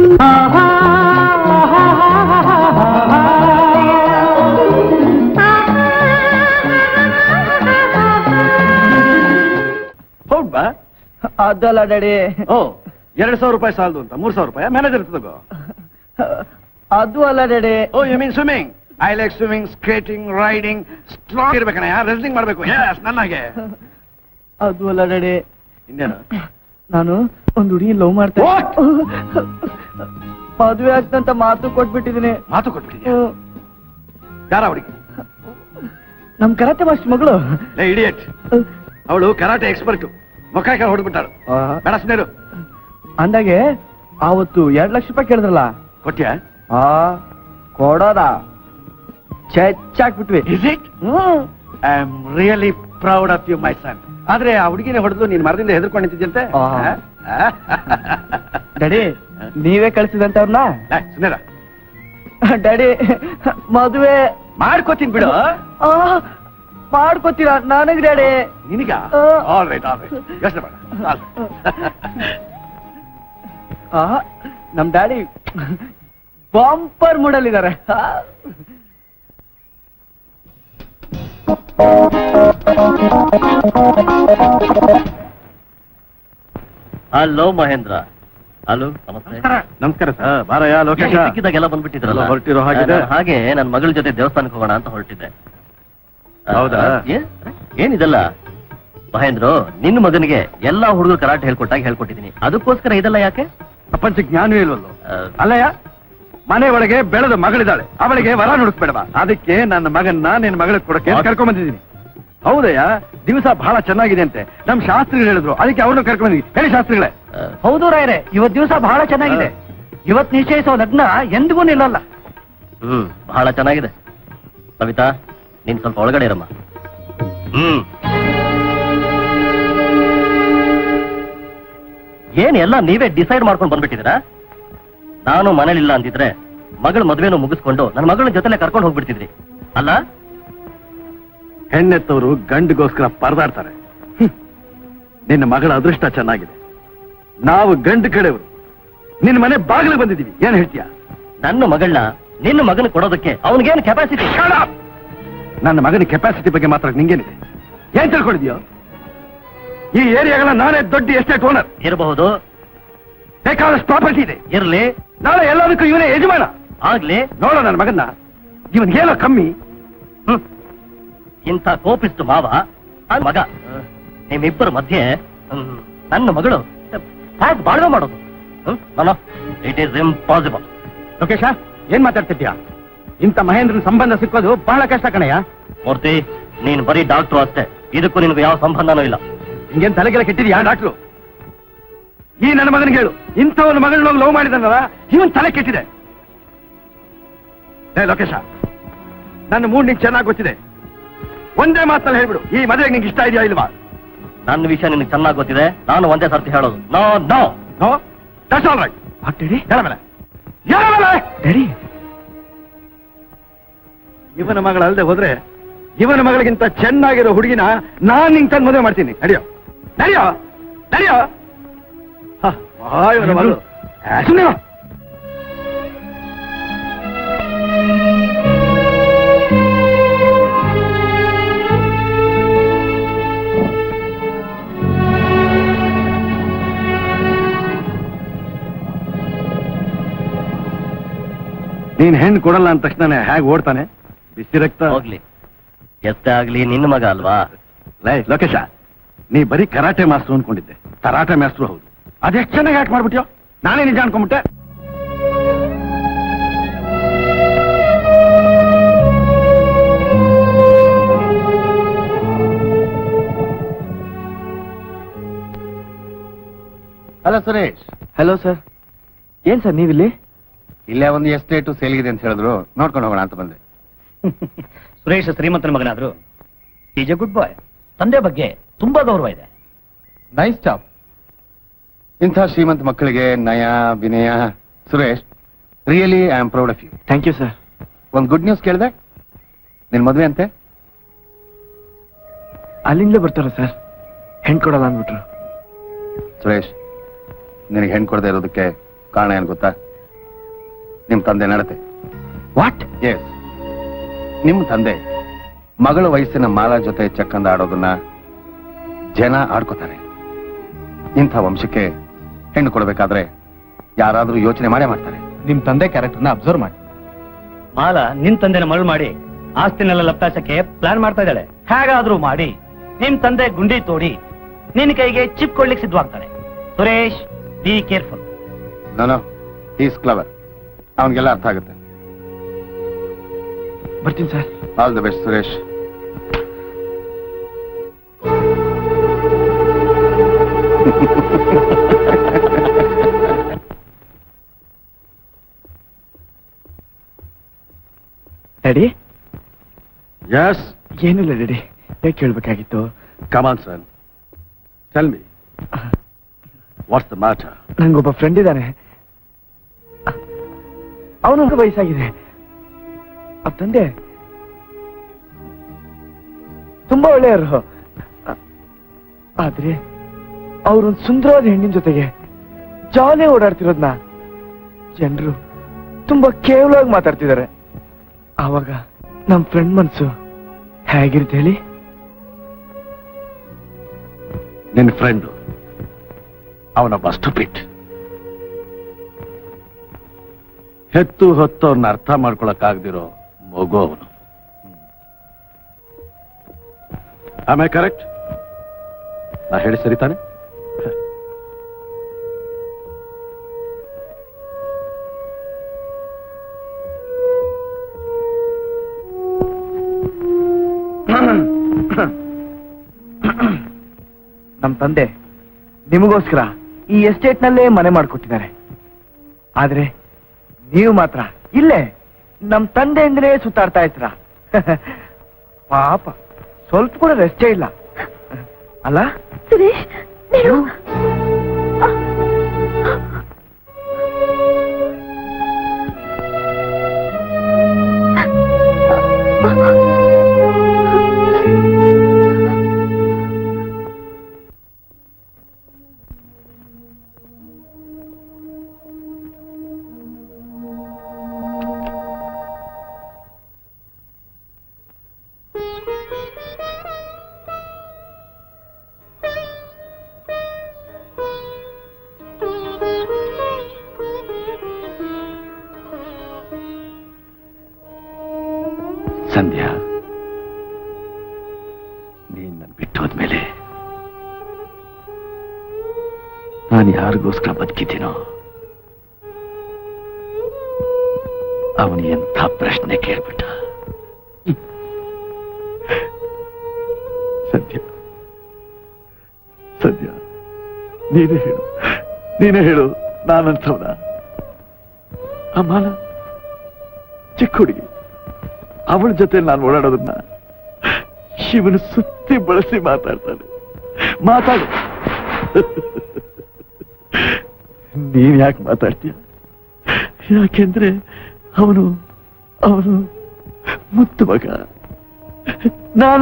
ಹೌದಾ ಅದಲ್ಲ ಡ್ಯಾಡಿ ಓ ಎರಡ್ ಸಾವಿರ ರೂಪಾಯಿ ಸಾಲದು ಅಂತ ಮೂರ್ ಸಾವಿರ ರೂಪಾಯಿ ಮ್ಯಾನೇಜರ್ ತಗೋ ಅದು ಅಲ್ಲ daddy oh you mean swimming I like swimming skating riding strong ಇರ್ಬೇಕಣ್ಣ ಯಾರು ರೆಸ್ಲಿಂಗ್ ಮಾಡ್ಬೇಕು Yes, ನನ್ನಾಗೆ ಅದು ಅಲ್ಲ ಡ್ಯಾಡಿ ಇನ್ನೇನು ನಾನು ಒಂದು ಹುಡುಗಿ ಲವ್ ಮಾಡ್ತೇನೆ What? ಮದುವೆ ಆಗ್ತಂತ ಮಾತು ಕೊಟ್ಬಿಟ್ಟಿದೀನಿ ಮಾತು ಕೊಟ್ಬಿಟ್ಟಿದ್ಯಾ ಯಾರ ಹುಡುಗಿ ನಮ್ ಕರಾಟೆ ಮಾಸ್ಟರ್ ಮಗಳು ಲೇ ಇಡಿಯಟ್ ಅವಳು ಕರಾಟೆ ಎಕ್ಸ್ಪರ್ಟ್ ಮುಖ ಕಾಲು ಹೊಡ್ಬಿಟ್ಟಾಳು ಬೇಡ ಸುಮ್ಮನೆ ಅಂದಾಗೆ ಆವತ್ತು ಎರಡ್ ಲಕ್ಷ ರೂಪಾಯಿ ಕೇಳಿದ್ರಲ್ಲ ಕೊಟ್ಯಾ ಆ ಕೊಡೋದ ಚೆಚ್ಚಾಕ್ಬಿಟ್ವಿ is it I am really proud of you my son ಆದ್ರೆ ಆ ಹುಡುಗಿನೇ ಹೊಡೆದು ನೀನ್ ಮರದಿಂದ ಹೆದರ್ಕೊಂಡು ನಿಂತಿದ್ಯಂತೆ ಆ. ಡ್ಯಾಡಿ ನೀವೇ ಕಳ್ಸಿದಂತ ಅವ್ರನ್ನ ಸುಮ್ಮನೆ ಡ್ಯಾಡಿ ಮದುವೆ ಮಾಡ್ಕೋತೀನಿ ಬಿಡು ಆ, ಮಾಡ್ಕೊತೀರಾ ನನಗ್ ಡ್ಯಾಡಿ ನಿನಗ ಆ. ಆಲ್ ರೈಟ್ ಆಲ್ ರೈಟ್ ಯೋಚನೆ ಬೇಡ All right. ಆ, ನಮ್ ಡ್ಯಾಡಿ ಬಾಂಪರ್ ಮೂಡಲ್ಲಿದ್ದಾರೆ ಹಲೋ ಮಹೇಂದ್ರ ಹಲೋ ನಮಸ್ತೆ ನಮಸ್ಕಾರ ಸರ್ ಬಾರಯ್ಯ ಲೋಕೇಶ ಸಿಕ್ಕಿದಾಗೆಲ್ಲ ಬಂದ್ಬಿಟ್ಟಿದ್ರಲ್ಲ ಎಲ್ಲ ಹೊರಟಿರೋ ಹಾಗಿದೆ. ನಾನು ಹಾಗೆ ನನ್ನ ಮಗಳ ಜೊತೆ ದೇವಸ್ಥಾನಕ್ಕೆ ಹೋಗೋಣ ಅಂತ ಹೊರಟಿದ್ದೆ ಆ, ಹೌದಾ? ಏ- ಏನಿದೆಲ್ಲ ಮಹೇಂದ್ರ ನಿನ್ನ ಮಗನಿಗೆ ಎಲ್ಲಾ ಹುಡುಗರು ಕರಾಟೆ ಹೇಳ್ಕೊಟ್ಟಾಗ ಹೇಳ್ಕೊಟ್ಟಿದ್ದೀನಿ ಅದಕ್ಕೋಸ್ಕರ ಇದೆಲ್ಲ ಯಾಕೆ ಪ್ರಪಂಚ ಜ್ಞಾನವೇ ಇಲ್ವಲ್ಲೋ ಆ, ಅಲ್ಲಯ್ಯ ಮನೆ ಒಳಗೆ ಬೆಳೆದ ಮಗಳಿದ್ದಾಳೆ ಅವಳಿಗೆ ವರ ನುಡುಕ್ಬೇಡವಾ ಅದಕ್ಕೆ ನನ್ನ ಮಗನ್ನ ನಿನ್ನ ಮಗಳಿಗೆ ಕೊಡಕ್ಕೆ ಆ- ಕರ್ಕೊಂಡ್ ಬಂದಿದ್ದೀನಿ ಹೌದಯ್ಯ ದಿವಸ ಬಹಳ ಚೆನ್ನಾಗಿದೆ ಅಂತೆ ನಮ್ ಶಾಸ್ತ್ರಿಗಳು ಹೇಳಿದ್ರು ಅದಕ್ಕೆ ಅವ್ರನ್ನ ಕರ್ಕೊಂಡ್ ಬಂದಿದ್ದೀನಿ ಹೇಳಿ ಶಾಸ್ತ್ರಿಗಳೇ ಆ, ಹೌದು ರಾಯರೇ ಇವತ್ ದಿವಸ ಬಹಳ ಚೆನ್ನಾಗಿದೆ ಇವತ್ ನಿಶ್ಚಯಿಸೋ ಲಗ್ನ ಎಂದಿಗೂ ನಿಲ್ಲಲ್ಲ ಹ್ಮ್ ಬಹಳ ಚೆನ್ನಾಗಿದೆ ಕವಿತಾ ನೀನ್ ಸ್ವಲ್ಪ ಒಳಗಡೆ ಇರಮ್ಮ ಹ್ಮ್ ಏನ್ ಎಲ್ಲ ನೀವೇ ಡಿಸೈಡ್ ಮಾಡ್ಕೊಂಡು ಬಂದ್ಬಿಟ್ಟಿದ್ದೀರಾ ನಾನು ಮನೇಲಿಲ್ಲ ಅಂತಿದ್ರೆ ಮಗಳ ಮದ್ವೆನೂ ಮುಗಿಸ್ಕೊಂಡು ನನ್ನ ಮಗಳ ಜೊತೆಲೆ ಕರ್ಕೊಂಡು ಹೋಗ್ಬಿಡ್ತಿದ್ರಿ ಅಲ್ಲ ಹೆಣ್ಣೆತ್ತವರು ಗಂಡಿಗೋಸ್ಕರ ಪರದಾಡ್ತಾರೆ ಹ್ಮ್. ನಿನ್ನ ಮಗಳ ಅದೃಷ್ಟ ಚೆನ್ನಾಗಿದೆ ನಾವು ಗಂಡು ಕಡೆಯವರು ನಿನ್ನ ಮನೆ ಬಾಗಿಲು ಬಂದಿದ್ದೀವಿ ಏನ್ ಹೇಳ್ತೀಯ ನನ್ನ ಮಗಳನ್ನ ನಿನ್ನ ಮಗನ ಕೊಡೋದಕ್ಕೆ ಅವನಿಗೇನು ಕೆಪಾಸಿಟಿ ನನ್ನ ಮಗನ ಕೆಪಾಸಿಟಿ ಬಗ್ಗೆ ಮಾತ್ರ ನಿಂಗೇನಿದೆ ಏನ್ ತಿಳ್ಕೊಂಡಿದ್ಯೋ ಈ ಏರಿಯಾಗಳ ನಾನೇ ದೊಡ್ಡ ಎಸ್ಟೇಟ್ ಓನರ್ ಇರಬಹುದು ಬೇಕಾದಷ್ಟು ಪ್ರಾಪರ್ಟಿ ಇದೆ ಇರ್ಲಿ ನಾಳೆ ಎಲ್ಲದಕ್ಕೂ ಇವನೇ ಯಜಮಾನ ಆಗ್ಲಿ ನೋಡೋ ನನ್ನ ಮಗನ್ನ ಇವನ್ಗೇನೋ ಕಮ್ಮಿ ಹ್ಮ್. ಇಂಥ ಕೋಪಿಸ್ತು ಮಾವ ಆ ಮಗ ನಿಮ್ಮಿಬ್ಬರ ಮಧ್ಯೆ ಹ್ಮ್, ನನ್ನ ಮಗಳು ಹೇಗೆ ಬಾಳ್ವೆ ಮಾಡೋದು ಇಟ್ ಈಸ್ ಇಂಪಾಸಿಬಲ್ ಲೋಕೇಶ ಏನ್ ಮಾತಾಡ್ತಿದ್ಯಾ ಇಂಥ ಮಹೇಂದ್ರನ ಸಂಬಂಧ ಸಿಕ್ಕೋದು ಬಹಳ ಕಷ್ಟ ಕಣಯ್ಯ ಮೂರ್ತಿ ನೀನ್ ಬರೀ ಡಾಕ್ಟ್ರು ಅಷ್ಟೇ ಇದಕ್ಕೂ ನಿನ್ಗೆ ಯಾವ ಸಂಬಂಧನೂ ಇಲ್ಲ ಹಿಂಗೇನ್ ತಲೆಗೆಲ್ಲ ಕೆಟ್ಟಿದ್ಯಾ ಡಾಕ್ಟ್ರು ಈ ನನ್ನ ಮಗನಿಗೆ ಹೇಳು ಇಂಥವನ ಮಗಳನ್ನ ಲವ್ ಮಾಡಿದನಲ್ಲ ಇವನ್ ತಲೆ ಕೆಟ್ಟಿದೆ ಏ ಲೋಕೇಶ ನನ್ನ ಮೂಡ್ ನಿಂಗೆ ಚೆನ್ನಾಗಿ ಗೊತ್ತಿದೆ ಒಂದೇ ಮಾತಲ್ಲಿ ಹೇಳ್ಬಿಡು ಈ ಮದುವೆಗೆ ನಿಂಗೆ ಇಷ್ಟ ಇದೆಯಾ ಇಲ್ವಾ ನನ್ನ ವಿಷಯ ನಿನಗೆ ಚೆನ್ನಾಗಿ ಗೊತ್ತಿದೆ ನಾನು ಒಂದೇ ಸರ್ತಿ ಹೇಳೋದು no no no that's all right ಆಗ್ತೀರಿ ಹೇಳ ಮೇಲೆ ಹೇಳ ಮೇಲೆ ಡ್ಯಾಡಿ ಇವನ ಮಗಳಲ್ಲದೆ ಹೋದ್ರೆ ಇವನ ಮಗಳಿಗಿಂತ ಚೆನ್ನಾಗಿರೋ ಹುಡುಗಿನ ನಾನ್ ನಿಂಗೆ ತಂದು ಮದುವೆ ಮಾಡ್ತೀನಿ ನಡಿಯೋ ನಡಿಯೋ ನಡಿಯೋ ಹ, ಆ ಇವನ ಮಗಳು ಆ, ಸುಮ್ನೆ ಇರು. ನೀನ್ ಹೆಣ್ಣು ಕೊಡಲ್ಲ ಅಂದ ತಕ್ಷಣ ಹೇಗೆ ಓಡ್ತಾನೆ ಬಿಸಿ ರಕ್ತ ಹೋಗ್ಲಿ ಎಷ್ಟೇ ಆಗ್ಲಿ ನಿನ್ನ ಮಗ ಅಲ್ವಾ ಲೈ ಲೋಕೇಶ ನೀ ಬರೀ ಕರಾಟೆ ಮಾಸ್ಟ್ರು ಅನ್ಕೊಂಡಿದ್ದೆ ಕರಾಟೆ ಮಾಸ್ಟ್ರು ಹೌದು ಅದೆಷ್ಟು ಚೆನ್ನಾಗಿ ಆಟ ಮಾಡ್ಬಿಟ್ಯೋ ನಾನೇ ನಿಜ ಅನ್ಕೊಂಬಿಟ್ಟೆ ಹಲೋ ಸುರೇಶ್ ಹಲೋ ಸರ್ ಏನ್ ಸರ್ ನೀವಿಲ್ಲಿ ಇಲ್ಲೇ ಒಂದು ಎಸ್ಟೇಟು ಸೇಲ್ಗಿದೆ ಅಂತ ಹೇಳಿದ್ರು ನೋಡ್ಕೊಂಡು ಹೋಗೋಣ ಅಂತ ಬಂದೆ ಸುರೇಶ್ ಶ್ರೀಮಂತನ ಮಗನಾದ್ರು ಈಸ್ ಎ ಗುಡ್ ಬಾಯ್ ತಂದೆ ಬಗ್ಗೆ ತುಂಬಾ ಗೌರವ ಇದೆ ನೈಸ್ ಜಾಬ್ ಇಂಥ ಶ್ರೀಮಂತ ಮಕ್ಕಳಿಗೆ ನಯ ವಿನಯ Suresh really I am proud of you thank you sir ಒಂದು ಗುಡ್ ನ್ಯೂಸ್ ಕೇಳಿದೆ ನಿನ್ ಮದುವೆ ಅಂತೆ ಅಲ್ಲಿಂದಲೇ ಬರ್ತಾರ ಸರ್ ಹೆಣ್ ಕೊಡಲ್ಲ ಅಂದ್ಬಿಟ್ರು ಸುರೇಶ್ ನಿನಗೆ ಹೆಣ್ಣು ಕೊಡದೆ ಇರೋದಕ್ಕೆ ಕಾರಣ ಏನು ಗೊತ್ತಾ ನಿಮ್ ತಂದೆ ನಡತೆ ವಾಟ್ ಎಸ್ ನಿಮ್ ತಂದೆ ಮಗಳ ವಯಸ್ಸಿನ ಮಾಲಾ ಜೊತೆ ಚಕ್ಕಂದ ಆಡೋದನ್ನ ಜನ ಆಡ್ಕೋತಾರೆ ಇಂಥ ವಂಶಕ್ಕೆ ಹೆಣ್ಣು ಕೊಡಬೇಕಾದ್ರೆ ಯಾರಾದ್ರೂ ಯೋಚನೆ ಮಾಡೇ ಮಾಡ್ತಾರೆ ನಿಮ್ ತಂದೆ ಕ್ಯಾರೆಕ್ಟರ್ನ ಅಬ್ಸರ್ವ್ ಮಾಡಿ ಮಾಲ ನಿನ್ ತಂದೆನ ಮರಳು ಮಾಡಿ ಆಸ್ತಿನೆಲ್ಲ ಲಪ್ಟಾಸಕ್ಕೆ ಪ್ಲಾನ್ ಮಾಡ್ತಾ ಇದ್ದಾಳೆ ಹೇಗಾದ್ರೂ ಮಾಡಿ ನಿಮ್ ತಂದೆ ಗುಂಡಿ ತೋಡಿ ನಿನ್ ಕೈಗೆ ಚಿಪ್ ಕೊಡ್ಲಿಕ್ಕೆ ಸಿದ್ಧವಾಗ್ತಾನೆ ಸುರೇಶ್ ಬಿ ಕೇರ್ಫುಲ್ ನಾನು ಈಸ್ ಕ್ಲವರ್ ಅವನಿಗೆಲ್ಲ ಅರ್ಥ ಆಗುತ್ತೆ ಬರ್ತೀನಿ sir all the best Suresh daddy yes ಏನಿಲ್ಲ ಡ್ಯಾಡಿ ಯಾಕೆ ಕೇಳ್ಬೇಕಾಗಿತ್ತು come on sir tell me what's the matter ನಂಗೊಬ್ಬ ಫ್ರೆಂಡ್ ಇದ್ದಾನೆ ಅವನು ವಯಸ್ಸಾಗಿದೆ ಆ ತಂದೆ ತುಂಬಾ ಒಳ್ಳೆಯವರು ಆದ್ರೆ ಅವ್ರೊಂದ್ ಸುಂದರವಾದ ಹೆಣ್ಣಿನ ಜೊತೆಗೆ ಜಾಲಿ ಓಡಾಡ್ತಿರೋದ್ನ ಜನರು ತುಂಬಾ ಕೇವಲವಾಗಿ ಮಾತಾಡ್ತಿದ್ದಾರೆ ಆವಾಗ ನಮ್ ಫ್ರೆಂಡ್ ಮನ್ಸು ಹೇಗಿರುತ್ತೆ ಹೇಳಿ ನಿನ್ನ ಫ್ರೆಂಡು ಅವನೊಬ್ಬ ಸ್ಟುಪಿಟ್ ಹೆತ್ತು ಹೊತ್ತವ್ರನ್ನ ಅರ್ಥ ಮಾಡ್ಕೊಳಕ್ಕಾಗ್ದಿರೋ ಮಗು ಅವನು ಆಮೇಲೆ ಕರೆಕ್ಟ್ ನಾ ಹೇಳಿ ಸರಿ ತಾನೆ ನಮ್ ತಂದೆ ನಿಮಗೋಸ್ಕರ ಈ ಎಸ್ಟೇಟ್ ನಲ್ಲೇ ಮನೆ ಮಾಡಿಕೊಟ್ಟಿದ್ದಾರೆ ಆದ್ರೆ ನೀವು ಮಾತ್ರ ಇಲ್ಲೇ ನಮ್ ತಂದೆ ಅಂದ್ರೆ ಸುತ್ತಾಡ್ತಾ ಇದ್ರ ಪಾಪ ಸ್ವಲ್ಪ ಕೂಡ ರೆಸ್ಟೇ ಇಲ್ಲ ಅಲ್ಲ ಸುರೇಶ್ ನೀನು ಸಂಧ್ಯಾ ನೀನ್ ನನ್ ಬಿಟ್ಟು ಹೋದ್ಮೇಲೆ ನಾನು ಯಾರಿಗೋಸ್ಕರ ಬದುಕಿದ್ದೀನೋ ಅವನು ಎಂಥ ಪ್ರಶ್ನೆ ಕೇಳ್ಬಿಟ್ಟ ಸದ್ಯ ಸದ್ಯ ನೀನೇ ಹೇಳು ನೀನೇ ಹೇಳು ನಾನಂಥವ್ನ ಅಮ್ಮನ ಚಿಕ್ಕ ಹುಡುಗಿ ಅವಳ ಜೊತೆ ನಾನು ಓಡಾಡೋದನ್ನ ಶಿವನು ಸುತ್ತಿ ಬಳಸಿ ಮಾತಾಡ್ತಾನೆ ಮಾತಾಡು ನೀನ್ ಯಾಕೆ ಮಾತಾಡ್ತೀಯ ಯಾಕೆಂದ್ರೆ ಅವನು ಅವನು ಮುತ್ತು ಮಗ ನಾನು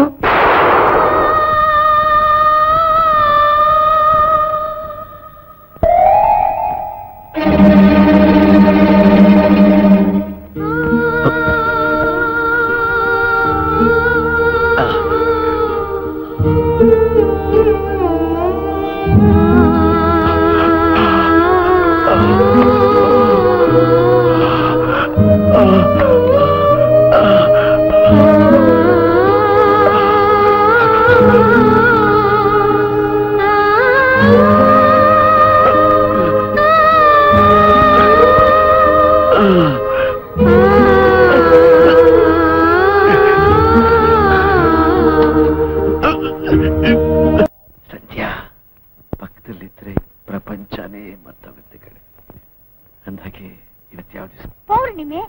ಸಂಧ್ಯಾ ಪಕ್ಕದಲ್ಲಿದ್ರೆ ಪ್ರಪಂಚನೇ ಮತ್ತವತ್ತೆ ಕಡೆ ಅಂದಾಗೆ ಇವತ್ತು ಯಾವ ದಿವಸ ಪೌರ್ಣಿಮೆ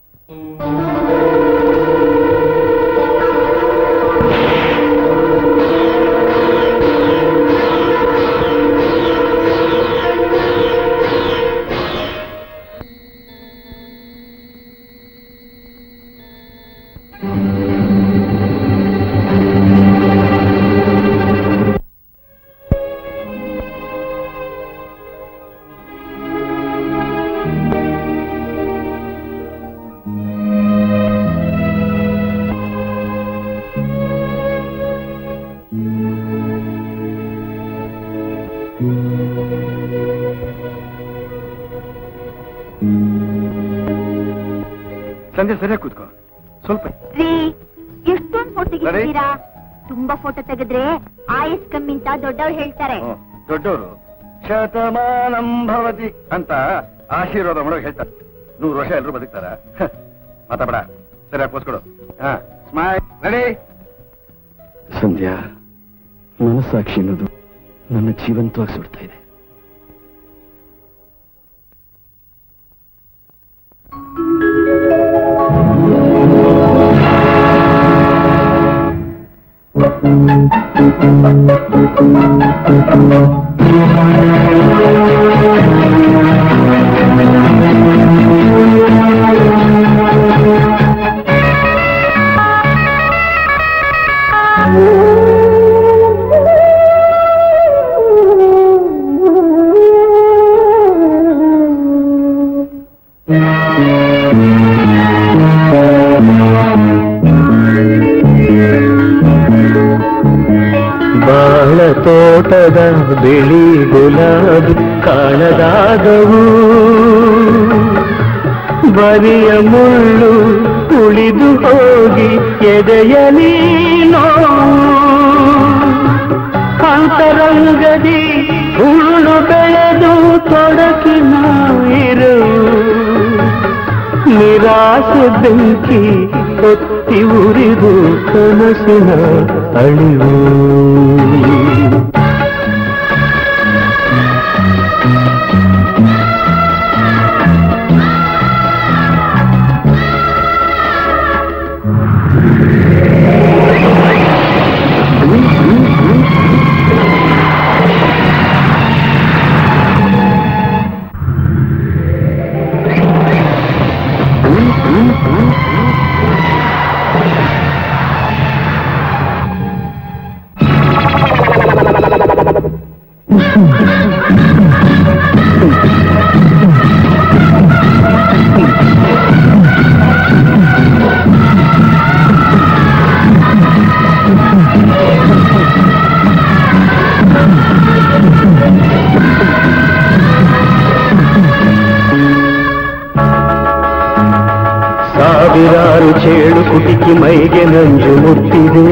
ಸಂಜೆ ಸರಿಯಾಗಿ ಕೂತ್ಕೋ ಸ್ವಲ್ಪ ರೀ ಎಷ್ಟೊಂದು ಫೋಟೋ ತೆಗಿತೀರಾ ತುಂಬಾ ಫೋಟೋ ತೆಗೆದ್ರೆ ಆಯಸ್ ಕಮ್ಮಿ ಅಂತ ದೊಡ್ಡವ್ರು ಹೇಳ್ತಾರೆ ದೊಡ್ಡವರು ಶತಮಾನಂ ಭವತಿ ಅಂತ ಆಶೀರ್ವಾದ ಮಾಡೋಕೆ ಹೇಳ್ತಾರೆ ನೂರು ವರ್ಷ ಎಲ್ಲರೂ ಬದುಕ್ತಾರ ಹ, ಮಾತಾಡ ಸರಿಯಾಗಿ ಕೂತ್ಕೊಡು ಹಾ ಸ್ಮೈಲ್ ರೆಡಿ ಸಂಧ್ಯಾ ಮನಸ್ಸಾಕ್ಷಿ ಅನ್ನೋದು ನನ್ನ ಜೀವಂತವಾಗಿ ಸುಡ್ತಾ ಇದೆ ಬಾಳ ತೋಟದ ಬಿಳಿ ಗುಲಾಬಿ ಕಾಣದಾದವು ಬರಿಯ ಮುಳ್ಳು ಉಳಿದು ಹೋಗಿ ಎದೆಯಲಿ ನೋವು ಅಂತರಂಗದಿ ಹುಳು ಬೆಳೆದು ತೊಡಕಿನ ಇರು ನಿರಾಸೆ ಬೆಂಕಿ ಹೊತ್ತಿ ಉರಿದು ಕನಸಿನ ಅಳಿವು ಸಾವಿರಾರು ಚೇಳು ಕುಟಿಕಿ ಮೈಗೆ ನಂಜು ಮುಟ್ಟಿದೆ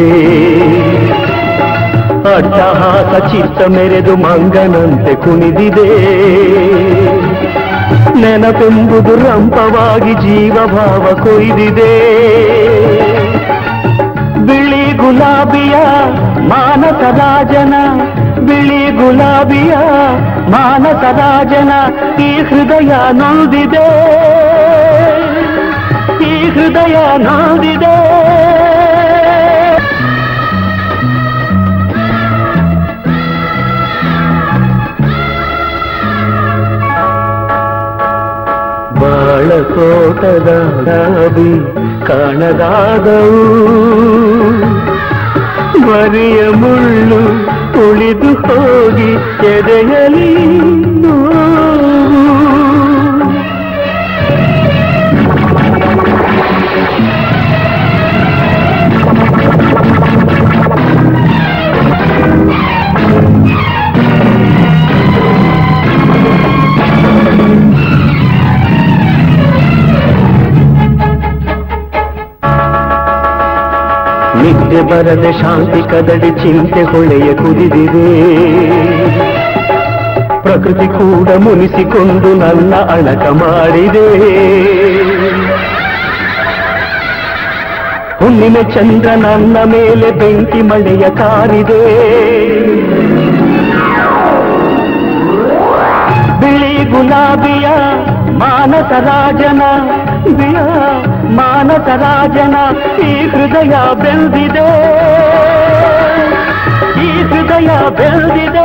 ಅಟ್ಟಹಾಸ ಚಿತ್ತ ಮೆರೆದು ಮಂಗನಂತೆ ಕುಣಿದಿದೆ ನೆನಪೆಂಬುದು ರಂಪವಾಗಿ ಜೀವಭಾವ ಕೊಯ್ದಿದೆ ಬಿಳಿ ಗುಲಾಬಿಯ ಮಾನಸ ರಾಜನ ಬಿಳಿ ಗುಲಾಬಿಯ ಮಾನಸ ರಾಜನ ಈ ಹೃದಯ ನೊಂದಿದೆ ಈ ಹೃದಯ ನೊಂದಿದೆ ಬಾಳ ತೋಟದ ದಾಬಿ ಕಾಣದಾದವು ಬರಿಯ ಮುಳ್ಳು ಉಳಿದು ಹೋಗಿ ಎದೆಯಲಿ ನೋವು ನಿದ್ದೆ ಬರದೆ ಶಾಂತಿ ಕದಡಿ ಚಿಂತೆ ಹೊಳೆಯ ಕುದಿದಿದೆ ಪ್ರಕೃತಿ ಕೂಡ ಮುನಿಸಿಕೊಂಡು ನನ್ನ ಅಣಕ ಮಾಡಿದೆ ಹುಣ್ಣಿಮೆ ಚಂದ್ರ ನನ್ನ ಮೇಲೆ ಬೆಂಕಿ ಮಳೆಯ ಕಾರಿದೆ ಬಿಳಿ ಗುಲಾಬಿಯ ಮಾನಸ ರಾಜನ ಬಿಯ ಮಾನಸ ರಾಜನ ಈ ಹೃದಯ ಬೆಳೆದಿದೆ ಈ ಹೃದಯ ಬೆಳೆದಿದೆ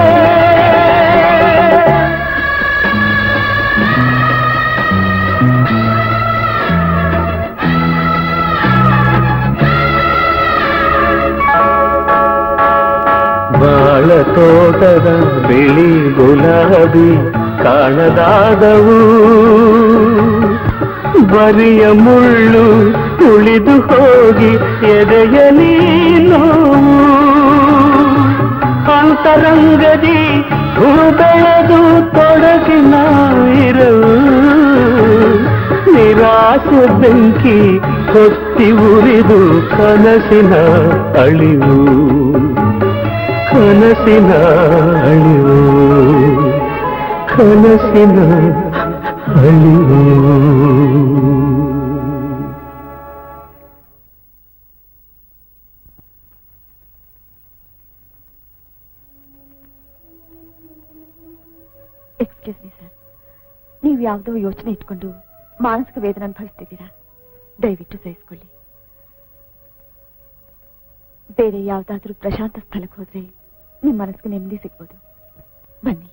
ಬಾಳ ತೋಟದ ಬಿಳಿ ಗುಲಾಬಿ ಕಾಣದಾದವು ಬರಿಯ ಮುಳ್ಳು ಉಳಿದು ಹೋಗಿ ಎದೆಯಲಿ ನೋವು ಅಂತರಂಗದಿ ಹೂ ಬೆಳೆದು ತೊಡಗಿನ ಇರವು ನಿರಾಸೆ ಬೆಂಕಿ ಹೊತ್ತಿ ಉರಿದು ಕನಸಿನ ಅಳಿವು ಕನಸಿನ ಅಳಿವು ಕನಸಿನ ಅಳಿವು ಎಕ್ಸ್ಕ್ಯೂಸ್ ಮಿ ಸರ್ ನೀವು ಯಾವುದೋ ಯೋಚನೆ ಇಟ್ಕೊಂಡು ಮಾನಸಿಕ ವೇದನೆ ಅನುಭವಿಸ್ತಿದ್ದೀರಾ ದಯವಿಟ್ಟು ಸಹಿಸ್ಕೊಳ್ಳಿ ಬೇರೆ ಯಾವ್ದಾದ್ರೂ ಪ್ರಶಾಂತ ಸ್ಥಳಕ್ಕೆ ಹೋದ್ರೆ ನಿಮ್ಮ ಮನಸ್ಸಿಗೆ ನೆಮ್ಮದಿ ಸಿಗ್ಬೋದು ಬನ್ನಿ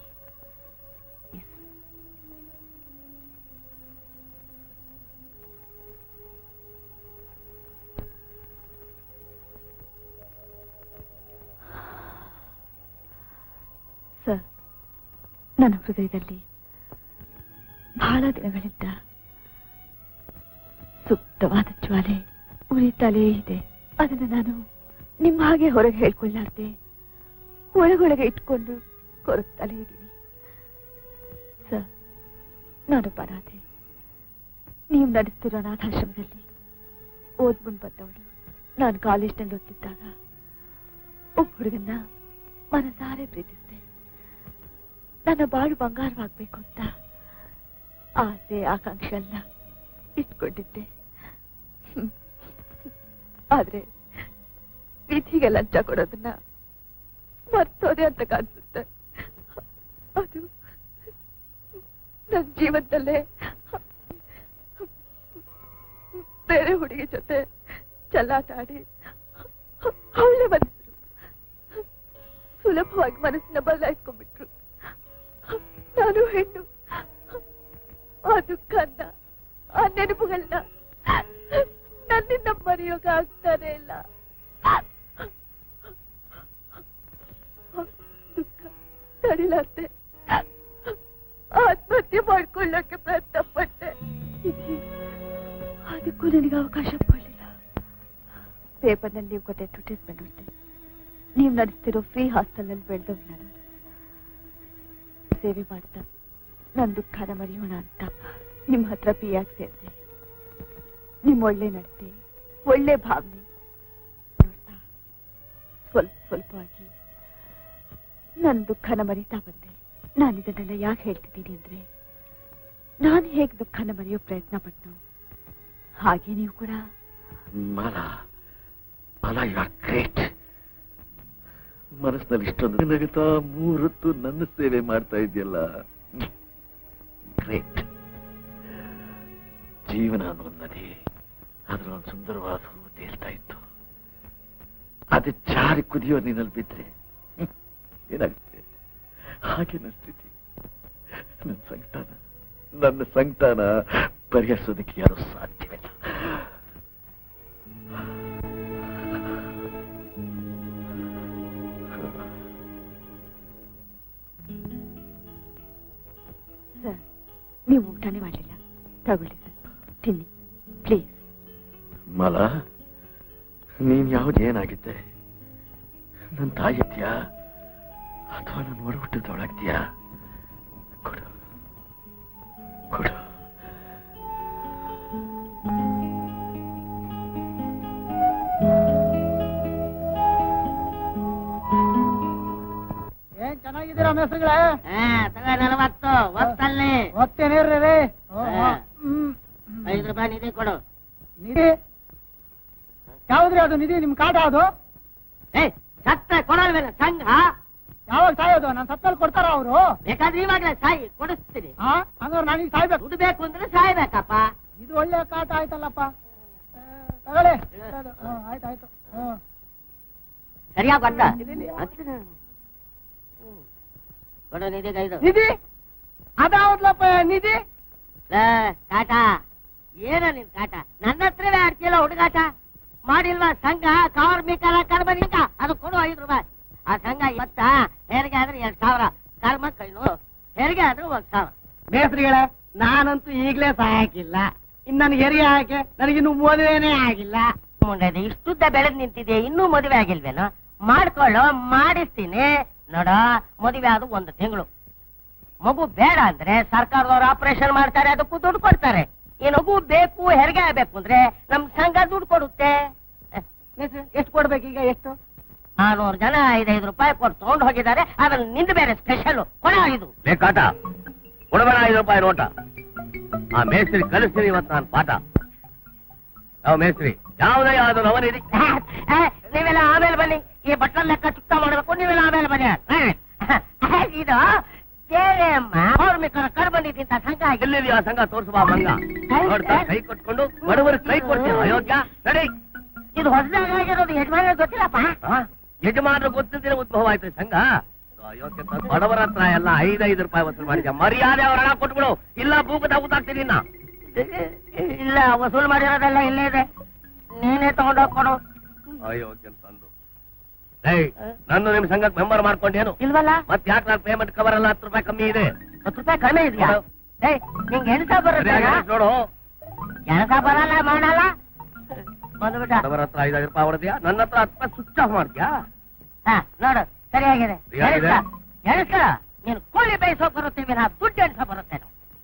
ಸರ್ ನನ್ನ ಹೃದಯದಲ್ಲಿ ಬಹಳ ದಿನಗಳಿಂದ ಸುಪ್ತವಾದ ಜ್ವಾಲೆ ಉರಿತಲೇ ಇದೆ ಅದನ್ನು ನಾನು ನಿಮ್ಮ ಹಾಗೆ ಹೊರಗೆ ಹೇಳ್ಕೊಳ್ಳಾರ್ದೆ ಒಳಗೊಳಗೆ ಇಟ್ಕೊಂಡು ಕೊರಗ್ತಲೇ ಇದ್ದೀನಿ ಸರ್ ನಾನು ಅನಾಥೆ ನೀವು ನಡೆಸ್ತಿರೋ ಅನಾಥಾಶ್ರಮದಲ್ಲಿ ಓದ್ಬಂದು ಬಂದವಳು ನಾನು ಕಾಲೇಜ್ನಲ್ಲಿ ಓದ್ತಿದ್ದಾಗ ಒಬ್ಬ ಹುಡುಗನ್ನ ಮನಸಾರೆ ಪ್ರೀತಿಸಿದೆ ನನ್ನ ಬಾಳು ಬಂಗಾರವಾಗ್ಬೇಕು ಅಂತ ಆಸೆ ಆಕಾಂಕ್ಷೆ ಎಲ್ಲ ಇಟ್ಕೊಂಡಿದ್ದೆ ಹ್ಮ್. ಆದ್ರೆ ವಿಧಿಗೆ ಲಂಚ ಕೊಡೋದನ್ನ ಮರ್ತೋದೆ ಅಂತ ಕಾಣಿಸುತ್ತೆ ಅದು ನನ್ನ ಜೀವನದಲ್ಲೇ ಬೇರೆ ಹುಡುಗಿ ಜೊತೆ ಚೆಲ್ಲಾಟ ಆಡಿ ಅವಳೆ ಬಂದ್ರು ಸುಲಭವಾಗಿ ಮನಸ್ಸನ್ನ ಬದಲಾಯಿಸ್ಕೊಂಡ್ಬಿಟ್ರು ನಾನು ಹೆಣ್ಣು ಆ ದುಃಖನ್ನ ಆ ನೆನಪುಗಳನ್ನ ನನ್ನಿಂದ ಮರೆಯೋಕೆ ಆಗ್ತಾನೆ ಇಲ್ಲ ದುಃಖ ತಡಿಲಾರ್ದೆ ಆತ್ಮಹತ್ಯೆ ಮಾಡ್ಕೊಳ್ಳೋಕೆ ಪ್ರಯತ್ನ ಪಟ್ಟೆ ಇದಿ, ಅದಕ್ಕೂ ನನಗೆ ಅವಕಾಶ ಕೊಡಲಿಲ್ಲ ಪೇಪರ್ನಲ್ಲಿ ನೀವು ಕೊಟ್ಟೆ ಅಡ್ವರ್ಟೈಸ್ಮೆಂಟ್ ಹೊಟ್ಟೆ ನೀವು ನಡೆಸ್ತಿರೋ ಫ್ರೀ ಹಾಸ್ಟೆಲ್ನಲ್ಲಿ ಬೆಳೆದವ್ ನಾನು ಸೇವೆ ಮಾಡ್ತಾ ನನ್ನ ದುಃಖನ ಮರೆಯೋಣ ಅಂತ ನಿಮ್ಮ ಹತ್ರ ಪಿಯಾಗಿ ಸೇರಿದೆ ನಿಮ್ಮ ಒಳ್ಳೆ ನಡತೆ ಒಳ್ಳೆ ಭಾವನೆ ನೋಡ್ತಾ ಸ್ವಲ್ಪ ಸ್ವಲ್ಪವಾಗಿ ನನ್ನ ದುಃಖನ ಮರಿತಾ ಬಂದೆ ನಾನು ಇದನ್ನೆಲ್ಲ ಯಾಕೆ ಹೇಳ್ತಿದ್ದೀನಿ ಅಂದ್ರೆ ನಾನು ಹೇಗೆ ದುಃಖನ ಮರೆಯೋ ಪ್ರಯತ್ನ ಪಟ್ಟು ಹಾಗೆ ನೀವು ಕೂಡ Mala Mala you are great ಮನಸ್ಸಿನಲ್ಲಿ ಇಷ್ಟೊಂದು ನಗುತ್ತಾ ಮೂರೊತ್ತು ನನ್ನ ಸೇವೆ ಮಾಡ್ತಾ ಇದೆಯಲ್ಲ ಗ್ರೇಟ್ ಜೀವನ ಅನ್ನೋ ಒಂದು ನದಿ ಅದ್ರ ಒಂದು ಸುಂದರವಾದ ಹೂವು ತೇಲ್ತಾ ಇತ್ತು ಅದು ಜಾರಿ ಕುದಿಯೋ ನೀನಲ್ಲಿ ಬಿದ್ರೆ ಹ್ಮ್, ಏನಾಗುತ್ತೆ ಹಾಗೆ ನನ್ನ ಸ್ಥಿತಿ ನನ್ನ ಸಂಕಟನ ನನ್ನ ಸಂಕಟನ ಪರಿಹರಿಸೋದಕ್ಕೆ ಯಾರು ಸಾಧ್ಯವಿಲ್ಲ ಸರ್ ನೀವು ಊಟನೇ ಮಾಡಲಿಲ್ಲ ತಗೊಳ್ಳಿ ಸರ್ ತಿನ್ನಿ ಪ್ಲೀಸ್ ಮಲ ನೀನ್ ಯಾವ್ದು ಏನಾಗಿದ್ದೆ ನನ್ನ ತಾಯಿ ಇದ್ಯಾ ಅಥವಾ ನನ್ನ ಹೊರಹುಟ್ಟಿದವಳಾಗ್ತೀಯಾ ಕೊಡು ಕೊಡು ಏನ್ ಚೆನ್ನಾಗಿದ್ದೀರಾ ಮೇಸ್ತ್ರಿಗಳೇ ನಲವತ್ತು ಒತ್ತಲ್ಲಿ ಒತ್ತೇನೇರ್ರಿ ರೀ ಹಾ. ಐದು ರೂಪಾಯಿ ನಿಧಿ ಕೊಡು ನಿಧಿ ಯಾವ್ದ್ರಿ ಅದು ನಿಧಿ ನಿಮ್ ಕಾಟ ಅದು ಏ ಸತ್ತ ಕೊಡಲ್ವೇನ ಸಂಘ ಯಾವಾಗ ಸಾಯೋದು ನಾನು ಸತ್ತಲ್ಲಿ ಕೊಡ್ತಾರ ಅವರು ಬೇಕಾದ್ರೆ ಇವಾಗಲೇ ಸಾಯಿ ಕೊಡಿಸ್ತೀನಿ ಹಾ ಹಂಗಾರೆ ನನಗೆ ಸಾಯ್ಬೇಕು ದುಡ್ಡು ಬೇಕು ಅಂದ್ರೆ ಸಾಯ್ಬೇಕಪ್ಪ ಇದು ಒಳ್ಳೆ ಕಾಟ ಆಯ್ತಲ್ಲಪ್ಪ ಆ, ತಗೊಳ್ಳಿ ಅದು, ಹ್ಮ್, ಆಯ್ತು ಆಯ್ತು ಹ್ಮ್ ಸರಿಯಾಗಿ ಗೊತ್ತಾ ಕೊಡು ನಿಧಿಗೆ ಐದು ನಿಧಿ ಅದಾವದ್ಲಪ್ಪ ನಿಧಿ ಏ, ಕಾಟ ಏನ ನಿನ್ ಕಾಟ ನನ್ನ ಹತ್ರವೇ ಆಡ್ತಿಲ್ಲ ಹುಡುಗಾಟ ಮಾಡಿಲ್ವಾ ಸಂಘ ಕಾರ್ಮಿಕರ ಕರ್ಮನಿಕ ಅದು ಕೊಡು ಐದು ರೂಪಾಯಿ ಆ ಸಂಘ ಇವತ್ತ ಹೆರಿಗೆ ಆದ್ರೆ ಎರಡ್ ಸಾವಿರ ಕರ್ಮ ಕೈನು ಹೆರಿಗೆ ಆದ್ರೆ ಒಂದ್ ಸಾವಿರ ಮೇಸ್ತ್ರಿಗಳೇ ನಾನಂತೂ ಈಗ್ಲೇ ಸಾಯಕಿಲ್ಲ ಇನ್ ನನ್ಗೆ ಹೆರಿಗೆ ಹಾಕಿ ನನಗಿನ್ನು ಮದುವೆನೇ ಆಗಿಲ್ಲ ಮುಂದೆ ಇಷ್ಟುದ್ದ ಬೆಳೆದ್ ನಿಂತಿದೆ ಇನ್ನೂ ಮದುವೆ ಆಗಿಲ್ವೇನೋ ಮಾಡ್ಕೊಳ್ಳೋ ಮಾಡಿಸ್ತೀನಿ ನೋಡ ಮದುವೆ ಆದ ಒಂದು ತಿಂಗಳು ಮಗು ಬೇಡ ಅಂದ್ರೆ ಸರ್ಕಾರದವ್ರು ಆಪರೇಷನ್ ಮಾಡ್ತಾರೆ ಅದಕ್ಕೂ ದುಡ್ಡು ಕೊಡ್ತಾರೆ ಈ ಮಗು ಬೇಕು ಹೆರಿಗೆ ಆಗ್ಬೇಕು ಅಂದ್ರೆ ನಮ್ ಸಂಘ ದುಡ್ಡು ಕೊಡುತ್ತೆ ಎಷ್ಟು ಕೊಡ್ಬೇಕು ಈಗ ಎಷ್ಟು ನಾನೂರು ಜನ ಐದೈದು ರೂಪಾಯಿ ಕೊಟ್ಟು ತಗೊಂಡು ಹೋಗಿದ್ದಾರೆ ಅದ್ರಲ್ಲಿ ನಿಂದು ಬೇರೆ ಸ್ಪೆಷಲ್ ಕೊಡ ಇದು ಬೇಕಾಟ ಕೊಡಬೇಡ ಐದು ರೂಪಾಯಿ ನೋಟ ಆ ಮೇಸ್ತ್ರಿ ಕಲಿಸ್ತೀನಿ ಇವತ್ತು ನಾನು ಪಾಠ ಯಾವ ಮೇಸ್ತ್ರಿ ಯಾವುದೇ ಆದರೂ ಅವನಿರಿ ಏ, ನೀವೆಲ್ಲ ಆಮೇಲೆ ಬನ್ನಿ ಈ ಬಟ್ಟಲ್ ಲೆಕ್ಕ ಚುಕ್ತ ಮಾಡಬೇಕು ನೀವೆಲ್ಲ ಆಮೇಲೆ ಬನ್ನಿ ಏ, ಇದು ದೇವಮ್ಮ ಕಾರ್ಮಿಕರ ಕರ್ಬಂದಿದ್ದಂತ ಸಂಘ ಆಗಿದೆ ಎಲ್ಲಿದೆ ಆ ಸಂಘ ತೋರಿಸುವ ಮಂಗ ನೋಡ್ತಾ ಕೈ ಕೊಟ್ಕೊಂಡು ಬಡವರು ಕೈ ಕೊಡ್ತೀರ ಅಯೋಗ್ಯ ನಡಿ ಇದು ಹೊಸದಾಗಿ ಆಗಿರೋದು ಯಜಮಾನ ಗೊತ್ತಿಲ್ಲಪ್ಪ ಆ? ಯಜಮಾನರು ಗೊತ್ತಿದ್ರೆ ಉದ್ಭವ ಆಯ್ತು ಈ ಸಂಘ ಅಯೋಗ್ಯ ತ- ಬಡವರ ಹತ್ರ ಎಲ್ಲ ಐದೈದು ರೂಪಾಯಿ ವಸೂಲು ಮಾಡಿದ್ಯ ಮರ್ಯಾದೆ ಅವ್ರ ಹಣ ಕೊಟ್ಬಿಡು ಇಲ್ಲ ಬೂಕದ ಊತಾಗ್ತೀನಿ ಇನ್ನ ಇಲ್ಲ ವಸೂಲ್ ಮಾಡಿರೋದೆಲ್ಲ ಇಲ್ಲೇ ಇದೆ ನೀನೇ ತಗೊಂಡೋಗ್ ಕೊಡು ಅಯೋಗ್ಯ ತಂದು ಏಯ್ ನನ್ನ ನಿಮ್ ಸಂಘಕ್ಕೆ ಮೆಂಬರ್ ಮಾಡ್ಕೊಂಡೇನು ಇಲ್ವಲ್ಲ ಮತ್ ಯಾಕೆ ನಾನು ಪೇಮೆಂಟ್ ಕವರ್ ಎಲ್ಲ ಹತ್ತು ರೂಪಾಯಿ ಕಮ್ಮಿ ಇದೆ ಹತ್ತು ರೂಪಾಯಿ ಕಡಿಮೆ ಇದೆಯಾ ಏಯ್ ನಿಂಗೆ ಎಣಸ ಬರುತ್ತೆ ಸರಿಯಾಗಿ ಹೇಳ್ ನೋಡು ಎಣಸ ಬರಲ್ಲ ಮಾಡಲ್ಲ ಬಂದ್ಬಿಟ್ಟ ಬಡವರ ಹತ್ರ ಐದೈದು ರೂಪಾಯಿ ಹೊಡೆದ್ಯಾ ನನ್ನ ಹತ್ರ ಹತ್ತು ರೂಪಾಯಿ ಸ್ವಿಚ್ ಆಫ್ ಮಾಡ್ತೀಯಾ ಹಾ ನೋಡು ಸರಿಯಾಗಿದೆ ಸರಿಯಾಗಿದೆ. ಎಣಿಸ್ಕ ಎಣಿಸ್ಕ ನೀನು ಕೋಳಿ ಬೇಯಿಸೋಕ್ ಬರುತ್ತೆ ವಿನ ದುಡ್ಡು ಎಣಿಸ ಬರುತ್ತೆ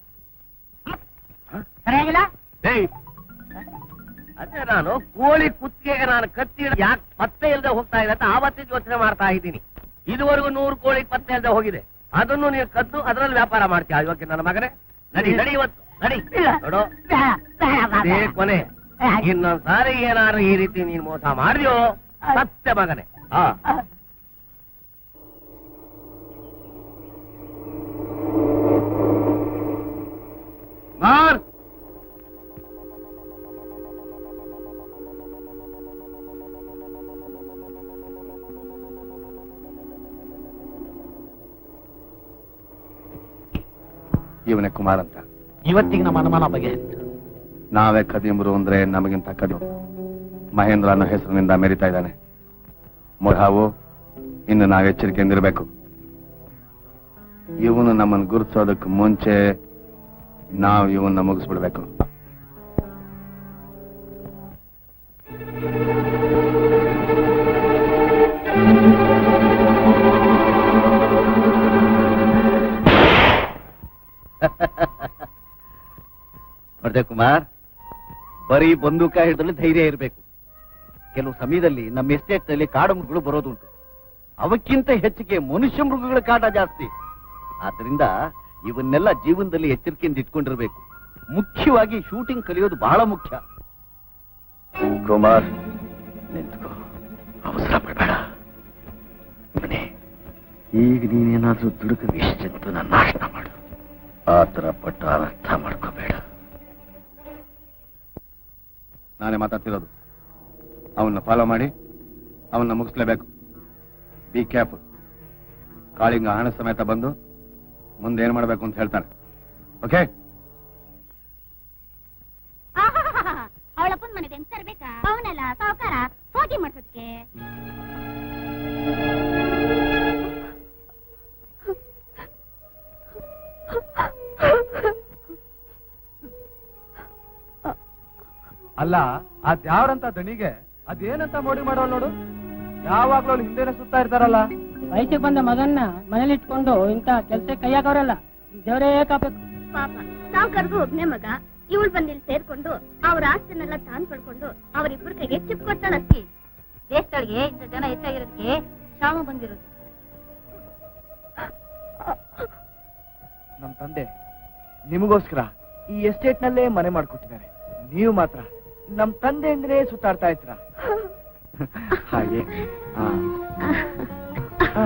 ಸರಿಯಾಗಿಲ್ಲ ಏಯ್ ಅದೇ ನಾನು ಕೋಳಿ ಕುತ್ತಿಗೆಗೆ ನಾನು ಕತ್ತಿ ಯಾಕೆ ಪತ್ತೆ ಇಲ್ಲದೆ ಹೋಗ್ತಾ ಇದೆ ಅಂತ ಆವತ್ತಿನ ಯೋಚನೆ ಮಾಡ್ತಾ ಇದ್ದೀನಿ ಇದುವರೆಗೂ ನೂರು ಕೋಳಿ ಪತ್ತೆ ಇಲ್ಲದೆ ಹೋಗಿದೆ ಅದನ್ನು ನೀವು ಕದ್ದು ಅದರಲ್ಲಿ ವ್ಯಾಪಾರ ಮಾಡ್ತೀಯ ಯೋಗ್ಯ ನನ್ನ ಮಗನೇ ನಡಿ ನಡಿ ಇವತ್ತು ನಡಿ ಇಲ್ಲ. ನೋಡು ಬೇಡ, ಬೇಡ, ಬೇಡ. ಇದೇ ಕೊನೆ ಇನ್ನೊಂದ್ ಸಾರಿ ಏನಾದ್ರು ಈ ರೀತಿ ನೀನ್ ಮೋಸ ಮಾಡಿದ್ಯೋ ಸತ್ಯ ಮಗನೇ ಹಾ ಮಾರ್ ಇವನೇ ಕುಮಾರ್ ಅಂತ ಇವತ್ತಿಗೆ ನಮ್ಮ ಅನುಮಾನ ಬಗೆಹರಿತು ನಾವೇ ಕದಿಯಂಬರು ಅಂದ್ರೆ ನಮಗಿಂತ ಕದಿ ಮಹೇಂದ್ರ ಅನ್ನೋ ಹೆಸರಿನಿಂದ ಮೆರಿತಾ ಇದ್ದಾನೆ ಮೊಳಾವು ಇನ್ನು ನಾವು ಎಚ್ಚರಿಕೆಯಿಂದಿರ್ಬೇಕು ಇವನು ನಮ್ಮನ್ನು ಗುರುತಿಸೋದಕ್ಕೆ ಮುಂಚೆ ನಾವು ಇವನ್ನ ಮುಗಿಸ್ಬಿಡ್ಬೇಕು ನೋಡ್ದೆ ಕುಮಾರ್ ಬರೀ ಬಂದೂಕ ಹಿಡಿದ್ರೆ ಧೈರ್ಯ ಇರಬೇಕು ಕೆಲವು ಸಮಯದಲ್ಲಿ ನಮ್ಮ ಎಸ್ಟೇಟ್ ನಲ್ಲಿ ಕಾಡು ಮೃಗಗಳು ಬರೋದುಂಟು ಅವಕ್ಕಿಂತ ಹೆಚ್ಚಿಗೆ ಮನುಷ್ಯ ಮೃಗಗಳ ಕಾಟ ಜಾಸ್ತಿ ಆದ್ರಿಂದ ಇವನ್ನೆಲ್ಲ ಜೀವನದಲ್ಲಿ ಎಚ್ಚರಿಕೆಯಿಂದ ಇಟ್ಕೊಂಡಿರ್ಬೇಕು ಮುಖ್ಯವಾಗಿ ಶೂಟಿಂಗ್ ಕಲಿಯೋದು ಬಹಳ ಮುಖ್ಯ ಕುಮಾರ್ ನಿಂತ್ಕೋ ಅವಸರ ಪಡಬೇಡ ಮನೆ ಈಗ ನೀನೇನಾದ್ರೂ ದುಡುಕ ನಿಶ್ಚಿಂತನ ನಾಶನ ಮಾಡು ಆ ಥರ ಪಟ್ಟು ಅನರ್ಥ ಮಾಡ್ಕೋಬೇಡ ನಾನೇ ಮಾತಾಡ್ತಿರೋದು ಅವನ್ನ ಫಾಲೋ ಮಾಡಿ ಅವನ್ನ ಮುಗಿಸ್ಲೇಬೇಕು ಬಿ ಕೇರ್ಫುಲ್ ಕಾಳಿಂಗ ಹಣ ಸಮೇತ ಬಂದು ಮುಂದೆ ಏನ್ ಮಾಡ್ಬೇಕು ಅಂತ ಹೇಳ್ತಾನೆ ಓಕೆ ಅವಳಪ್ಪನ ಮನೆಗೆ ಹೆಂಗ್ ತರ್ಬೇಕಾ ಅವನಲ್ಲ ಸಾವುಕಾರ ಹೋಗಿ ಮಾಡ್ಸೋದಕ್ಕೆ ಅಲ್ಲ ಅದ್ ಯಾವ್ರಂತ ದಣಿಗೆ ಅದೇನಂತ ಮೋಡಿ ಮಾಡೋಳು ನೋಡು ಯಾವಾಗ್ಲೂ ಅವ್ಳು ಹಿಂದೆನೆ ಸುತ್ತಾ ಇರ್ತಾರಲ್ಲ ವಯಸ್ಸಿಗೆ ಬಂದ ಮಗನ್ನ ಮನೇಲಿ ಇಟ್ಕೊಂಡು ಇಂತ ಕೆಲ್ಸ ಕೈಯಾಗವ್ರಲ್ಲ ದೇವರೇ ಕಾಪಬೇಕು ಪಾಪ ಸಾವುಕಾರ್ಗೂ ಒಬ್ನೇ ಮಗ ಇವಳು ಬಂದು ಇಲ್ಲಿ ಸೇರ್ಕೊಂಡು ಅವ್ರ ಆಸ್ತಿನೆಲ್ಲ ತಾನ್ ಪಡ್ಕೊಂಡು ಅವರಿಬ್ಬರ ಕೈಗೆ ಚಿಪ್ ಕೊಡ್ತಾಳಸ್ತಿ ದೇಶದೊಳಗೆ ಇಂಥ ಜನ ಹೆಚ್ಚಾಗಿರೋದಕ್ಕೆ ಶ್ರಾಮ ಬಂದಿರೋದು ನಮ್ ತಂದೆ ನಿಮಗೋಸ್ಕರ ಈ ಎಸ್ಟೇಟ್ ನಲ್ಲೇ ಮನೆ ಮಾಡ್ಕೊಟ್ಟಿದ್ದಾರೆ ನೀವು ಮಾತ್ರ ನಮ್ ತಂದೆ ಅಂದ್ರೆ ಸುತ್ತಾಡ್ತಾ ಇದ್ರ ಹಾಗೆ ಆ. ಆ.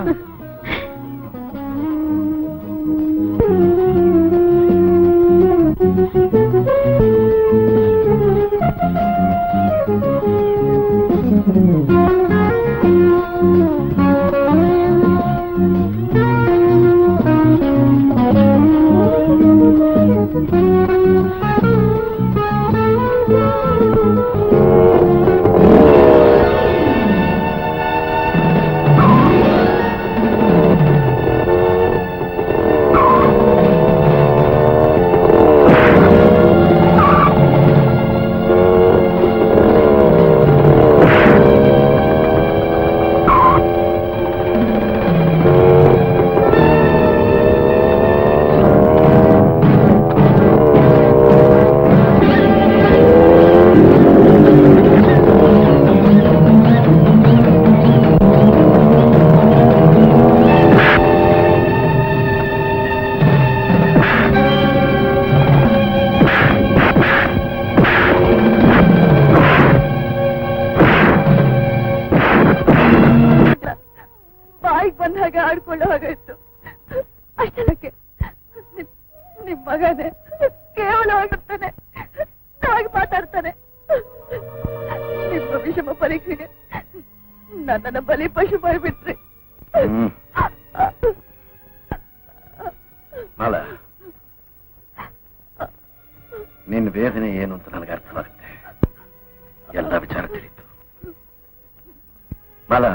ಬಾಯಿಗೆ ಬಂದ ಹಾಗೆ ಆಡ್ಕೊಳ್ಳೋ ಹಾಗಾಯ್ತು ಅಷ್ಟಕ್ಕೆ ನಿಮ್- ನಿಮ್ ಮಗನೇ ಕೇವಲವಾಗಿರ್ತಾನೆ ಹಾಗೆ ಮಾತಾಡ್ತಾನೆ ನಿಮ್ಮ ವಿಷಮ ಪರೀಕ್ಷೆಗೆ ನನ್ನನ್ನ ಬಲಿ ಪಶು ಮಾಡಿಬಿಟ್ರಿ ಹ್ಮ್ ಮಾಲ ನಿನ್ನ ವೇದನೆ ಏನು ಅಂತ ನನಗೆ ಅರ್ಥವಾಗುತ್ತೆ ಎಲ್ಲ ವಿಚಾರ ತಿಳಿತು ಮಾಲ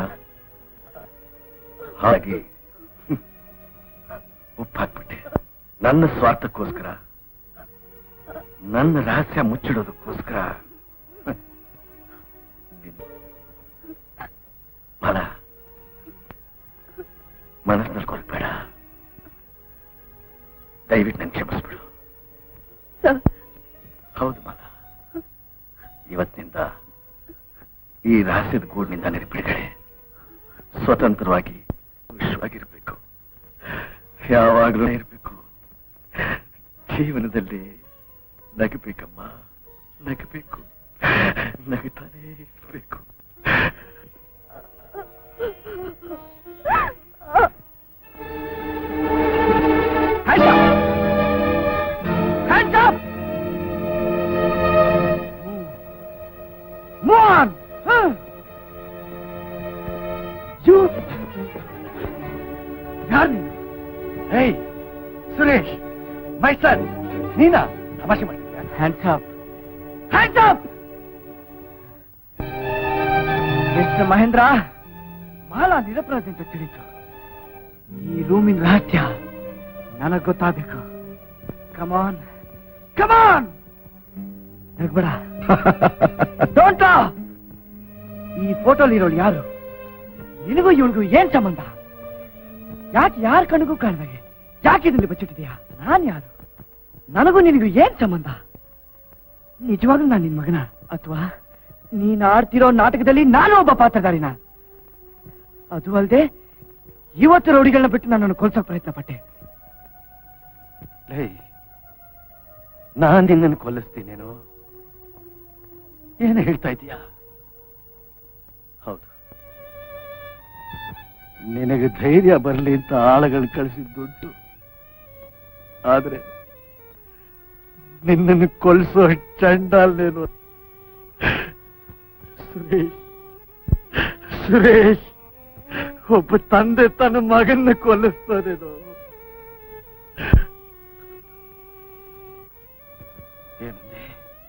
ಹಾಗೆ ಹ್ಮ್, ಉಪ್ಪಾಕ್ಬಿಟ್ಟೆ ನನ್ನ ಸ್ವಾರ್ಥಕ್ಕೋಸ್ಕರ ನನ್ನ ರಹಸ್ಯ ಮುಚ್ಚಿಡೋದಕ್ಕೋಸ್ಕರ ಹ್ಮ್, ನಿನ್- ಮಾಲ ಮನಸ್ಸಿನಲ್ಲಿ ಕೊಲ್ಬೇಡ ದಯವಿಟ್ಟು ನನ್ ಕ್ಷಮಿಸ್ಬಿಡು ಹೌದು ಮಾಲ ಇವತ್ತಿನಿಂದ ಈ ರಹಸ್ಯದ ಗೂಡಿನಿಂದ ನಿನ್ನ ಬಿಡುಗಡೆ ಸ್ವತಂತ್ರವಾಗಿ ಖುಷಿಯಾಗಿರ್ಬೇಕು ಯಾವಾಗಲೂ ಇರಬೇಕು ಜೀವನದಲ್ಲಿ ನಗಬೇಕಮ್ಮ ನಗಬೇಕು ನಗುತ್ತಾನೇ ಇರಬೇಕು Hands up! Move on! Huh? You... ಯಾರು ನೀನು ಹೇಯ್ ಸುರೇಶ್ ಮೈ ಸನ್ ನೀನಾ ತಮಾಷೆ ಮಾಡ್ತೀಯ hands up hands up mister Mahendra Mala ನಿರಪರಾಧಿ ಅಂತ ತಿಳಿತು ಈ ರೂಮಿನ ರಹಸ್ಯ ನನಗ್ ಗೊತ್ತಾಗಬೇಕು ಕಮಾನ್ ಕಮಾನ್ ನಗ್ಬೇಡ ಡೋಂಟ್ ಈ ಫೋಟೋಲಿ ಇರೋಳು ಯಾರು ನಿನಗೂ ಇವಳಿಗೂ ಏನ್ ಸಂಬಂಧ ಯಾಕೆ ಯಾರ ಕಣ್ಣಿಗೂ ಕಾಣ್ದಾಗೆ ಯಾಕೆ ಇದನ್ನು ಬಚ್ಚಿಟ್ಟಿದ್ಯಾ ನಾನ್ ಯಾರು ನನಗೂ ನಿನಗೂ ಏನ್ ಸಂಬಂಧ ನಿಜವಾಗ್ಲೂ ನಾನು ನಿನ್ ಮಗನ ಅಥವಾ ನೀನ್ ಆಡ್ತಿರೋ ನಾಟಕದಲ್ಲಿ ನಾನು ಒಬ್ಬ ಪಾತ್ರಧಾರಿನ ಅದು ಅಲ್ಲದೆ ಇವತ್ತು ರೌಡಿಗಳನ್ನ ಬಿಟ್ಟು ನನ್ನನ್ನು ಕೊಲ್ಸೋಕ್ ಪ್ರಯತ್ನ ಪಟ್ಟೆ ಲೇ ನಾನ್ ನಿನ್ನನ್ನು ಕೊಲ್ಲಿಸ್ತೀನೇನೋ ಏನು ಹೇಳ್ತಾ ಇದೀಯಾ ಹೌದು ನಿನಗೆ ಧೈರ್ಯ ಬರಲಿ ಅಂತ ಆಳುಗಳು ಕಳಿಸಿದ್ದುಂಟು ಆದ್ರೆ ನಿನ್ನನ್ನು ಕೊಲ್ಸೋ ಚಂಡಾಲ್ ನೀನು ಸುರೇಶ್ ಸುರೇಶ್ ಒಬ್ಬ ತಂದೆ ತನ್ನ ಮಗನ್ನ ಕೊಲ್ಲಿಸ್ತಾನೇನೋ ಏನಂದೆ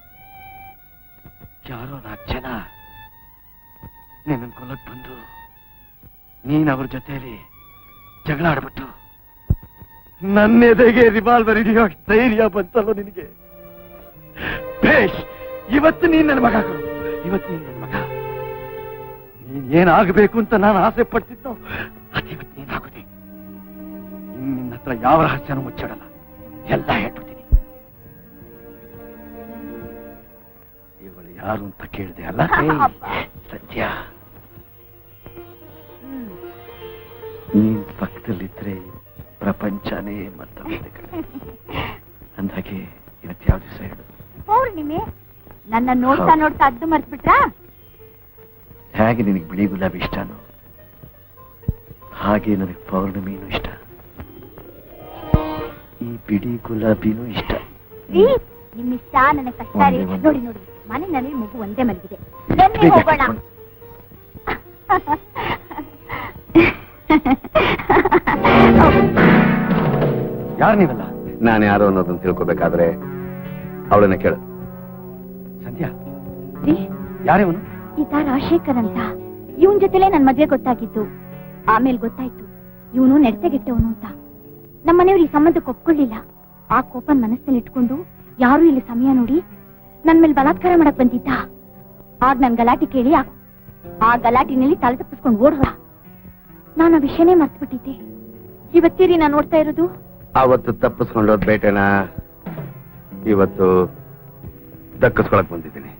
ಯಾರೋ ನಾಲ್ಕು ಜನ ನಿನ್ನನ್ನು ಕೊಲ್ಲಕ್ ಬಂದು ನೀನ್ ಅವ್ರ ಜೊತೆಯಲ್ಲಿ ಜಗಳ ಆಡ್ಬಿಟ್ಟು ನನ್ನ ಎದೆಗೆ ರಿವಾಲ್ವರ್ ಹಿಡಿಯೋ ಧೈರ್ಯ ಬಂತಲ್ಲ ನಿನಗೆ ಬೇಷ್ ಇವತ್ತು ನೀನ್ ನನ್ನ ಮಗ ಕಣೋ. ಇವತ್ತು ನೀನ್ ನನ್ನ ಮಗ ನೀನ್ ಏನಾಗಬೇಕು ಅಂತ ನಾನು ಆಸೆ ಪಡ್ತಿದ್ದೋ ಅದಿವತ್ತು ನೀನಾಗುತ್ತೆ ಇನ್ ನಿನ್ನ ಹತ್ರ ಯಾವ ರಹಸ್ಯನೂ ಮುಚ್ಚಾಡಲ್ಲ ಎಲ್ಲ ಹೇಳ್ಬಿಡ್ತೀನಿ ಇವಳು ಯಾರು ಅಂತ ಕೇಳಿದೆ ಅಲ್ಲ ಸತ್ಯ ನೀನ್ ಪಕ್ಕದಲ್ಲಿದ್ರೆ ಪ್ರಪಂಚನೇ ಮರ್ತೋಗಿದೆ ಕಣೆ ಅಂದಾಗೆ ಇವತ್ತು ಯಾವ ದಿವಸ ಹೇಳು ಪೌರ್ಣಿಮೆ ನನ್ನ ನೋಡ್ತಾ ನೋಡ್ತಾ ಅದ್ದು ಮರ್ತ್ಬಿಟ್ರಾ ಹೇಗೆ ನಿನಗೆ ಬಿಳಿ ಗುಲಾಬಿ ಇಷ್ಟನೋ ಹಾಗೆ ನನಗೆ ಪೌರ್ಣಮಿನೂ ಇಷ್ಟ ಈ ಬಿಳಿ ಗುಲಾಬಿನೂ ಇಷ್ಟ ರೀ, ನಿಮ್ ಇಷ್ಟ ನನ್ನ ಕಷ್ಟ ರೀ ಒಂದೇ ಒಂದು. ನೋಡಿ ನೋಡಿ ಮನೆಯಲ್ಲಿ ಮಗು ಒಂದೇ ಮಲಗಿದೆ ಬನ್ನಿ ಬೇಗ ಹೋಗೋಣ ಕರ್ಕೊಂಡು. ಯಾರು ನೀವಲ್ಲ ನಾನು ಯಾರು ಅನ್ನೋದನ್ನ ತಿಳ್ಕೊಬೇಕಾದ್ರೆ ಅವಳನ್ನ ಕೇಳು ಸಂಧ್ಯಾ ರೀ, ಯಾರೇವನು ಈತ ರಾಜಶೇಖರ್ ಅಂತ ಇವನ್ ಜೊತೆಲೆ ನನ್ ಮದ್ವೆ ಗೊತ್ತಾಗಿತ್ತು ಆಮೇಲೆ ಗೊತ್ತಾಯ್ತು ಇವನು ನೆಡ್ತೆಗೆಟ್ಟವನು ಅಂತ ನಮ್ಮನೆಯವ್ರು ಈ ಸಂಬಂಧಕ್ಕೆ ಒಪ್ಕೊಳ್ಳಿಲ್ಲ ಆ ಕೋಪನ್ ಮನಸ್ಸಲ್ಲಿ ಇಟ್ಕೊಂಡು ಯಾರು ಇಲ್ಲಿ ಸಮಯ ನೋಡಿ ನನ್ ಮೇಲೆ ಬಲಾತ್ಕಾರ ಮಾಡಕ್ ಬಂದಿದ್ದ ಆಗ ನನ್ ಗಲಾಟೆ ಕೇಳಿ ಆ- ಆ ಗಲಾಟಿನಲ್ಲಿ ತಲೆ ತಪ್ಪಿಸ್ಕೊಂಡು ಓಡ್ದ ನಾನು ಆ ವಿಷಯನೇ ಮರ್ತ್ಬಿಟ್ಟಿದ್ದೆ ಇವತ್ತೀರಿ ನಾನು ನೋಡ್ತಾ ಇರೋದು ಅವತ್ತು ತಪ್ಪಿಸ್ಕೊಂಡೋದ್ ಬೇಟೆನ ಇವತ್ತು ದಕ್ಕಿಸ್ಕೊಳಕ್ ಬಂದಿದ್ದೀನಿ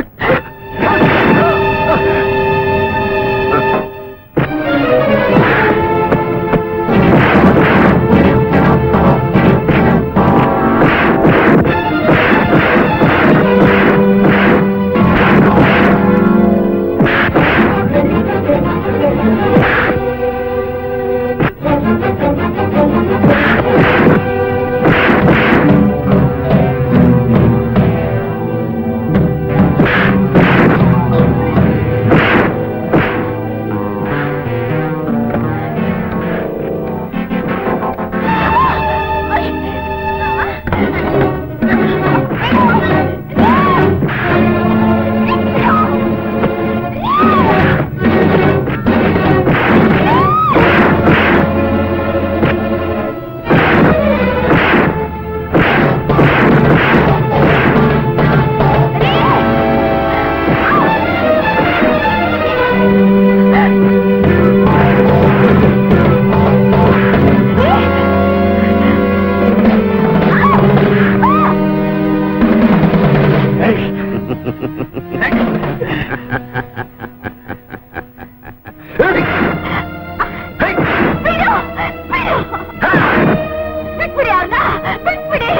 ಬಿಟ್ಬಿಡಿ ಅವ್ರನ್ನ ಬಿಟ್ಬಿಡಿ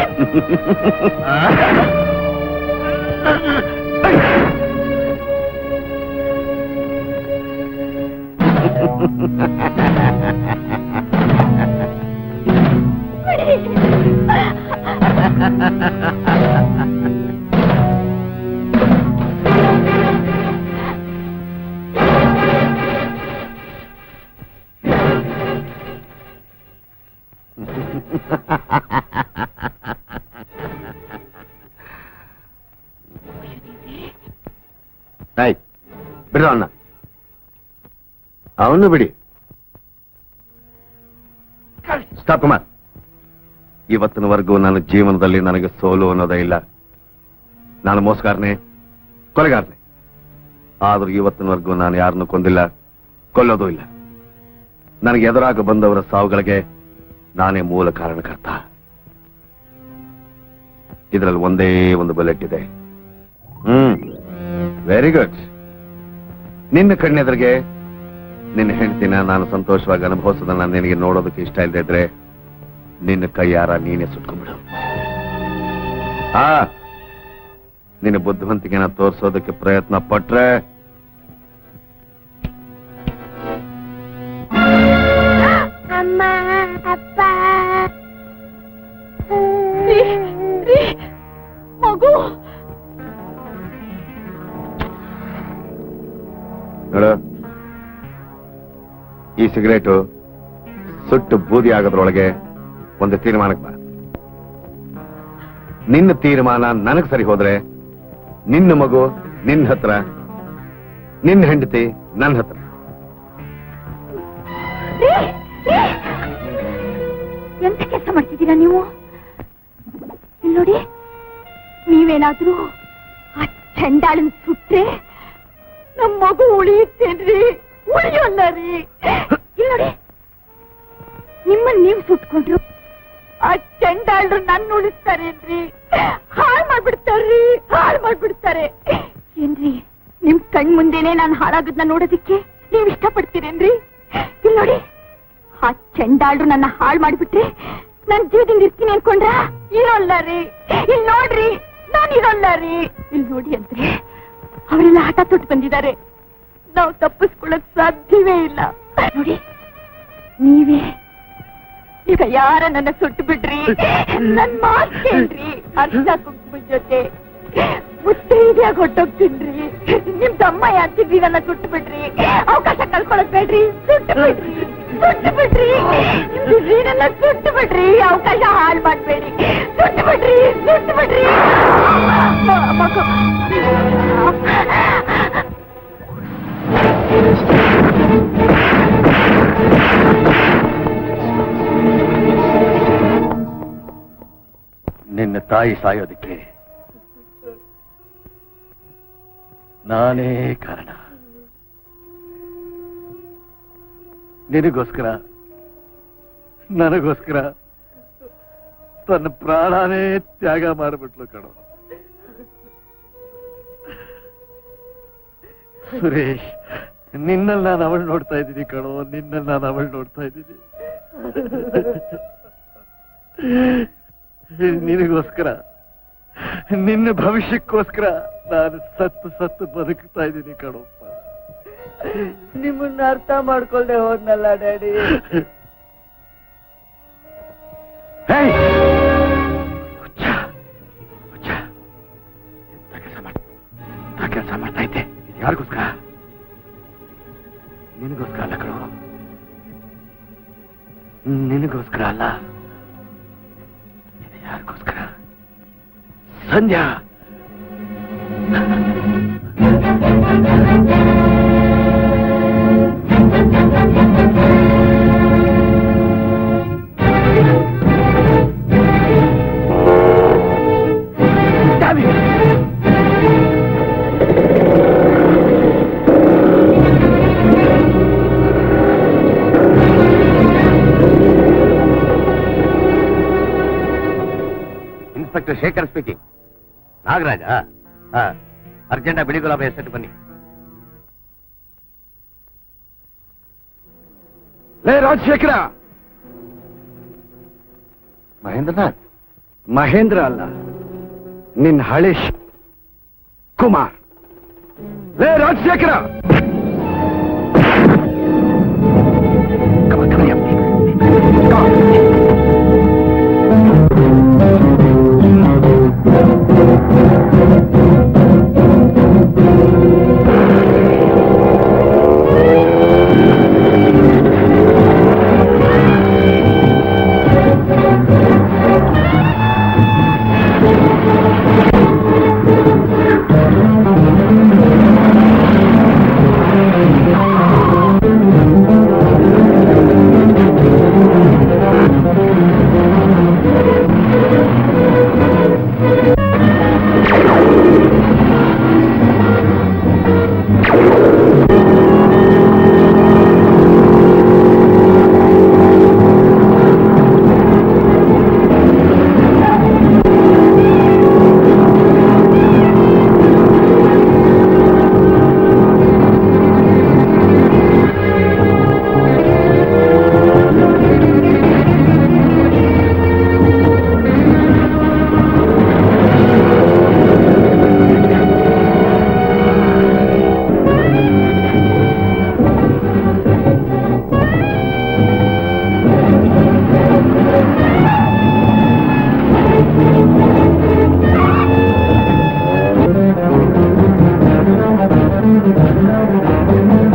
ಆಯ್ ಬಿಡು ಅವನ್ನ ಅವನು ಬಿಡಿ ಸ್ಟಾಪ್ ಕುಮಾರ್ ಇವತ್ತಿನವರೆಗೂ ನನ್ನ ಜೀವನದಲ್ಲಿ ನನಗೆ ಸೋಲು ಅನ್ನೋದೇ ಇಲ್ಲ ನಾನು ಮೋಸಗಾರನೇ ಕೊಲೆಗಾರನೇ ಆದ್ರೂ ಇವತ್ತಿನವರೆಗೂ ನಾನು ಯಾರನ್ನು ಕೊಂದಿಲ್ಲ ಕೊಲ್ಲೋದು ಇಲ್ಲ ನನಗೆ ಎದುರಾಗ ಬಂದವರ ಸಾವುಗಳಿಗೆ ನಾನೇ ಮೂಲ ಕಾರಣಕರ್ತ ಇದರಲ್ಲಿ ಒಂದೇ ಒಂದು ಬುಲೆಟ್ ಇದೆ ಹ್ಮ್ ವೆರಿ ಗುಡ್ ನಿನ್ನ ಕಣ್ಣೆದುರಿಗೆ ನಿನ್ನ ಹೆಂಡತಿನ ನಾನು ಸಂತೋಷವಾಗಿ ಅನುಭವಿಸೋದನ್ನ ನಿನಗೆ ನೋಡೋದಕ್ಕೆ ಇಷ್ಟ ಇಲ್ಲದೆ ಇದ್ರೆ ನಿನ್ನ ಕೈಯಾರ ನೀನೇ ಸುಟ್ಕೊಂಡ್ಬಿಡು ಆ ನಿನ್ನ ಬುದ್ಧಿವಂತಿಕೆನ ತೋರಿಸೋದಕ್ಕೆ ಪ್ರಯತ್ನ ಪಟ್ರೆ ನೋಡು ಈ ಸಿಗರೇಟು ಸುಟ್ಟು ಬೂದಿ ಆಗೋದ್ರೊಳಗೆ ಒಂದು ತೀರ್ಮಾನಕ್ಕೆ ಬಾ ನಿನ್ನ ತೀರ್ಮಾನ ನನಗ್ ಸರಿ ಹೋದ್ರೆ ನಿನ್ನ ಮಗು ನಿನ್ನ ಹತ್ರ ನಿನ್ನ ಹೆಂಡತಿ ನನ್ನ ಹತ್ರ ಎಂತ ಕೆಲಸ ಮಾಡ್ತಿದ್ದೀರಾ ನೀವು ಇಲ್ಲ್ ನೋಡಿ ನೀವೇನಾದ್ರೂ ಆ ಚಂಡಾಳನ್ ಸುಟ್ರೆ ನಮ್ ಮಗು ಉಳಿಯುತ್ತೇನ್ರಿ ಉಳಿಯೋಲ್ಲ ರೀ ಇಲ್ಲ್ ನೋಡಿ ನಿಮ್ಮನ್ ನೀವ್ ಸುಟ್ಕೊಂಡ್ರು ಆ ಚಂಡಾಳ್ರು ನನ್ನ ಉಳಿಸ್ತಾರೇನ್ರಿ ಹಾಳ್ ಮಾಡ್ಬಿಡ್ತಾರ್ರಿ ಹಾಳ್ ಮಾಡ್ಬಿಡ್ತಾರೆ ಏನ್ರಿ ನಿಮ್ ಕಣ್ ಮುಂದೆನೆ ನಾನ್ ಹಾಳಾಗದ್ನ ನೋಡೋದಿಕ್ಕೆ ನೀವ್ ಇಷ್ಟಪಡ್ತೀರೇನ್ರಿ ಇಲ್ ನೋಡಿ ಆ ಚಂಡಾಳ್ರು ನನ್ನ ಹಾಳ್ ಮಾಡ್ಬಿಟ್ರೆ ನಾನ್ ಜೀವದಿಂದ ಇರ್ತೀನಿ ಅನ್ಕೊಂಡ್ರ ಇರೋಲ್ಲ ರೀ ಇಲ್ ನೋಡ್ರಿ ನಾನ್ ಇರೋಲ್ಲ ರೀ ಇಲ್ ನೋಡಿ ಅಂದ್ರೆ ಅವರೆಲ್ಲ ಹಠ ತೊಟ್ಟು ಬಂದಿದ್ದಾರೆ ನಾವು ತಪ್ಪಿಸ್ಕೊಳ್ಳಕ್ ಸಾಧ್ಯವೇ ಇಲ್ಲ ನೋಡಿ ನೀವೇ ಈಗ ಯಾರ ನನ್ನ ಸುಟ್ಟು ಬಿಡ್ರಿ ನನ್ ಮಾತ್ ಕೇಳ್ರಿ ಅರ್ಥ ಕುಂಕುಮದ ಜೊತೆ ಮುತ್ತೈದೆಯಾಗಿ ಹೊಟ್ಟೋಗ್ತೀನ್ರಿ ನಿಮ್ ತಮ್ಮ ಯಾತಿದ್ರಿ ನನ್ನ ಸುಟ್ಟು ಬಿಡ್ರಿ ಅವಕಾಶ ಕಳ್ಕೊಳಕ್ ಬೇಡ್ರಿ ಸುಟ್ಟು ಬಿಡ್ರಿ ಸುಟ್ಟು ಬಿಡ್ರಿ ಬಿಡ್ರಿ ನನ್ನ ಸುಟ್ಟು ಬಿಡ್ರಿ ಅವಕಾಶ ಹಾಳು ಮಾಡ್ಬೇಡಿ ಸುಟ್ಟು ಬಿಡ್ರಿ ಸುಟ್ಟು ಬಿಡ್ರಿ ಮ- ಮಗು ನಿನ್ನ ತಾಯಿ ಸಾಯೋದಕ್ಕೆ ನಾನೇ ಕಾರಣ ನಿನಗೋಸ್ಕರ ನನಗೋಸ್ಕರ ತನ್ನ ಪ್ರಾಣನೇ ತ್ಯಾಗ ಮಾಡಿಬಿಟ್ಲು ಕಣೋ ಸುರೇಶ್ ನಿನ್ನಲ್ಲಿ ನಾನು ಅವಳು ನೋಡ್ತಾ ಇದ್ದೀನಿ ಕಣೋ ನಿನ್ನಲ್ಲಿ ನಾನು ಅವಳು ನೋಡ್ತಾ ಇದ್ದೀನಿ ನಿನಗೋಸ್ಕರ ನಿನ್ನ ಭವಿಷ್ಯಕ್ಕೋಸ್ಕರ ನಾನು ಸತ್ತು ಸತ್ತು ಬದುಕ್ತಾ ಇದ್ದೀನಿ ಕಣಪ್ಪ ನಿಮ್ಮನ್ನ ಅರ್ಥ ಮಾಡ್ಕೊಳ್ದೆ ಹೋದ್ನಲ್ಲ ಡ್ಯಾಡಿ ಹೇಯ್! ಹುಚ್ಚ, ಹುಚ್ಚ. ಎಂತ ಕೆಲ್ಸ ಮಾಡ್- ಎಂತ ಕೆಲಸ ಮಾಡ್ತಾ ಇದ್ದೆ ಇದು ಯಾರಿಗೋಸ್ಕರ ನಿನಗೋಸ್ಕರ ಅಲ್ಲ ಕಣೋ ನಿನಗೋಸ್ಕರ ಅಲ್ಲ ಇದು ಯಾರಿಗೋಸ್ಕರ Sandhya inspector Shekhar speaking Nagaraja urgent ಬಿಳಿ ಗುಲಾಬಿ ಎಸ್ಟೇಟ್ ಬನ್ನಿ ಲೇ ರಾಜಶೇಖರ ಮಹೇಂದ್ರನಾಥ್ ಮಹೇಂದ್ರ ಅಲ್ಲ ನಿನ್ ಹಳೇಶ್ ಕುಮಾರ್ ಲೇ Rajashekhara Come on, come on, come on. Thank you.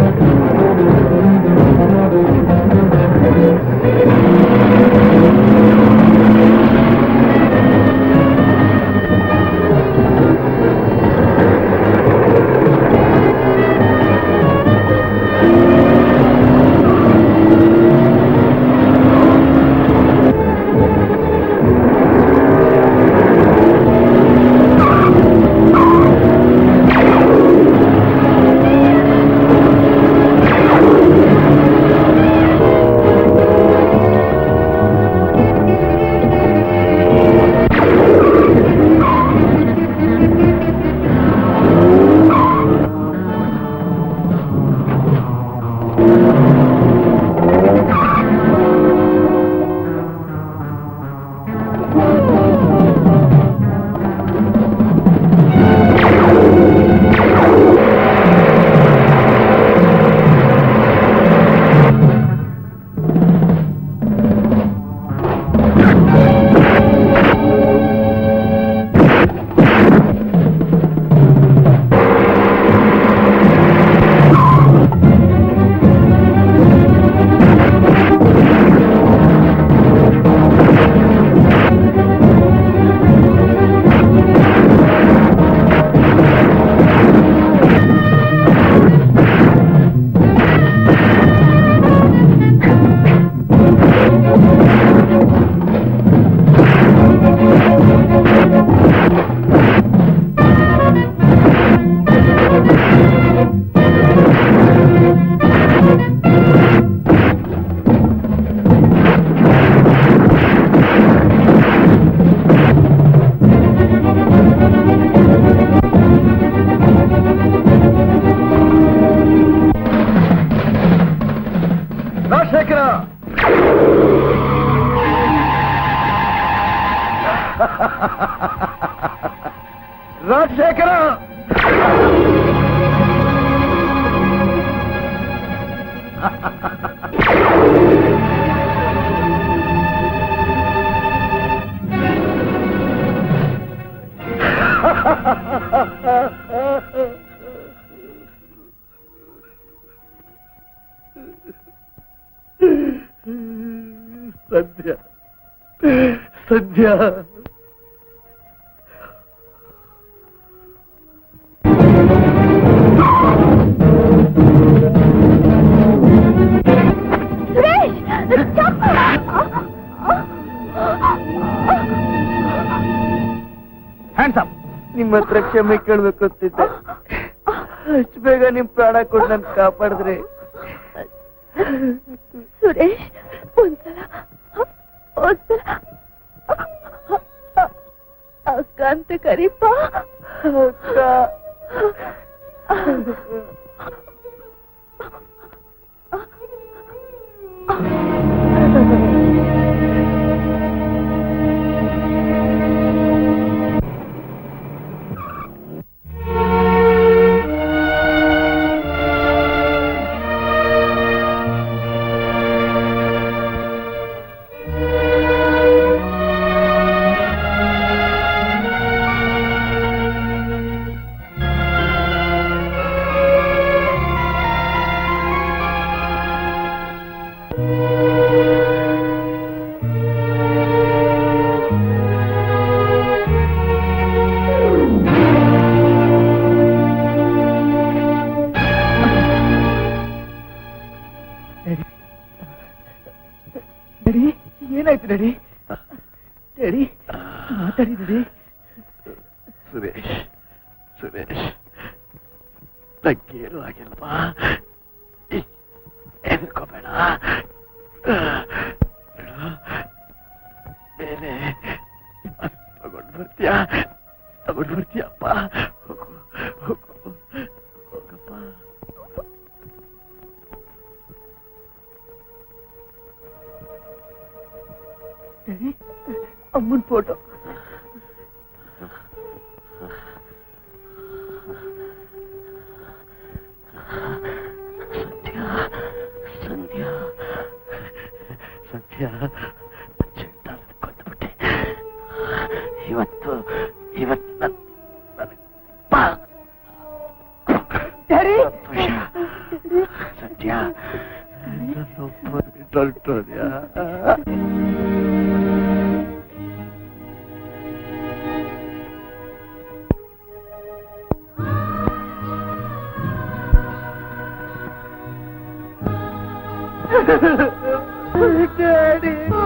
ಸದ್ಯ ಸದ್ಯ ಹ್ಯಾಂಡ್ಸ್ ಅಪ್ ನಿಮ್ಮ ಹತ್ರ ಕ್ಷಮೆ ಕೇಳ್ಬೇಕು ಅಂತಿದ್ದೆ ಅಷ್ಟು ಬೇಗ ನಿಮ್ ಪ್ರಾಣ ಕೊಟ್ಟು ನನ್ ಕಾಪಾಡಿದ್ರಿ ಸುರೇಶ್ ಒಂದ್ಸಲ ಒಂದ್ಸಲ ಅಕ್ಕ ಅಂತ ಕರೀಪ ಅಕ್ಕ ಡ್ಯಾಡಿ ಏನಾಯ್ತು ಡ್ಯಾಡಿ ಡ್ಯಾಡಿ ಮಾತಾಡಿ ಡ್ಯಾಡಿ ಸುರೇಶ್ ಸುರೇಶ್ ನಂಗೇನು ಆಗಿಲ್ಲಪ್ಪ ಹೆದರ್ಕೋಬೇಡ ಮೇಲೆ ತಗೊಂಡು ಬರ್ತೀಯಾ ತಗೊಂಡು ಬರ್ತೀಯಪ್ಪ ಹೋಗು ಹೋಗು ಹೋಗಪ್ಪ ಡ್ಯಾಡಿ ಅಮ್ಮನ್ ಫೋಟೋ ಸಂಧ್ಯಾ ಸಂಧ್ಯಾ ಚಿಂತಾಲ ಕೊಂದ್ಬಿಟ್ಟೆ ಇವತ್ತು ಇವತ್ತು ನನ್ ನನಗ್ ಬಾ ಡ್ಯಾಡಿ ಸಂಧ್ಯಾ ನನ್ನೊಬ್ಬ ಹೊರಟೋದ್ಯಾ ಡ್ಯಾಡಿ